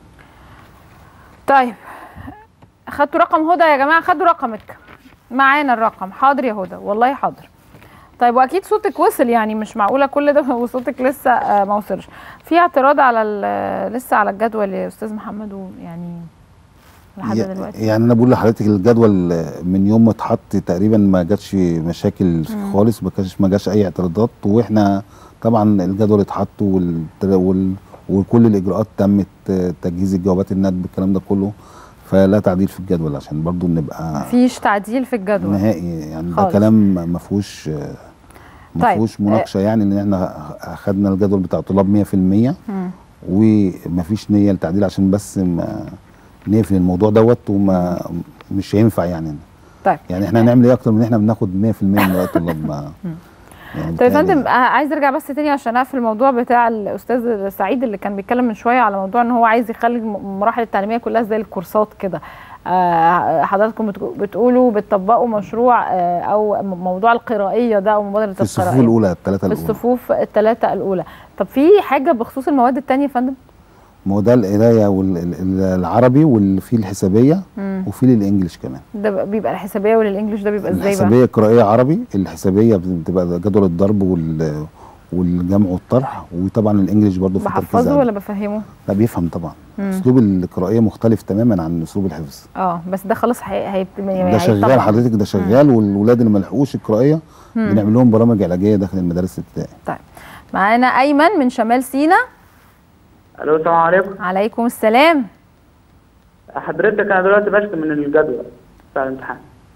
طيب خدتوا رقم هدى يا جماعه خدوا رقمك معانا الرقم حاضر يا هدى والله حاضر طيب واكيد صوتك وصل يعني مش معقوله كل ده وصوتك لسه آه، ما وصلش في اعتراض على ال- لسه على الجدول يا استاذ محمد ويعني لحد ي- دلوقتي يعني انا بقول لحضرتك الجدول من يوم ما اتحط تقريبا ما جاتش مشاكل مم. خالص ما كانش ما جاش اي اعتراضات واحنا طبعا الجدول اتحط وال... وال... وكل الاجراءات تمت آه، تجهيز الجوابات الندب الكلام ده كله فلا تعديل في الجدول عشان برضو نبقى مفيش تعديل في الجدول نهائي يعني ده خالص. كلام ما فيهوش آه، ما طيب، فيهوش مناقشه يعني ان احنا اخدنا الجدول بتاع طلاب 100% مم. ومفيش نيه للتعديل عشان بس ما نقفل الموضوع دوت وما مش هينفع يعني طيب يعني احنا هنعمل ايه اكتر من ان احنا بناخد 100% من وقت الطلاب ما يعني طيب يا بتهيألي فندم آه، عايز ارجع بس تاني عشان اقفل الموضوع بتاع الاستاذ سعيد اللي كان بيتكلم من شويه على موضوع ان هو عايز يخلي الم- المراحل التعليميه كلها زي الكورسات كده آه، حضراتكم بتقو- بتقولوا بتطبقوا مشروع آه، او م- موضوع القرائيه ده او مبادره في الصفوف القرائيه الاولى الثلاثه في الاولى الصفوف الثلاثه الاولى طب في حاجه بخصوص المواد التانية يا فندم ما هو ده القرايه والعربي وفي الحسابيه مم. وفي الانجليش كمان ده بيبقى الحسابيه والانجليش ده بيبقى ازاي بقى الحسابيه قراءيه عربي الحسابيه بتبقى جدول الضرب وال والجمع والطرح وطبعا الانجليش برضه في تركيز بحفظه عليه. ولا بفهمه لا بيفهم طبعا مم. اسلوب القراءيه مختلف تماما عن اسلوب الحفظ اه بس ده خلاص هي هي ده شغال حضرتك ده شغال والولاد اللي ما لحقوش القراءيه مم. بنعمل لهم برامج علاجيه داخل المدارس الابتدائيه طيب معانا ايمن من شمال سينا الو السلام عليكم عليكم السلام حضرتك انا دلوقتي بشتم من الجدول بتاع الامتحان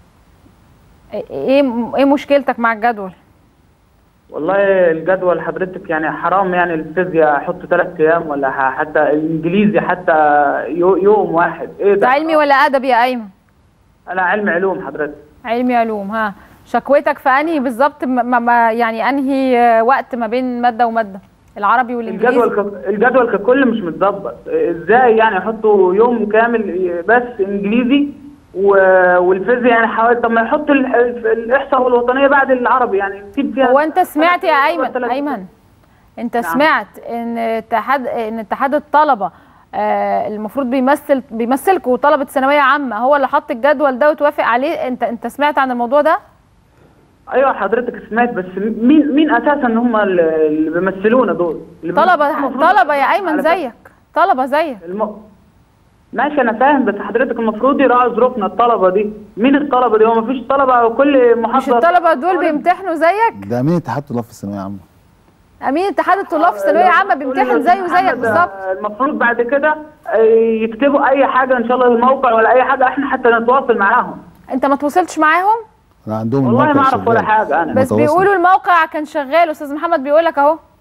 ايه ايه مشكلتك مع الجدول والله الجدول حضرتك يعني حرام يعني الفيزياء احط ثلاث ايام ولا ح- حتى الانجليزي حتى يو- يوم واحد ايه انت ده علمي ولا ادبي يا ايمن انا علم علوم حضرتك علمي علوم ها شكوتك في انهي بالظبط ما- ما ما- يعني انهي آه، وقت ما بين ماده وماده العربي والانجليزي الجدول ك... الجدول ككل مش متظبط ازاي يعني احطوا يوم كامل بس انجليزي و... والفيزياء يعني حوالي طب ما يحط ال... الاحصاء والوطنيه بعد العربي يعني يكتب فيها هو انت سمعت يا ثلاث- ايمن ثلاث- ايمن انت نعم. سمعت ان اتحاد ان اتحاد الطلبه آه، المفروض بيمثل بيمثلكوا طلبه ثانويه عامه هو اللي حط الجدول ده وتوافق عليه انت انت سمعت عن الموضوع ده ايوه حضرتك سمعت بس مين مين اساسا هم اللي اللي بيمثلونا دول اللي طلبه المفروض طلبه يا ايمن على زيك طلبه زيك الم... ماشي انا فاهم بس حضرتك المفروض يراعوا ظروفنا الطلبه دي مين الطلبه دي هو مفيش طلبه كل مش محافظه الطلبه دول بيمتحنوا زيك ده امين اتحاد طلاب في الثانويه العامه امين اتحاد الطلاب في الثانويه عامه بيمتحن زيه وزيك محمد، بالظبط المفروض بعد كده آه، يكتبوا اي حاجه ان شاء الله الموقع ولا اي حاجه احنا حتى نتواصل معاهم انت ما تواصلش معاهم لا عندهم والله الموقع ما اعرف ولا شغال. حاجه انا بس بيقولوا الموقع كان شغال استاذ محمد بيقول لك اهو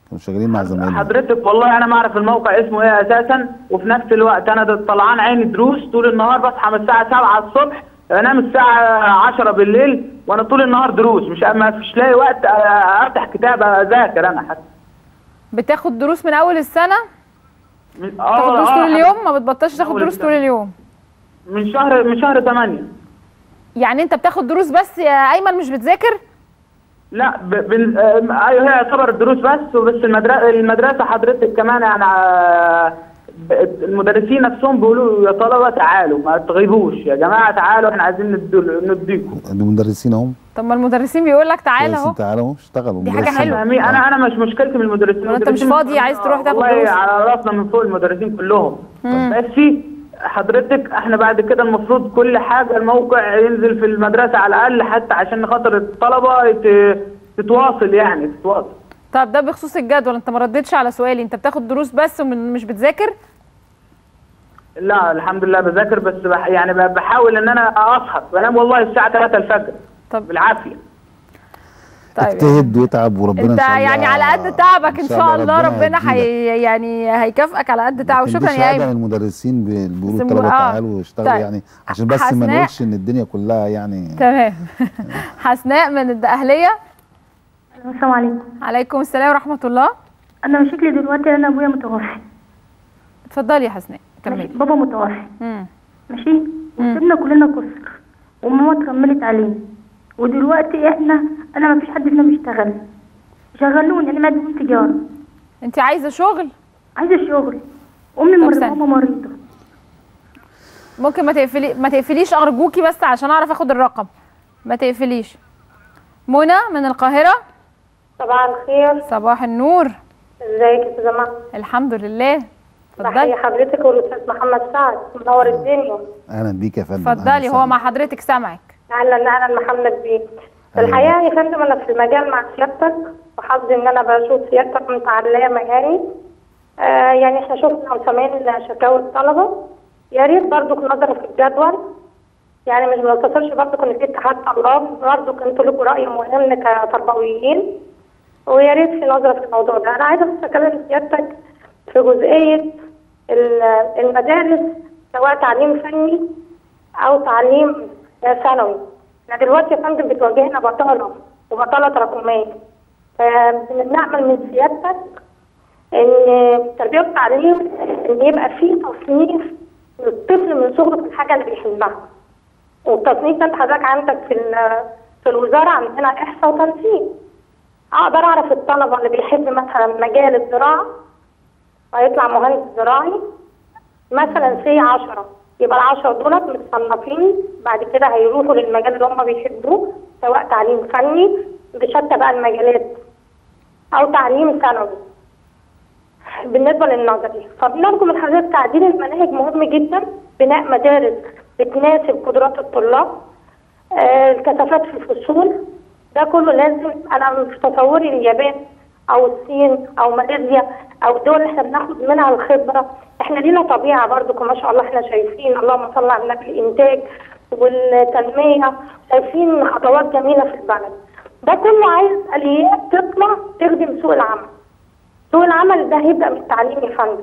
كانوا شغالين مع زمايلهم حضرتك والله انا ما اعرف الموقع اسمه ايه اساسا وفي نفس الوقت انا ده طلعان عيني دروس طول النهار بصحى من الساعه 7 الصبح انام الساعه 10 بالليل وانا طول النهار دروس مش ما فيش لاقي وقت آه، افتح كتاب اذاكر انا حتى بتاخد دروس من اول السنه من- تاخد دروس آه، طول اليوم ما بتبطلش تاخد أول دروس السنة. طول اليوم من شهر من شهر 8 يعني انت بتاخد دروس بس يا ايمن مش بتذاكر لا ب... بن... آه، ايوه هي يعتبر الدروس بس وبس المدرسه المدرسه حضرتك كمان يعني آه، ب- المدرسين نفسهم بيقولوا يا طلبه تعالوا ما تغيبوش يا جماعه تعالوا احنا عايزين ندل- نديكم المدرسين اهم طب ما المدرسين بيقول لك تعالى اهو كويسين تعالوا اهو اشتغلوا دي حاجة مدرسين. حلوة. فاهمين؟ انا انا مش مشكلتي من المدرسين ما انت مش المدرسين فاضي عايز تروح تاخد والله دروس على راسنا من فوق المدرسين كلهم مم. بس حضرتك احنا بعد كده المفروض كل حاجه الموقع ينزل في المدرسه على الاقل حتى عشان خاطر الطلبه يت... تتواصل يعني تتواصل طب ده بخصوص الجدول انت ما ردتش على سؤالي انت بتاخد دروس بس ومش بتذاكر لا الحمد لله بذاكر بس بح يعني ب- بحاول ان انا اسهر بنام والله الساعه 3 الفجر طب بالعافيه طيب اجتهد واتعب وربنا انت ان شاء الله يعني على قد تعبك ان شاء الله ربنا يديلك. حي يعني هيكافئك على قد تعبك لكن شكرا دي يا شهاده من ايمن المدرسين بي- بيقولوا بس الطلبه مو- آه. تعالوا واشتغلوا طيب. يعني عشان بس ما حسناء. نقولش ان الدنيا كلها يعني تمام حسناء من الدقهليه السلام عليكم عليكم السلام ورحمه الله انا مشكلتي دلوقتي انا ابويا متوفي اتفضلي يا حسناء ماشي كملي بابا متوفي مم. ماشي وسيبنا كلنا كسر وماما كملت علينا ودلوقتي احنا انا ما فيش حد فينا بيشتغل شغلوني انا مقدم تجاره انت عايزه شغل عايزه شغل امي طب مريضه استنى. ماما مريضه ممكن ما تقفلي ما تقفليش ارجوكي بس عشان اعرف اخد الرقم ما تقفليش منى من القاهره صباح الخير صباح النور ازيك يا جماعه الحمد لله بحيي اتفضلي حضرتك والاستاذ محمد سعد منور الدنيا اهلا بيك يا فندم اتفضلي هو مع حضرتك سامعك اهلا اهلا محمد بيه الحقيقه يا فندم انا في المجال مع سيادتك وحظي ان انا بشوف سيادتك متعلمه يعني آه يعني احنا شفنا وسامعين شكاوي الطلبه يا ريت برضك نظرا في الجدول يعني مش بنتصلش برضك ان في اتحاد طلاب برضك انتوا لكم راي مهم كتربويين ويا ريت في نظره في الموضوع ده انا عايزه بس اكلم سيادتك في جزئيه ال- المدارس سواء تعليم فني او تعليم ثانوي احنا دلوقتي يا فندم بتواجهنا بطاله وبطاله تراكميه فبنأمل من سيادتك ان التربيه والتعليم ان يبقى في تصنيف للطفل من صغره في الحاجه اللي بيحبها والتصنيف ده انت حضرتك عندك في ال- في الوزاره عندنا احصاء وتنسيق اقدر اعرف الطلبه اللي بيحب مثلا مجال الزراعه هيطلع مهندس زراعي مثلا سي 10 يبقى العشرة دولت متصنفين بعد كده هيروحوا للمجال اللي هم بيحبوه سواء تعليم فني بشتى بقى المجالات او تعليم ثانوي بالنسبة للنظري فبنرجو من حضرتك تعديل المناهج مهم جدا بناء مدارس بتناسب قدرات الطلاب آه، الكثافات في الفصول ده كله لازم انا مش تصوري اليابان او الصين او ماليزيا او الدول اللي احنا بناخد منها الخبره احنا لينا طبيعه برضو ما شاء الله احنا شايفين اللهم صل على النبي الانتاج والتنميه شايفين خطوات جميله في البلد ده كله عايز اليات تطلع تخدم سوق العمل سوق العمل ده هيبدا من التعليم يا فندم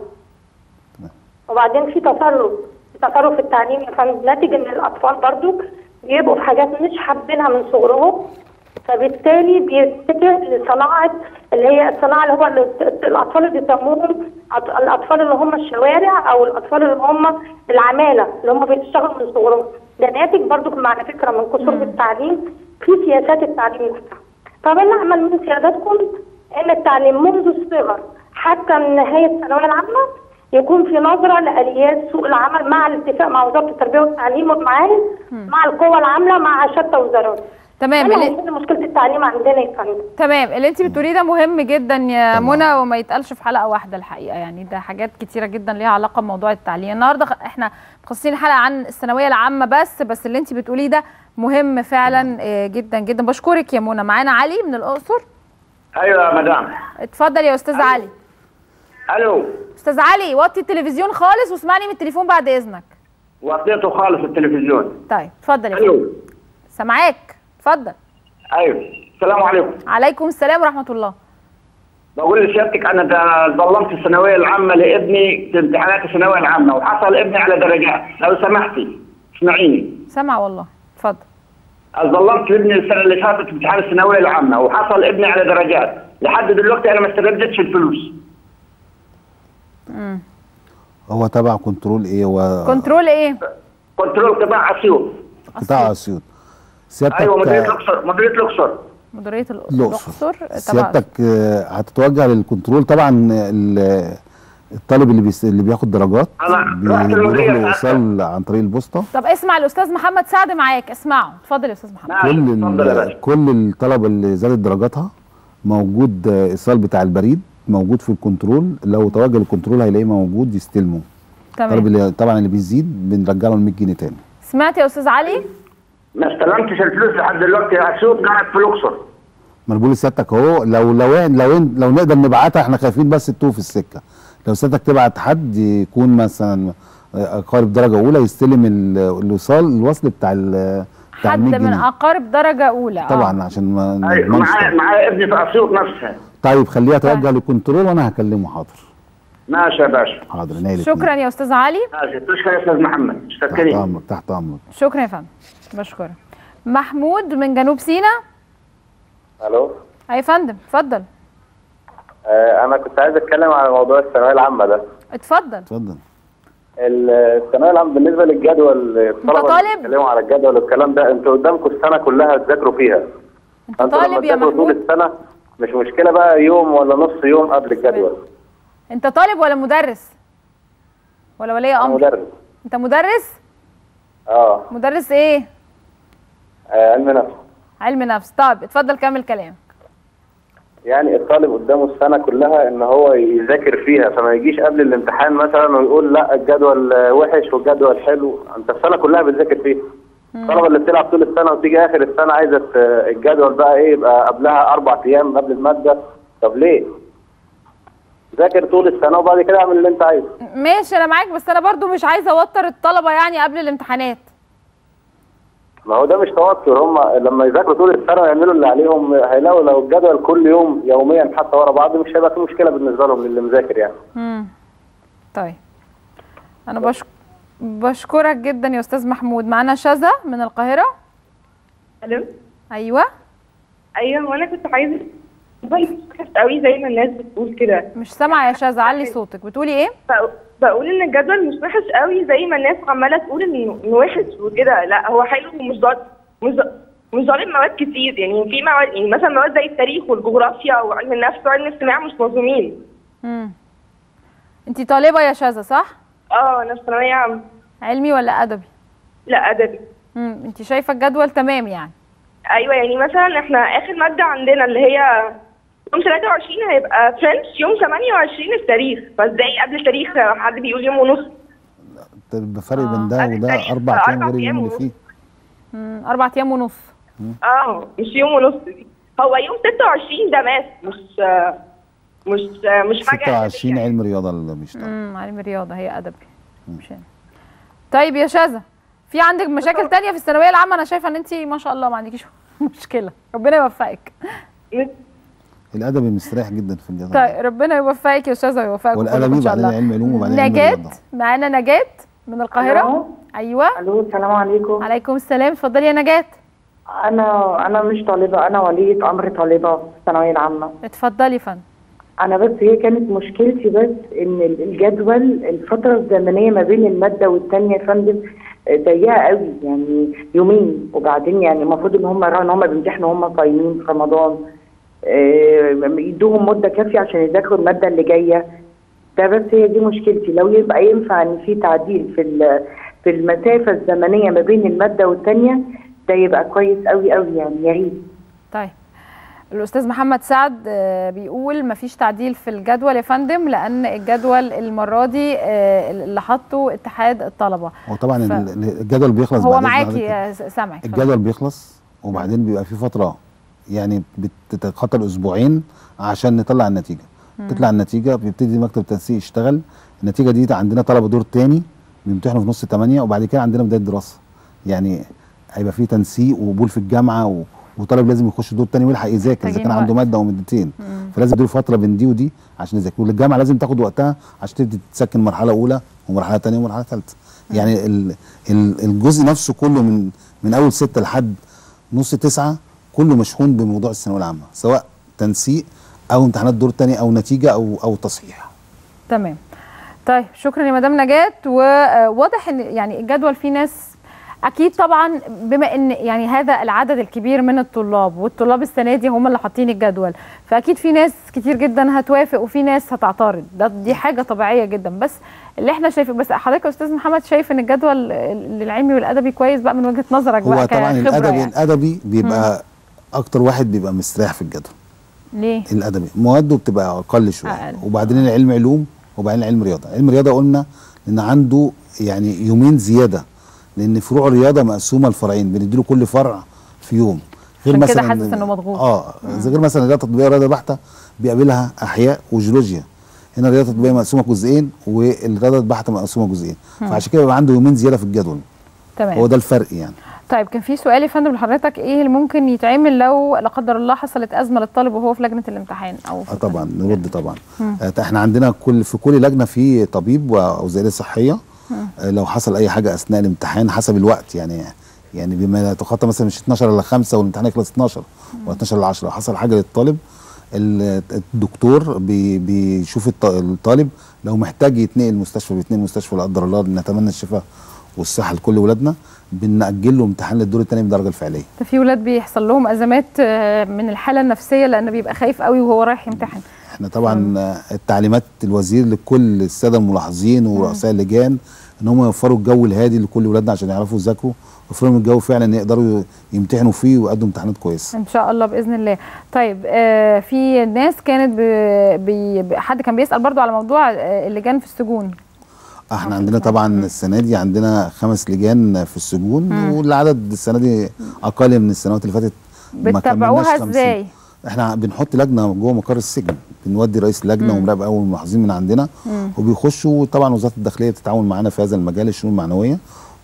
وبعدين في تصرف في تصرف في التعليم يا فندم ناتج ان الاطفال برضو بيبقوا في حاجات مش حابينها من صغرهم فبالتالي بيتجه لصناعه اللي هي الصناعه اللي هو اللي الاطفال اللي بيسموهم أط- الاطفال اللي هم الشوارع او الاطفال اللي هم العماله اللي هم بيشتغلوا من صغرهم ده ناتج برضو على فكره من قصور التعليم في سياسات التعليم نفسها فانا امل من سيادتكم ان التعليم منذ الصغر حتى نهايه الثانويه العامه يكون في نظره لاليات سوق العمل مع الاتفاق مع وزاره التربيه والتعليم والمعاهد مع القوى العامله مع شتى وزارات تمام انا اللي- هنحل مشكله التعليم عندنا يا فندم تمام اللي انت بتقوليه ده مهم جدا يا منى وما يتقالش في حلقه واحده الحقيقه يعني ده حاجات كتيره جدا ليها علاقه بموضوع التعليم النهارده خ- احنا مخصصين الحلقه عن الثانويه العامه بس بس اللي انت بتقوليه ده مهم فعلا آه، جدا جدا بشكرك يا منى معانا علي من الاقصر ايوه يا مدام اتفضل يا استاذ علي الو استاذ علي وطي التلفزيون خالص واسمعني من التليفون بعد اذنك وطيته خالص التلفزيون طيب اتفضل يا الو فندم سامعاك اتفضل ايوه السلام عليكم عليكم السلام ورحمه الله بقول لسيادتك انا ده ظلمت الثانويه العامه لابني في امتحانات الثانويه العامه وحصل ابني على درجات لو سمحتي اسمعيني سامع والله اتفضل ظلمت ابني السنه اللي فاتت في امتحان الثانويه العامه وحصل ابني على درجات لحد دلوقتي انا ما استردتش الفلوس مم. هو تبع كنترول ايه هو كنترول ايه كنترول قطاع اسيوط قطاع اسيوط سيادتك ايوه مديريه آه، الاقصر مديريه الاقصر مديريه الأ- الأقصر. الاقصر تبع سيادتك آه، هتتوجه للكنترول طبعا ال- الطالب اللي بيس... اللي بياخد درجات انا بي- رحت بيروح المديريه له ايصال عن طريق البوسطه طب اسمع الاستاذ محمد سعد معاك اسمعه اتفضل يا استاذ محمد كل ال- كل الطلبه اللي زادت درجاتها موجود آه، ايصال بتاع البريد موجود في الكنترول لو توجه للكنترول هيلاقيه موجود يستلمه الطالب تمام اللي طبعا اللي بيزيد بنرجع له ال 100 جنيه تاني سمعت يا استاذ علي ما استلمتش الفلوس لحد دلوقتي اسيوط قاعد في الاقصر ما انا بقول لسيادتك اهو لو لو لو لو نقدر نبعتها احنا خايفين بس تتوه في السكه لو سيادتك تبعت حد يكون مثلا آه، قارب درجه اولى يستلم ال- الوصال الوصل بتاع ال- بتاع حد 100 من جنيه. اقارب درجه اولى آه. طبعا عشان ما أيوة، نضمنش معايا طبعاً. معايا ابني في اسيوط نفسها طيب خليها توجه للكنترول وانا هكلمه حاضر ماشي يا باشا حاضر نايل شكرا يا استاذ علي ماشي تشكر يا استاذ محمد تحت شكرين امرك تحت امرك شكرا يا فندم بشكرك محمود من جنوب سيناء الو اي يا فندم اتفضل آه انا كنت عايز اتكلم على موضوع الثانويه العامه ده اتفضل اتفضل ال- الثانويه العامه بالنسبه للجدول الطلبه اللي طالب؟ بيتكلموا على الجدول والكلام ده انتوا قدامكم السنه كلها تذاكروا فيها انتوا طالب يا لما تذاكروا طول السنه مش مشكله بقى يوم ولا نص يوم قبل الجدول انت طالب ولا مدرس ولا ولي انا امر مدرس انت مدرس اه مدرس ايه آه، علم نفس علم نفس طب اتفضل كمل كلام يعني الطالب قدامه السنه كلها ان هو يذاكر فيها فما يجيش قبل الامتحان مثلا ويقول لا الجدول آه، وحش والجدول حلو انت السنه كلها بتذاكر فيها الطلبه اللي بتلعب طول السنه وتيجي اخر السنه عايزه ت- الجدول بقى ايه يبقى قبلها اربع ايام قبل الماده طب ليه؟ ذاكر طول السنه وبعد كده اعمل اللي انت عايزه ماشي انا معاك بس انا برضو مش عايزه اوتر الطلبه يعني قبل الامتحانات ما هو ده مش توتر هم لما يذاكروا طول السنه ويعملوا اللي عليهم هيلاقوا لو الجدول كل يوم يوميا حتى ورا بعض مش هيبقى في مشكله بالنسبه لهم للي مذاكر يعني امم طيب انا بشك... بشكرك جدا يا استاذ محمود معانا شذا من القاهره الو ايوه ايوه وانا كنت عايزه موبايل مش وحش قوي زي ما الناس بتقول كده مش سامعه يا شذا علي صوتك بتقولي ايه بق- بقول ان الجدول مش وحش قوي زي ما الناس عماله تقول انه إنه وحش وكده لا هو حلو ومش ظالم مش ظ- مش ظالم مواد كتير يعني في مواد يعني مثلا مواد زي التاريخ والجغرافيا وعلم النفس وعلم الاجتماع مش مظلومين امم انت طالبه يا شذا صح اه انا في ثانويه عامه علمي ولا ادبي لا ادبي امم انت شايفه الجدول تمام يعني ايوه يعني مثلا احنا اخر ماده عندنا اللي هي يوم 23 هيبقى فرنش يوم 28 التاريخ فازاي قبل التاريخ حد بيقول يوم ونص تبقى فرق بين ده وده التاريخ اربع أربع ايام غير أيام اليوم اللي ونص. فيه امم اربع ايام ونص اه مش يوم ونص دي هو يوم 26 ده ماس مش مش مش حاجه 26 علم رياضه اللي بيشتغل امم علم رياضه هي ادبي مش علم. طيب يا شذا في عندك مشاكل تانية في الثانويه العامه انا شايفه ان انت ما شاء الله ما عندكيش مشكله ربنا يوفقك الادبي مستريح جدا في الجدول طيب ربنا يوفقك يا استاذه ويوفقك والادبي وبعدين علم علوم وبعدين علم نجاة رياضه معانا نجاة من القاهره ألو. ايوه الو السلام عليكم عليكم السلام اتفضلي يا نجاة انا انا مش طالبه انا وليه امر طالبه في الثانويه العامه اتفضلي يا فندم انا بس هي كانت مشكلتي بس ان ال- الجدول الفتره الزمنيه ما بين الماده والتانيه يا فندم آه، ضيقه قوي يعني يومين وبعدين يعني المفروض ان هم ان هم بيمتحنوا هم صايمين في رمضان آه، يدوهم مده كافيه عشان يذاكروا الماده اللي جايه ده بس هي دي مشكلتي لو يبقى ينفع ان في تعديل في ال- في المسافه الزمنيه ما بين الماده والتانيه ده يبقى كويس قوي قوي يعني يا ريت طيب الاستاذ محمد سعد آه، بيقول مفيش تعديل في الجدول يا فندم لان الجدول المره دي آه، اللي حطه اتحاد الطلبه هو طبعا ف- ال- الجدول بيخلص هو بعد إذن معاكي حضرتك. يا س- سامعك الجدول بيخلص وبعدين بيبقى في فتره يعني بتتخطى الاسبوعين عشان نطلع النتيجه مم. تطلع النتيجه بيبتدي مكتب التنسيق يشتغل النتيجه دي عندنا طلبه دور تاني بيمتحنوا في نص 8 وبعد كده عندنا بدايه دراسه يعني هيبقى في تنسيق وقبول في الجامعه و... وطالب لازم يخش دور تاني ويلحق يذاكر اذا محتاجين كان عنده وقت. ماده او مادتين مم. فلازم يدوا فتره بين دي ودي عشان يذاكروا الجامعه لازم تاخد وقتها عشان تبتدي تسكن مرحله اولى ومرحله ثانيه ومرحله ثالثه يعني ال- ال- الجزء نفسه كله من من اول ستة لحد نص تسعة كله مشحون بموضوع الثانويه العامه سواء تنسيق او امتحانات دور تاني او نتيجه او او تصحيح تمام طيب شكرا يا مدام نجاة وواضح ان يعني الجدول فيه ناس اكيد طبعا بما ان يعني هذا العدد الكبير من الطلاب والطلاب السنه دي هم اللي حاطين الجدول فاكيد في ناس كتير جدا هتوافق وفي ناس هتعترض ده دي حاجه طبيعيه جدا بس اللي احنا شايفه بس حضرتك يا استاذ محمد شايف ان الجدول العلمي والادبي كويس بقى من وجهه نظرك هو بقى طبعا كخبره الادبي يعني. الادبي بيبقى اكتر واحد بيبقى مستريح في الجدول ليه؟ الادبي مواده بتبقى اقل شويه أقل. وبعدين العلم علوم وبعدين علم رياضه علم رياضه قلنا ان عنده يعني يومين زياده لان فروع الرياضه مقسومه لفرعين بنديله كل فرع في يوم غير عشان كده مثلا حاسس انه مضغوط اه زي غير مثلا الرياضه التطبيقيه والرياضه البحته بيقابلها احياء وجيولوجيا هنا الرياضه التطبيقيه مقسومه جزئين والرياضه البحته مقسومه جزئين مم. فعشان كده بيبقى عنده يومين زياده في الجدول تمام هو ده الفرق يعني طيب كان في سؤال يا فندم لحضرتك ايه اللي ممكن يتعمل لو لا قدر الله حصلت ازمه للطالب وهو في لجنه الامتحان او اه طبعا نرد طبعا مم. آه، احنا عندنا كل في كل لجنه في طبيب ووزاريه صحيه مم. آه، لو حصل اي حاجه اثناء الامتحان حسب الوقت يعني يعني بما لا يتخطى مثلا مش 12 الا 5 والامتحان يخلص 12 ولا 12 الا 10 لو حصل حاجه للطالب ال- الدكتور بي بيشوف الط- الطالب لو محتاج يتنقل المستشفى بيتنقل المستشفى لا قدر الله نتمنى الشفاء والصحه لكل ولادنا بنأجل له امتحان للدور الثاني بالدرجه الفعليه ده في ولاد بيحصل لهم ازمات آه، من الحاله النفسيه لان بيبقى خايف قوي وهو رايح يمتحن احنا طبعا آه، التعليمات الوزير لكل الساده الملاحظين ورؤساء اللجان ان هم يوفروا الجو الهادي لكل ولادنا عشان يعرفوا يذاكروا يوفروا لهم الجو فعلا ان يقدروا يمتحنوا فيه ويقدموا امتحانات كويسه ان شاء الله باذن الله طيب آه في ناس كانت بي بي حد كان بيسال برضو على موضوع آه، اللجان في السجون احنا عندنا طبعا السنه دي عندنا خمس لجان في السجون مم. والعدد السنه دي اقل من السنوات اللي فاتت ما بتتابعوها كملناش 50. ازاي احنا بنحط لجنه جوه مقر السجن بنودي رئيس لجنه مم. ومراقب اول الملاحظين من عندنا مم. وبيخشوا طبعا وزاره الداخليه بتتعاون معانا في هذا المجال الشؤون المعنويه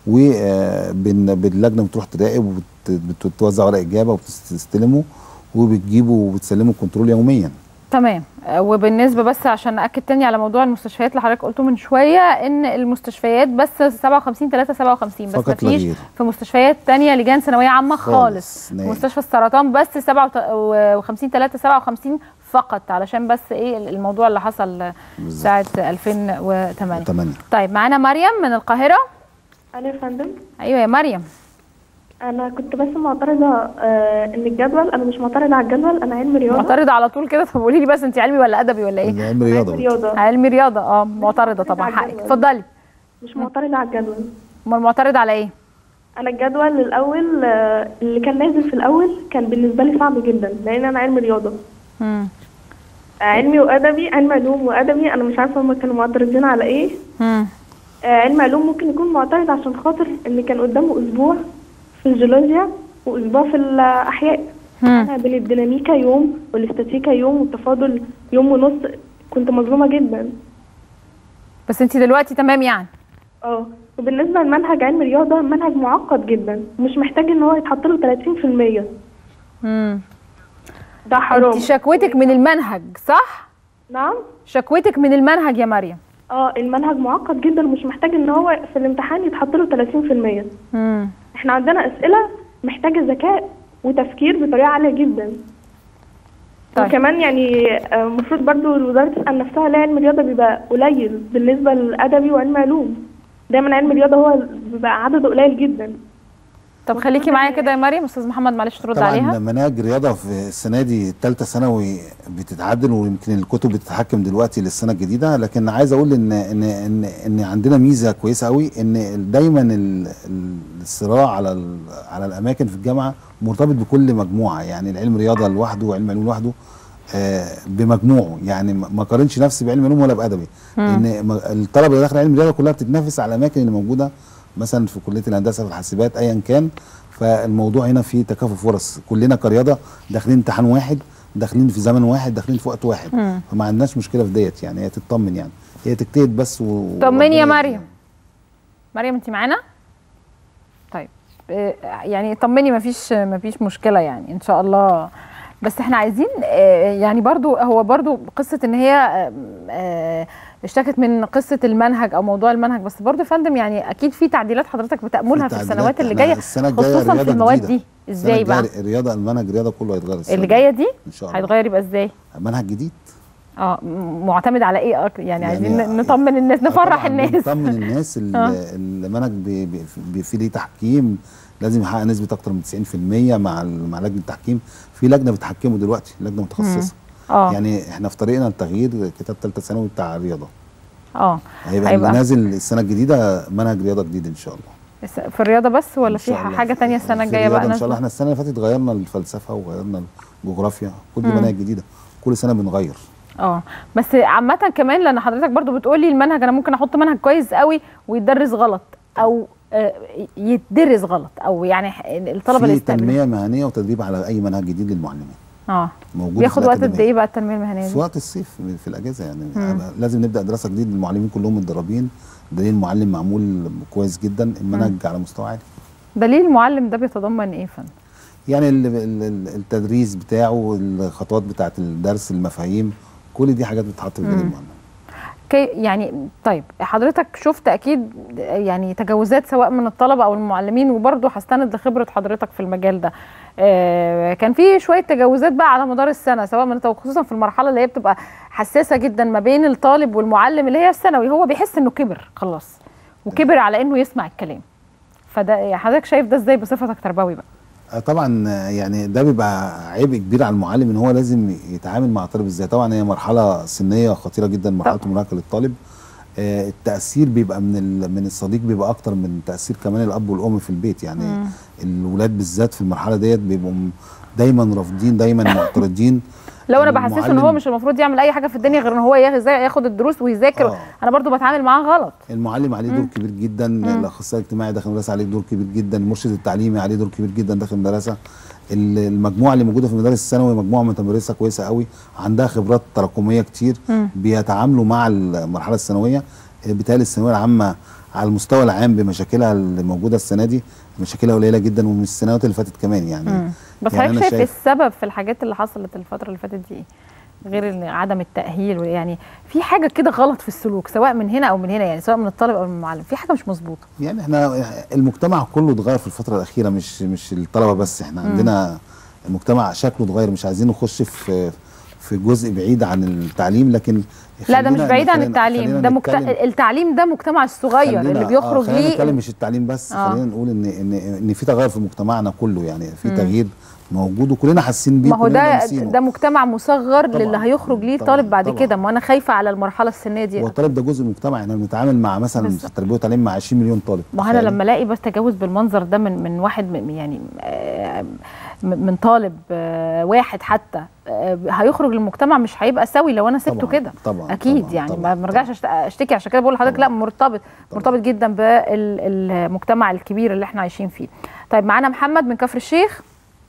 وباللجنه بتروح تراقب وبتوزع ورق اجابه وبتستلمه وبتجيبه وبتسلمه الكنترول يوميا تمام آه، وبالنسبه بس عشان ناكد تاني على موضوع المستشفيات اللي حضرتك قلته من شويه ان المستشفيات بس 57 3 57 بس فقط مفيش لا غير. في مستشفيات تانية لجان ثانويه عامه خالص, خالص، في نهائي. مستشفى السرطان بس 57 3 57 فقط علشان بس ايه الموضوع اللي حصل ساعه 2008 8 طيب معانا مريم من القاهره الو يا فندم ايوه يا مريم انا كنت بس معترضه آه ان الجدول انا مش معترضه على الجدول انا علم رياضه معترضه على طول كده طب قولي لي بس انت علمي ولا ادبي ولا ايه علم رياضه علم رياضه علمي رياضه اه معترضه طبعا على حقك الجدول. اتفضلي مش معترضه على الجدول امال معترضه على ايه انا الجدول الاول آه اللي كان نازل في الاول كان بالنسبه لي صعب جدا لان انا علم رياضه امم آه علمي وادبي علم علوم وادبي انا مش عارفه هما كانوا معترضين على ايه امم آه علم علوم ممكن يكون معترض عشان خاطر ان كان قدامه اسبوع في الجيولوجيا واسبوع في الاحياء انا بين الديناميكا يوم والاستاتيكا يوم والتفاضل يوم ونص كنت مظلومه جدا بس انت دلوقتي تمام يعني اه وبالنسبه لمنهج علم الرياضه منهج معقد جدا مش محتاج ان هو يتحط له 30% امم ده حرام انت شكوتك من المنهج صح نعم شكوتك من المنهج يا مريم اه المنهج معقد جدا ومش محتاج ان هو في الامتحان يتحط له 30% امم احنا عندنا اسئله محتاجه ذكاء وتفكير بطريقه عاليه جدا طيب. وكمان يعني آه، المفروض برضو الوزاره تسال نفسها ليه علم الرياضه بيبقى قليل بالنسبه للادبي وعلم علوم دايما علم الرياضه هو بيبقى عدده قليل جدا طب خليكي معايا كده يا مريم استاذ محمد معلش ترد طبعا عليها مناهج الرياضه في السنه دي الثالثه ثانوي بتتعدل ويمكن الكتب بتتحكم دلوقتي للسنه الجديده لكن عايز اقول ان ان ان, إن عندنا ميزه كويسه قوي ان دايما ال- ال- الصراع على ال- على الاماكن في الجامعه مرتبط بكل مجموعه يعني العلم رياضه لوحده وعلم علوم لوحده آه، بمجموعه يعني ما ما قارنش نفسي بعلم علوم ولا بادبي مم. لان م- الطلبه اللي داخله علم رياضه كلها بتتنافس على الاماكن اللي موجوده مثلا في كليه الهندسه في الحاسبات ايا كان فالموضوع هنا فيه تكافؤ فرص كلنا كرياضه داخلين امتحان واحد داخلين في زمن واحد داخلين في وقت واحد مم. فما عندناش مشكله في ديت يعني هي تطمن يعني هي تجتهد بس و... طمني يا وربنا مريم مريم انت معانا طيب آه، يعني طمني مفيش مفيش مشكله يعني ان شاء الله بس احنا عايزين آه، يعني برضو هو برضو قصه ان هي آه، آه، اشتكت من قصه المنهج او موضوع المنهج بس برضو يا فندم يعني اكيد في تعديلات حضرتك بتاملها في تعديلات. السنوات اللي إحنا جايه السنة الجاية خصوصا في رياضة المواد جديدة. دي ازاي السنة بقى الجاية الرياضه المنهج الرياضه كله هيتغير السنة اللي جايه دي ان شاء الله هيتغير يبقى ازاي منهج جديد اه م- معتمد على ايه أك- يعني, يعني عايزين نطمن الناس نفرح الناس نطمن الناس آه. ال- المنهج بي- بي- بي- في ليه تحكيم لازم يحقق نسبه اكتر من 90% مع ال- مع لجنه التحكيم في لجنه بتحكمه دلوقتي لجنه متخصصه اه يعني احنا في طريقنا لتغيير كتاب ثالثه ثانوي بتاع الرياضه اه هيبقى اللي نازل السنه الجديده منهج رياضه جديد ان شاء الله بس في الرياضه بس ولا في شاء الله. حاجه تانية السنه في الجايه الرياضة بقى ان شاء الله نازله احنا السنه اللي فاتت غيرنا الفلسفه وغيرنا الجغرافيا كل دي مم. مناهج جديده كل سنه بنغير اه بس عامة كمان لان حضرتك برضو بتقولي المنهج انا ممكن احط منهج كويس قوي ويتدرس غلط او آه، يتدرس غلط او يعني ح- الطلبه اللي في يستقبلوا تنميه مهنيه وتدريب على اي منهج جديد للمعلمين اه موجود في بياخد وقت قد الأكاديمية. ايه بقى التنميه المهنيه في دي؟ وقت الصيف في الاجازه يعني مم. لازم نبدا دراسه جديد المعلمين كلهم متدربين دليل المعلم معمول كويس جدا المنهج على مستوى عالي دليل المعلم ده بيتضمن ايه فن؟ يعني ال- ال- ال- التدريس بتاعه الخطوات بتاعه الدرس المفاهيم كل دي حاجات بتتحط في دليل مم. المعلم كي يعني طيب حضرتك شفت اكيد يعني تجاوزات سواء من الطلبه او المعلمين وبرضه هستند لخبره حضرتك في المجال ده آه كان في شويه تجاوزات بقى على مدار السنه سواء من خصوصا في المرحله اللي هي بتبقى حساسه جدا ما بين الطالب والمعلم اللي هي الثانوي هو بيحس انه كبر خلاص وكبر على انه يسمع الكلام فده يعني حضرتك شايف ده ازاي بصفتك تربوي بقى آه، طبعا آه، يعني ده بيبقى عبء كبير على المعلم ان هو لازم يتعامل مع الطالب ازاي طبعا هي مرحله سنيه خطيره جدا مرحله المراهقه للطالب آه، التاثير بيبقى من ال- من الصديق بيبقى اكتر من تاثير كمان الاب والام في البيت يعني مم. الولاد بالذات في المرحله ديت بيبقوا م- دايما رافضين دايما معترضين لو انا بحسسه ان هو المعلم- مش المفروض يعمل اي حاجه في الدنيا غير ان هو ياخد- ياخد الدروس ويذاكر آه. انا برضو بتعامل معاه غلط المعلم عليه دور كبير جدا الاخصائي الاجتماعي داخل المدرسه عليه دور كبير جدا المرشد التعليمي عليه دور كبير جدا داخل المدرسه ال- المجموعه اللي موجوده في المدارس الثانوي مجموعه متمرسه كويسه قوي عندها خبرات تراكميه كتير مم. بيتعاملوا مع المرحله الثانويه بالتالي الثانويه العامه على المستوى العام بمشاكلها اللي موجوده السنه دي مشاكلها قليله جدا ومن السنوات اللي فاتت كمان يعني مم. بس يعني حضرتك أنا شايف, السبب في الحاجات اللي حصلت الفتره اللي فاتت دي ايه؟ غير ان عدم التاهيل يعني في حاجه كده غلط في السلوك سواء من هنا او من هنا يعني سواء من الطالب او من المعلم في حاجه مش مظبوطه يعني احنا المجتمع كله اتغير في الفترة الأخيرة مش مش الطلبة بس احنا مم. عندنا المجتمع شكله اتغير مش عايزين نخش في في جزء بعيد عن التعليم لكن لا ده مش خلينا- بعيد عن خلينا- التعليم خلينا ده مكت... نتكلم- التعليم ده مجتمع الصغير خلينا- اللي آه، بيخرج خلينا نتكلم ليه مش التعليم بس آه. خلينا نقول ان ان ان في تغير في مجتمعنا كله يعني في مم. تغيير موجود وكلنا حاسين بيه ما هو وكلنا ده لامسينه. ده مجتمع مصغر طبعاً، للي هيخرج ليه طبعاً، طالب بعد طبعاً. كده ما انا خايفه على المرحله السنيه دي هو الطالب ده جزء من المجتمع احنا بنتعامل مع مثلا في التربيه والتعليم مع 20 مليون طالب ما هو انا لما الاقي بس تجاوز بالمنظر ده من من واحد من يعني آه، م- من طالب آه، واحد حتى آه، هيخرج للمجتمع مش هيبقى سوي لو انا سبته طبعاً، كده طبعاً، اكيد طبعاً، يعني طبعاً، ما مرجعش أشت- اشتكي عشان كده بقول لحضرتك لا مرتبط مرتبط جدا بالمجتمع الكبير اللي احنا عايشين فيه طيب معانا محمد من كفر الشيخ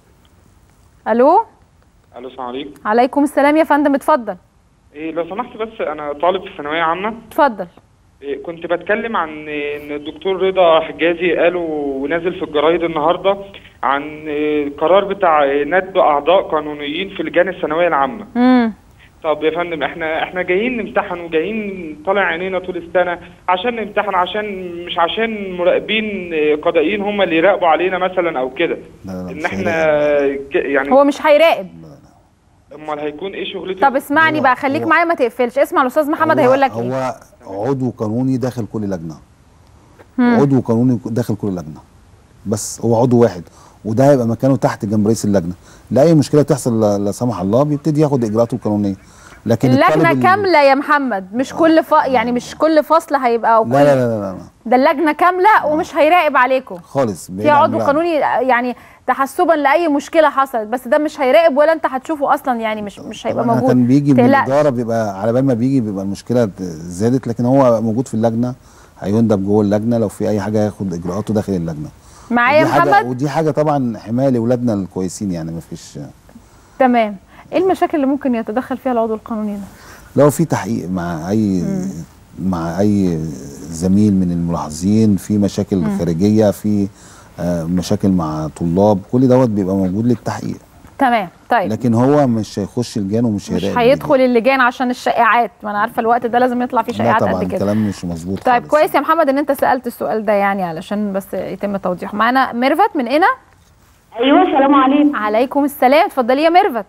الو الو السلام عليكم عليكم السلام يا فندم اتفضل إيه لو سمحت بس انا طالب في ثانويه عامه اتفضل إيه كنت بتكلم عن ان الدكتور رضا حجازي قالوا نازل في الجرايد النهارده عن إيه القرار بتاع ندب اعضاء قانونيين في لجان الثانويه العامه امم طب يا فندم احنا احنا جايين نمتحن وجايين طالع عينينا طول السنه عشان نمتحن عشان مش عشان مراقبين إيه، قضائيين هم اللي يراقبوا علينا مثلا او كده ان احنا ك- يعني هو مش هيراقب امال هيكون ايه شغلته طب اسمعني بقى خليك معايا ما تقفلش اسمع الاستاذ محمد هو- هيقول لك ايه هو عضو قانوني داخل كل لجنه مم. عضو قانوني داخل كل لجنه بس هو عضو واحد وده هيبقى مكانه تحت جنب رئيس اللجنه لاي مشكله تحصل لا- لا سمح الله بيبتدي ياخد اجراءاته القانونيه لكن الطالب اللجنه ال- كامله يا محمد مش كل ف... يعني مش كل فصل هيبقى أو كل... لا لا لا لا, لا. ده اللجنه كامله ومش هيراقب عليكم خالص في بعيد عن عضو المراقبة. قانوني يعني تحسبا لاي مشكله حصلت بس ده مش هيراقب ولا انت هتشوفه اصلا يعني مش مش هيبقى طبعاً موجود كان بيجي من تقلقش. الاداره بيبقى على بال ما بيجي بيبقى المشكله زادت لكن هو موجود في اللجنه هيندب جوه اللجنه لو في اي حاجه ياخد اجراءاته داخل اللجنه معايا ودي حاجة محمد ودي حاجه طبعا حمايه لاولادنا الكويسين يعني ما فيش تمام ايه المشاكل اللي ممكن يتدخل فيها العضو القانوني ده لو في تحقيق مع اي مع اي زميل من الملاحظين في مشاكل مم. خارجيه في آه، مشاكل مع طلاب كل دوت بيبقى موجود للتحقيق تمام طيب لكن هو مش هيخش الجان ومش مش هيراقب هيدخل اللجان عشان الشائعات ما انا عارفه الوقت ده لازم يطلع فيه لا شائعات طبعا قد كده الكلام مش مظبوط طيب كويس يا محمد ان انت سالت السؤال ده يعني علشان بس يتم توضيحه معانا ميرفت من هنا ايوه السلام عليكم عليكم السلام اتفضلي يا ميرفت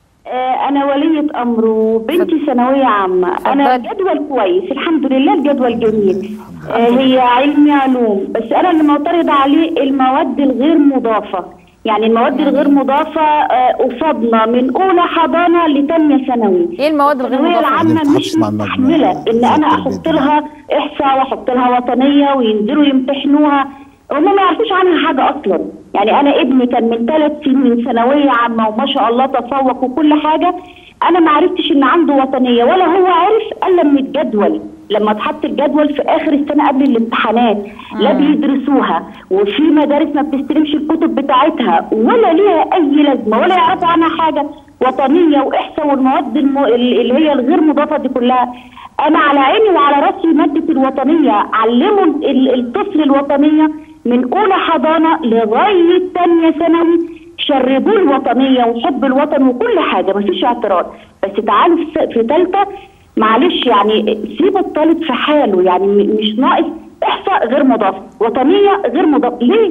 آه انا ولية امر وبنتي ثانوية عامة انا الجدول كويس الحمد لله الجدول جميل آه هي علمي علوم بس انا اللي معترضة عليه المواد الغير مضافة يعني المواد الغير مضافة آه، قصادنا من أولى حضانة لتانية ثانوي ايه المواد الغير الثانوية مضافة؟ العامة اللي مش بتتحطش مع المجموع. مستحملة إن أنا أحط لها إحصاء وأحط لها وطنية وينزلوا يمتحنوها هم ما يعرفوش عنها حاجة أصلا يعني أنا ابني كان من ثلاث سنين ثانوية عامة وما شاء الله تفوق وكل حاجة أنا ما عرفتش إن عنده وطنية ولا هو عارف إلا من الجدول لما اتحط الجدول في اخر السنه قبل الامتحانات لا بيدرسوها وفي مدارس ما بتستلمش الكتب بتاعتها ولا ليها اي لازمه ولا يعرفوا عنها حاجه وطنيه واحصاء والمواد الم... اللي هي الغير مضافه دي كلها انا على عيني وعلى راسي ماده الوطنيه علموا ال- الطفل الوطنيه من اولى حضانه لغايه ثانيه ثانوي شربوه الوطنيه وحب الوطن وكل حاجه مفيش اعتراض بس تعالوا في س- في ثالثه معلش يعني سيب الطالب في حاله يعني م- مش ناقص احصاء غير مضاف وطنيه غير مضاف ليه؟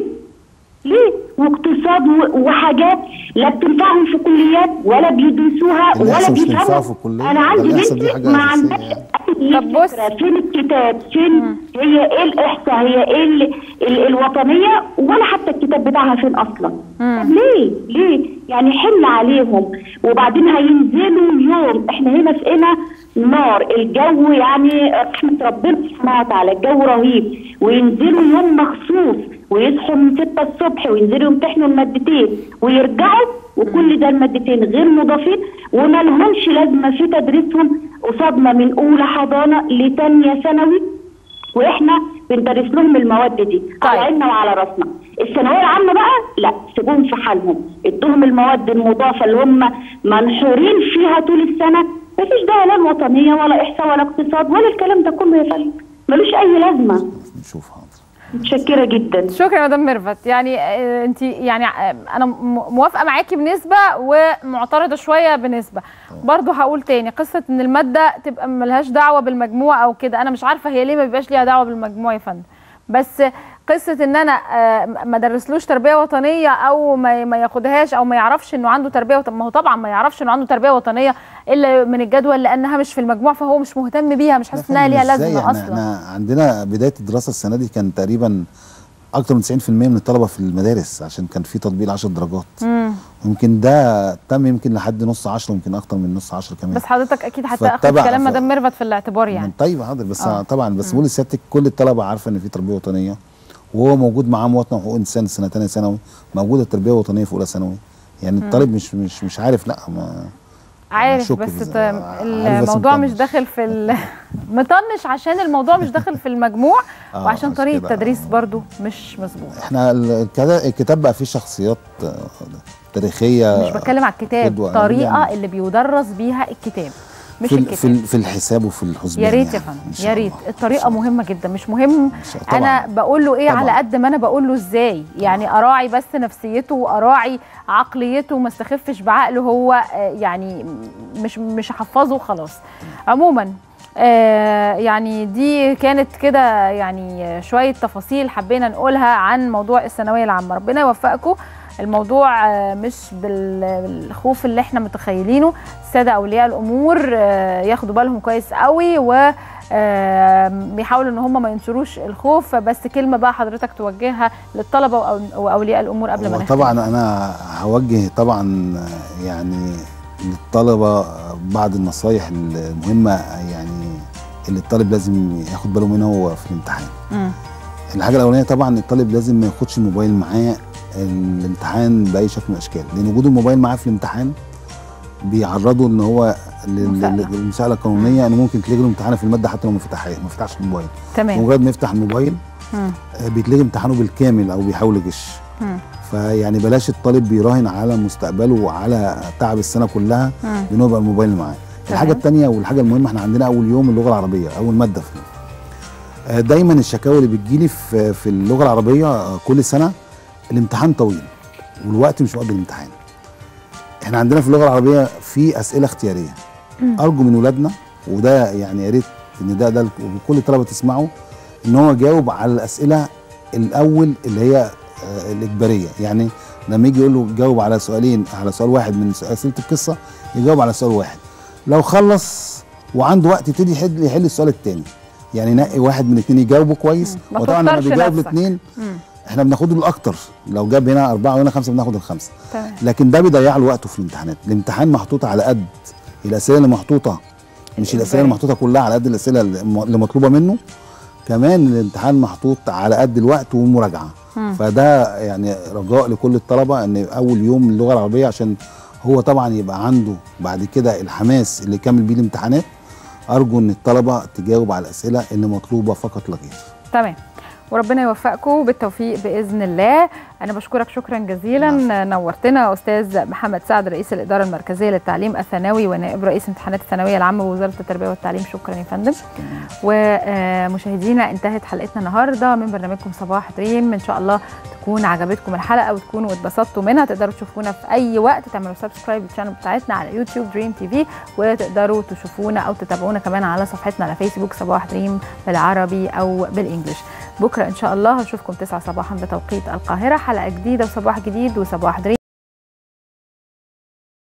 ليه؟ واقتصاد و- وحاجات لا بتنفعهم في كليات ولا بيدرسوها ولا الإحصاء مش تنفعه بيفهموا في الكلية انا عندي الإحصاء دي بنتي حاجة ما أساسية عندهاش اي فكره فين الكتاب فين هي ايه الاحصاء هي ايه ال ال الوطنيه ولا حتى الكتاب بتاعها فين اصلا طب ليه ليه يعني حمل عليهم وبعدين هينزلوا يوم احنا هنا في هنا نار الجو يعني رحمه ربنا سبحانه وتعالى الجو رهيب وينزلوا يوم مخصوص ويصحوا من 6 الصبح وينزلوا يمتحنوا المادتين ويرجعوا وكل ده المادتين غير مضافين وما لهمش لازمه في تدريسهم قصادنا من اولى حضانه لتانيه ثانوي واحنا بندرس لهم المواد دي على عيننا وعلى راسنا الثانويه العامه بقى لا سيبوهم في حالهم ادوهم المواد المضافه اللي هم منحورين فيها طول السنه مفيش داعي لا الوطنيه ولا احصاء ولا اقتصاد ولا الكلام ده كله يا فندم ملوش اي لازمه نشوف حاضر متشكره جدا شكرا يا مدام ميرفت يعني آه، انت يعني آه، انا م- موافقه معاكي بنسبه ومعترضه شويه بنسبه برضو هقول تاني قصه ان الماده تبقى ملهاش دعوه بالمجموع او كده انا مش عارفه هي ليه ما بيبقاش ليها دعوه بالمجموع يا فندم بس قصه ان انا آه، ما درسلوش تربيه وطنيه او ما ما ياخدهاش او ما يعرفش انه عنده تربيه وطنيه ما هو طبعا ما يعرفش انه عنده تربيه وطنيه الا من الجدول لانها مش في المجموع فهو مش مهتم بيها مش حاسس انها ليها إزاي؟ لازمه احنا, اصلا احنا عندنا بدايه الدراسه السنه دي كان تقريبا اكتر من 90% من الطلبه في المدارس عشان كان في تطبيق 10 درجات مم. يمكن ده تم يمكن لحد نص 10 يمكن اكتر من نص 10 كمان بس حضرتك اكيد هتاخد فاتبع- كلام ف- مدام ميرفت في الاعتبار يعني طيب حاضر بس آه. آه. طبعا بس بقول لسيادتك كل الطلبه عارفه ان في تربيه وطنيه وهو موجود معاه مواطنه وحقوق انسان سنه ثانيه ثانوي موجوده التربيه الوطنيه في اولى ثانوي يعني مم. الطالب مش مش مش عارف لا ما عارف شك بس في- ت- عارف بس الموضوع مطنش. مش داخل في ال... مطنش عشان الموضوع مش داخل في المجموع آه، وعشان عشان طريقه كده، التدريس برضو مش مظبوط احنا ال- الكدا- الكتاب بقى فيه شخصيات آه، تاريخيه مش بتكلم على الكتاب قدوة. الطريقه يعني اللي بيدرس بيها الكتاب مش في ال- الكتاب في ال- في الحساب وفي الحسبان يا ريت يا يعني. فندم يا ريت الطريقه مهمه جدا مش مهم طبعاً. انا بقول له ايه طبعاً. على قد ما انا بقول له ازاي يعني اراعي بس نفسيته واراعي عقليته وما استخفش بعقله هو آه، يعني مش مش هحفظه خلاص عموما آه يعني دي كانت كده يعني شويه تفاصيل حبينا نقولها عن موضوع الثانويه العامه ربنا يوفقكم الموضوع آه، مش بال- بالخوف اللي احنا متخيلينه الساده اولياء الامور آه، ياخدوا بالهم كويس قوي و آه، بيحاولوا ان هم ما ينشروش الخوف بس كلمه بقى حضرتك توجهها للطلبه وأو- واولياء الامور قبل ما نختم طبعا انا هوجه طبعا يعني للطلبه بعض النصايح المهمه يعني اللي الطالب لازم ياخد باله منها وهو في الامتحان مم. الحاجه الاولانيه طبعا الطالب لازم ما ياخدش الموبايل معاه الامتحان باي شكل من الاشكال لان وجود الموبايل معاه في الامتحان بيعرضه ان هو لل- مساءلة. للمساءله القانونيه انه ممكن تلغي له امتحانه في الماده حتى لو ما فتحش ما فتحش الموبايل تمام. مجرد ما يفتح الموبايل مم. آه، بيتلغي امتحانه بالكامل او بيحاول يغش مم. فيعني بلاش الطالب بيراهن على مستقبله وعلى تعب السنه كلها مم. بانه يبقى الموبايل معاه الحاجه الثانيه والحاجه المهمه احنا عندنا اول يوم اللغه العربيه اول ماده في آه، دايما الشكاوى اللي بتجيلي في في اللغه العربيه آه، كل سنه الامتحان طويل والوقت مش مقضي الامتحان احنا عندنا في اللغه العربيه في اسئله اختياريه مم. ارجو من ولادنا وده يعني يا ريت ان ده ده كل الطلبه تسمعه ان هو يجاوب على الاسئله الاول اللي هي آه، الاجباريه يعني لما يجي يقول له جاوب على سؤالين على سؤال واحد من اسئله القصه يجاوب على سؤال واحد لو خلص وعنده وقت يبتدي يحل يحل السؤال الثاني يعني ينقي واحد من الاثنين يجاوبه كويس ما وطبعا لما تختارش بيجاوب نفسك. الاثنين مم. احنا بناخده الاكتر لو جاب هنا اربعه وهنا خمسه بناخد الخمسه تمام لكن ده بيضيع له وقته في الامتحانات الامتحان محطوط على قد الاسئله اللي محطوطه مش الاسئله اللي محطوطه كلها على قد الاسئله اللي مطلوبه منه كمان الامتحان محطوط على قد الوقت والمراجعه مم. فده يعني رجاء لكل الطلبه ان اول يوم اللغه العربيه عشان هو طبعا يبقى عنده بعد كده الحماس اللي يكمل بيه الامتحانات ارجو ان الطلبه تجاوب على الاسئله اللي مطلوبه فقط لا غير تمام وربنا يوفقكم بالتوفيق باذن الله انا بشكرك شكرا جزيلا نورتنا استاذ محمد سعد رئيس الاداره المركزيه للتعليم الثانوي ونائب رئيس امتحانات الثانويه العامه بوزاره التربيه والتعليم شكرا يا فندم ومشاهدينا انتهت حلقتنا النهارده من برنامجكم صباح دريم ان شاء الله تكون عجبتكم الحلقه وتكونوا اتبسطتوا منها تقدروا تشوفونا في اي وقت تعملوا سبسكرايب للشانل بتاعتنا على يوتيوب دريم تي في وتقدروا تشوفونا او تتابعونا كمان على صفحتنا على فيسبوك صباح دريم بالعربي او بالانجلش بكره ان شاء الله هشوفكم 9 صباحا بتوقيت القاهره حلقه جديده وصباح جديد وصباح دريم